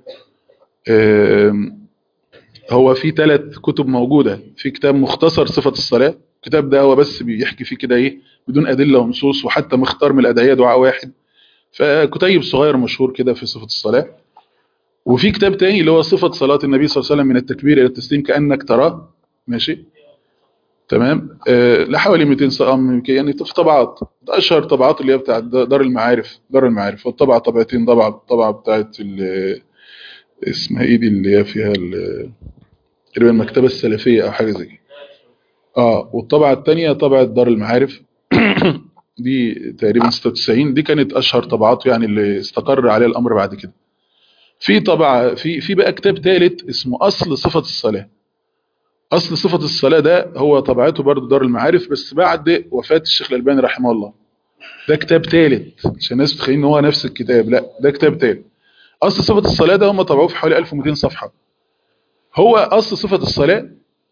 آه، هو في ثلاث كتب موجودة في كتاب مختصر صفة الصلاة الكتاب ده هو بس بيحكي فيه كده ايه بدون أدلة ونصوص وحتى مختار من الأدعية دعاء واحد فكتيب صغير مشهور كده في صفة الصلاة وفي كتاب تاني اللي هو صفة صلاة النبي صلى الله عليه وسلم من التكبير إلى التسليم كأنك تراه ماشي تمام آه لحوالي 200 صفحة يعني في طبعات أشهر طبعات اللي هي بتاعت دار المعارف دار المعارف والطبعة طبعتين طبعة الطبعة بتاعت ال- اسمها ايه دي اللي هي فيها ال- تقريبا المكتبة السلفية أو حاجة زي كده اه والطبعة الثانية طبعة دار المعارف دي تقريبا 96 دي كانت اشهر طبعات يعني اللي استقر عليها الامر بعد كده في طبعة في في بقى كتاب ثالث اسمه اصل صفة الصلاة اصل صفة الصلاة ده هو طبعته برضه دار المعارف بس بعد وفاة الشيخ الالباني رحمه الله ده كتاب ثالث عشان الناس تتخيل ان هو نفس الكتاب لا ده كتاب ثالث اصل صفة الصلاة ده هم طبعوه في حوالي 1200 صفحة هو اصل صفة الصلاة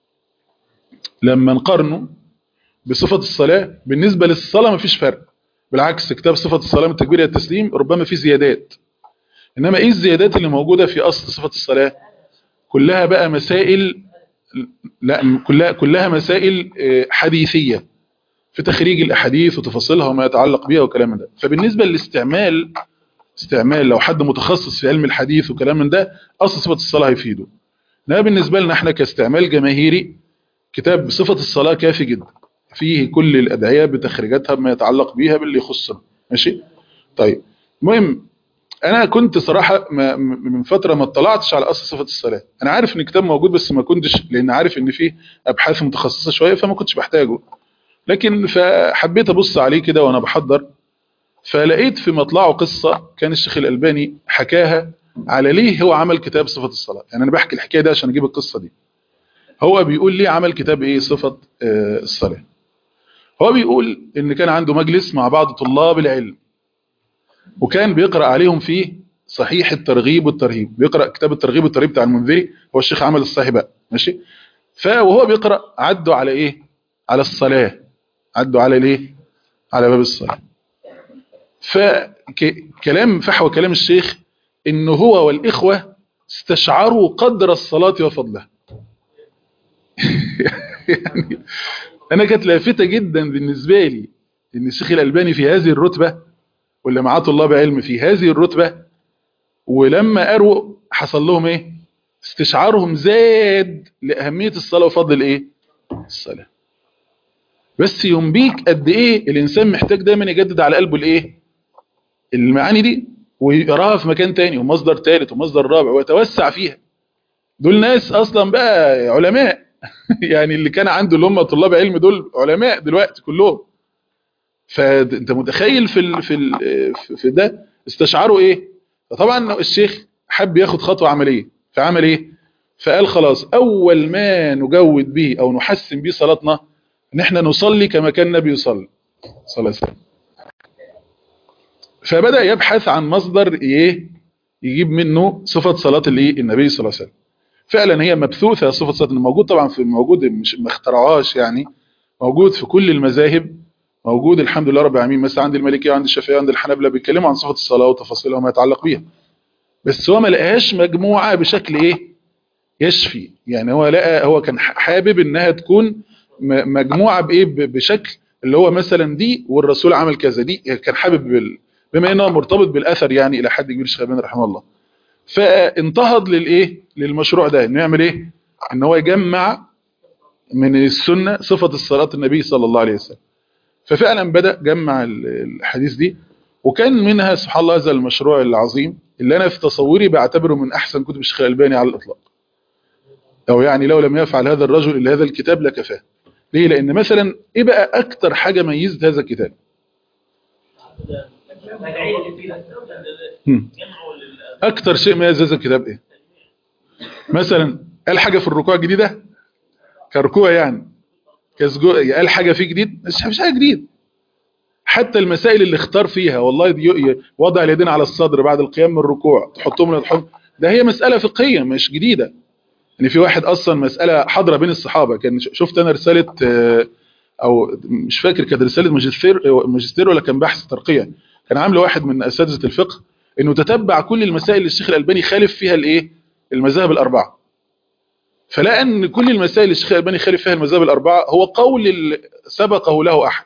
لما نقارنه بصفة الصلاة بالنسبة للصلاة مفيش فرق بالعكس كتاب صفة الصلاة من التكبير إلى التسليم ربما فيه زيادات إنما إيه الزيادات اللي موجودة في أصل صفة الصلاة كلها بقى مسائل لا كلها كلها مسائل آه، حديثية في تخريج الأحاديث وتفاصيلها وما يتعلق بها وكلام من ده فبالنسبة للاستعمال استعمال لو حد متخصص في علم الحديث وكلام من ده أصل صفة الصلاة هيفيده إنما بالنسبة لنا احنا كاستعمال جماهيري كتاب صفة الصلاة كافي جدا فيه كل الأدعية بتخريجاتها بما يتعلق بيها باللي يخصنا ماشي طيب المهم أنا كنت صراحة ما م- من فترة ما اطلعتش على أصل صفة الصلاة أنا عارف إن الكتاب موجود بس ما كنتش لأن عارف إن فيه أبحاث متخصصة شوية فما كنتش بحتاجه لكن فحبيت أبص عليه كده وأنا بحضر فلقيت في مطلعه قصة كان الشيخ الألباني حكاها على ليه هو عمل كتاب صفة الصلاة يعني أنا بحكي الحكاية دي عشان أجيب القصة دي هو بيقول ليه عمل كتاب إيه صفة آه، الصلاة هو بيقول ان كان عنده مجلس مع بعض طلاب العلم وكان بيقرأ عليهم فيه صحيح الترغيب والترهيب بيقرأ كتاب الترغيب والترهيب بتاع المنذري هو الشيخ عمل الصحيح بقى ماشي فوهو بيقرأ عدوا على ايه على الصلاة عدوا على الايه على باب الصلاة فكلام فحوى كلام الشيخ ان هو والإخوة استشعروا قدر الصلاة وفضلها يعني انا كانت لافتة جدا بالنسبة لي ان الشيخ الألباني في هذه الرتبة واللي معاه طلاب علم في هذه الرتبة ولما قروا حصل لهم ايه استشعارهم زاد لأهمية الصلاة وفضل الايه الصلاة بس ينبيك قد ايه الانسان محتاج دايما يجدد على قلبه الايه المعاني دي ويقراها في مكان تاني ومصدر تالت ومصدر رابع ويتوسع فيها دول ناس اصلا بقى علماء يعني اللي كان عنده اللي هم طلاب علم دول علماء دلوقتي كلهم فانت متخيل في ال في ال في ده استشعروا ايه فطبعا الشيخ حب ياخد خطوه عمليه فعمل ايه فقال خلاص اول ما نجود به او نحسن به صلاتنا ان احنا نصلي كما كان النبي يصلي صلى الله عليه وسلم فبدا يبحث عن مصدر ايه يجيب منه صفه صلاه الايه النبي صلى الله عليه وسلم فعلا هي مبثوثه صفه صلاه موجود طبعا في موجود مش ما اخترعوهاش يعني موجود في كل المذاهب موجود الحمد لله رب العالمين مثلا عند المالكيه وعند الشافعيه وعند الحنابلة بيتكلموا عن صفه الصلاه وتفاصيلها وما يتعلق بيها بس هو ما لقاهاش مجموعه بشكل ايه يشفي يعني هو لقى هو كان حابب انها تكون مجموعه بايه بشكل اللي هو مثلا دي والرسول عمل كذا دي كان حابب بال بما انه مرتبط بالاثر يعني الى حد كبير الشيخ الألباني رحمه الله فانتهض للايه للمشروع ده انه يعمل ايه ان هو يجمع من السنه صفه الصلاه النبي صلى الله عليه وسلم ففعلا بدأ جمع الحديث دي وكان منها سبحان الله هذا المشروع العظيم اللي أنا في تصوري بعتبره من أحسن كتب الشيخ الألباني على الإطلاق او يعني لو لم يفعل هذا الرجل الا هذا الكتاب لكفاه ليه لان مثلا ايه بقى اكتر حاجه ميزت هذا الكتاب هم. اكتر شيء ميز هذا الكتاب ايه مثلا قال حاجه في الركوع الجديده كركوع يعني كسجو قال حاجه فيه جديد مش مش حاجه جديد حتى المسائل اللي اختار فيها والله دي ي- وضع اليدين على الصدر بعد القيام من الركوع تحطهم ولا تحط ده هي مساله فقهيه مش جديده يعني في واحد اصلا مساله حاضره بين الصحابه كان ش- شفت انا رساله آه، او مش فاكر كانت رساله ماجستير ماجستير ولا كان بحث ترقيه كان عامله واحد من اساتذه الفقه انه تتبع كل المسائل اللي الشيخ الالباني خالف فيها الايه المذاهب الاربعه فلقى ان كل المسائل اللي الشيخ الالباني خالف فيها المذاهب الاربعه هو قول اللي سبقه له احد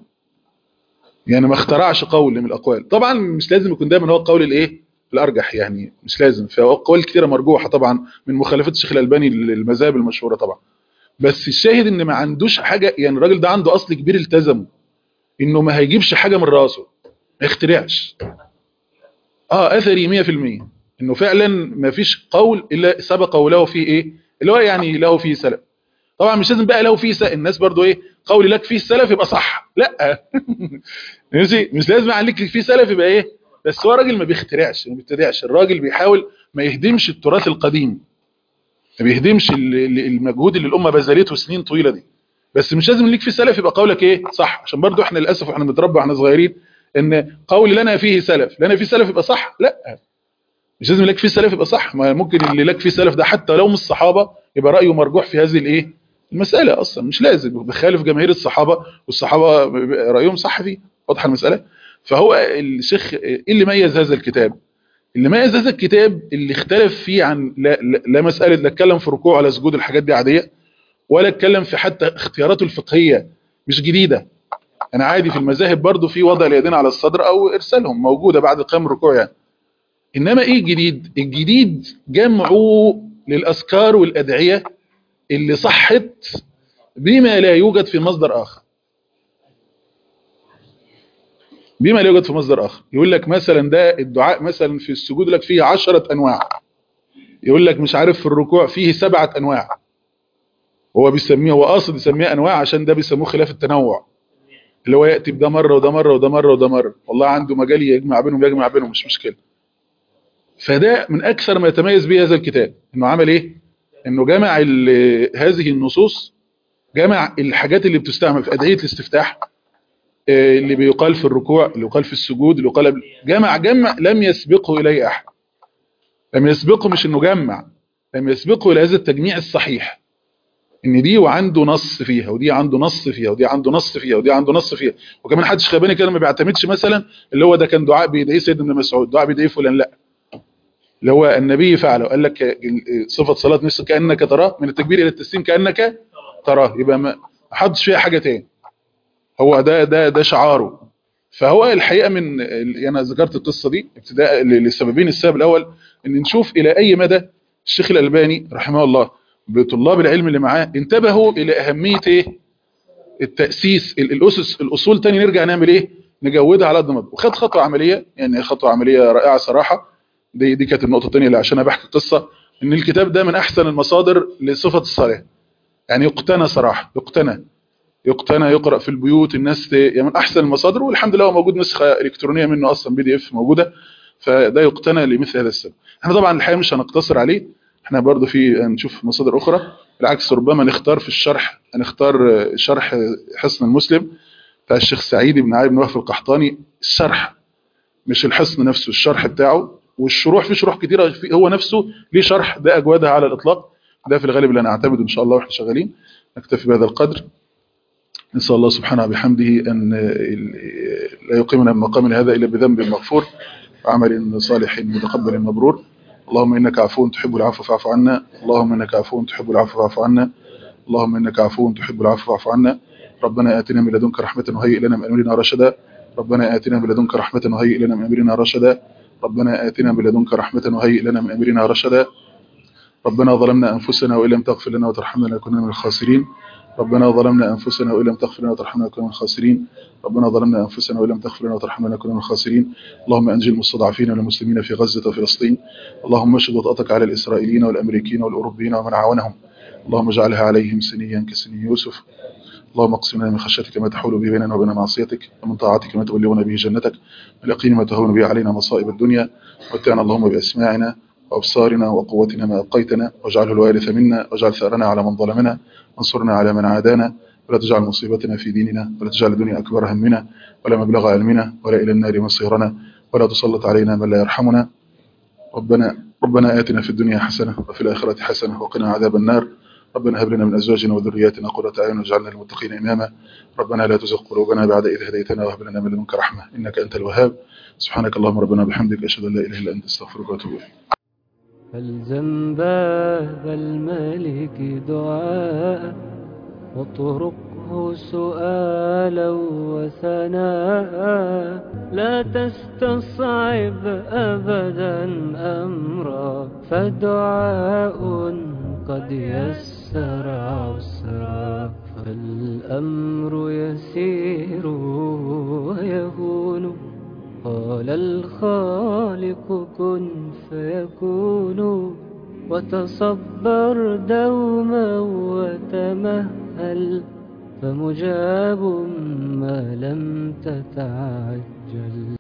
يعني ما اخترعش قول من الاقوال طبعا مش لازم يكون دايما هو القول الايه الارجح يعني مش لازم في اقوال كثيره مرجوحه طبعا من مخالفات الشيخ الالباني للمذاهب المشهوره طبعا بس الشاهد ان ما عندوش حاجه يعني الراجل ده عنده اصل كبير التزمه انه ما هيجيبش حاجه من راسه ما يخترعش اه اثري 100% انه فعلا ما فيش قول الا سبقه له فيه ايه اللي هو يعني له فيه سلف طبعا مش لازم بقى له فيه سلف الناس برضو ايه قولي لك فيه سلف يبقى صح لا ماشي مش لازم عليك فيه سلف يبقى ايه بس هو راجل ما بيخترعش ما بيبتدعش الراجل بيحاول ما يهدمش التراث القديم ما بيهدمش ال- ال- المجهود اللي الامه بذلته سنين طويله دي بس مش لازم ليك في سلف يبقى قولك ايه صح عشان برضو احنا للاسف واحنا بنتربى واحنا صغيرين ان قول لنا فيه سلف لنا فيه سلف يبقى صح لا مش لازم لك فيه سلف يبقى صح ما ممكن اللي لك فيه سلف ده حتى لو مش الصحابه يبقى رايه مرجوح في هذه الايه المساله اصلا مش لازم بخالف جماهير الصحابه والصحابه رايهم صح فيه واضحه المساله فهو الشيخ ايه اللي ميز هذا الكتاب اللي ميز هذا الكتاب اللي اختلف فيه عن لا, لا, لا مساله لا اتكلم في ركوع ولا سجود الحاجات دي عاديه ولا اتكلم في حتى اختياراته الفقهيه مش جديده انا عادي في المذاهب برضو في وضع اليدين على الصدر او ارسالهم موجوده بعد قيام الركوع يعني انما ايه الجديد الجديد جمعوا للاذكار والادعيه اللي صحت بما لا يوجد في مصدر اخر بما لا يوجد في مصدر اخر يقول لك مثلا ده الدعاء مثلا في السجود لك فيه عشرة انواع يقول لك مش عارف في الركوع فيه سبعة انواع هو بيسميه هو قاصد يسميها انواع عشان ده بيسموه خلاف التنوع اللي هو ياتي بده مره وده مره وده مره وده مره والله عنده مجال يجمع بينهم يجمع بينهم مش مشكله فده من اكثر ما يتميز به هذا الكتاب انه عمل ايه انه جمع ال- هذه النصوص جمع الحاجات اللي بتستعمل في ادعيه الاستفتاح آه، اللي بيقال في الركوع اللي يقال في السجود اللي يقال قبل- جمع جمع لم يسبقه اليه احد لم يسبقه مش انه جمع لم يسبقه الى هذا التجميع الصحيح ان دي وعنده نص فيها ودي عنده نص فيها ودي عنده نص فيها ودي عنده نص فيها وكمان حدش خباني كده ما بيعتمدش مثلا اللي هو ده كان دعاء بيدعيه سيدنا ابن مسعود دعاء بيدعيه فلان لا اللي هو النبي فعله قال لك ال- صفه صلاه نصف كانك تراه من التكبير الى التسليم كانك تراه يبقى ما ما حدش فيها حاجه تاني هو ده ده ده شعاره فهو الحقيقه من ال- انا ذكرت القصه دي ابتداء ل- لسببين السبب الاول ان نشوف الى اي مدى الشيخ الالباني رحمه الله بطلاب العلم اللي معاه انتبهوا الى اهميه ايه التاسيس ال- الاسس الاصول تاني نرجع نعمل ايه نجودها على قد ما نقدر وخد خطوه عمليه يعني خطوه عمليه رائعه صراحه دي دي كانت النقطه الثانيه اللي عشان بحكي القصه ان الكتاب ده من احسن المصادر لصفه الصلاه يعني يقتنى صراحه يقتنى يقتنى يقرا في البيوت الناس ت- يعني من احسن المصادر والحمد لله هو موجود نسخه الكترونيه منه اصلا بي دي اف موجوده فده يقتنى لمثل هذا السبب احنا طبعا الحقيقه مش هنقتصر عليه احنا برضو في نشوف مصادر اخرى بالعكس ربما نختار في الشرح هنختار آه، شرح حصن المسلم بتاع الشيخ سعيد بن علي بن وهب القحطاني الشرح مش الحصن نفسه الشرح بتاعه والشروح في شروح كتيره في هو نفسه ليه شرح ده اجودها على الاطلاق ده في الغالب اللي انا اعتمده ان شاء الله واحنا شغالين نكتفي بهذا القدر نسال الله سبحانه وبحمده ان لا يقيمنا من مقام هذا الا بذنب مغفور وعمل صالح متقبل مبرور اللهم انك عفو تحب العفو فاعف عنا اللهم انك عفو تحب العفو فاعف عنا اللهم انك عفو تحب العفو فاعف عنا ربنا آتنا من لدنك رحمة وهيئ لنا من أمرنا رشدا ربنا آتنا من لدنك رحمة وهيئ لنا من أمرنا رشدا ربنا آتنا من لدنك رحمة وهيئ لنا من أمرنا رشدا ربنا ظلمنا أنفسنا وإن لم تغفر لنا وترحمنا لنكون من الخاسرين ربنا ظلمنا أنفسنا وإن لم تغفر لنا وترحمنا لنكون من الخاسرين ربنا ظلمنا أنفسنا وإن لم تغفر لنا وترحمنا لنكون من الخاسرين اللهم أنجي المستضعفين والمسلمين في غزة وفلسطين اللهم اشد وطأتك على الإسرائيليين والأمريكيين والأوروبيين ومن عاونهم اللهم اجعلها عليهم سنيا كسني يوسف اللهم اقسم لنا من خشيتك ما تحول به بيننا وبين معصيتك ومن طاعتك ما تبلغنا به جنتك من اليقين ما تهون به علينا مصائب الدنيا ومتعنا اللهم بأسماعنا وأبصارنا وقوتنا ما أبقيتنا واجعله الوارث منا واجعل ثأرنا على من ظلمنا وانصرنا على من عادانا ولا تجعل مصيبتنا في ديننا ولا تجعل الدنيا أكبر همنا ولا مبلغ علمنا ولا إلى النار مصيرنا ولا تسلط علينا من لا يرحمنا ربنا ربنا آتنا في الدنيا حسنة وفي الآخرة حسنة وقنا عذاب النار ربنا هب لنا من أزواجنا وذرياتنا قرة أعين واجعلنا للمتقين إماما ربنا لا تزغ قلوبنا بعد إذ هديتنا وهب لنا من لدنك رحمة إنك أنت الوهاب سبحانك اللهم ربنا بحمدك أشهد أن لا إله إلا أنت أستغفرك وأتوب إليك فالزم باب الملك دعاء واطرقه سؤالا وثناء لا تستصعب أبدا أمرا فدعاء قد يسر عسرا فالأمر يسير ويهون قال الخالق كن فيكون وتصبر دوما وتمهل فمجاب ما لم تتعجل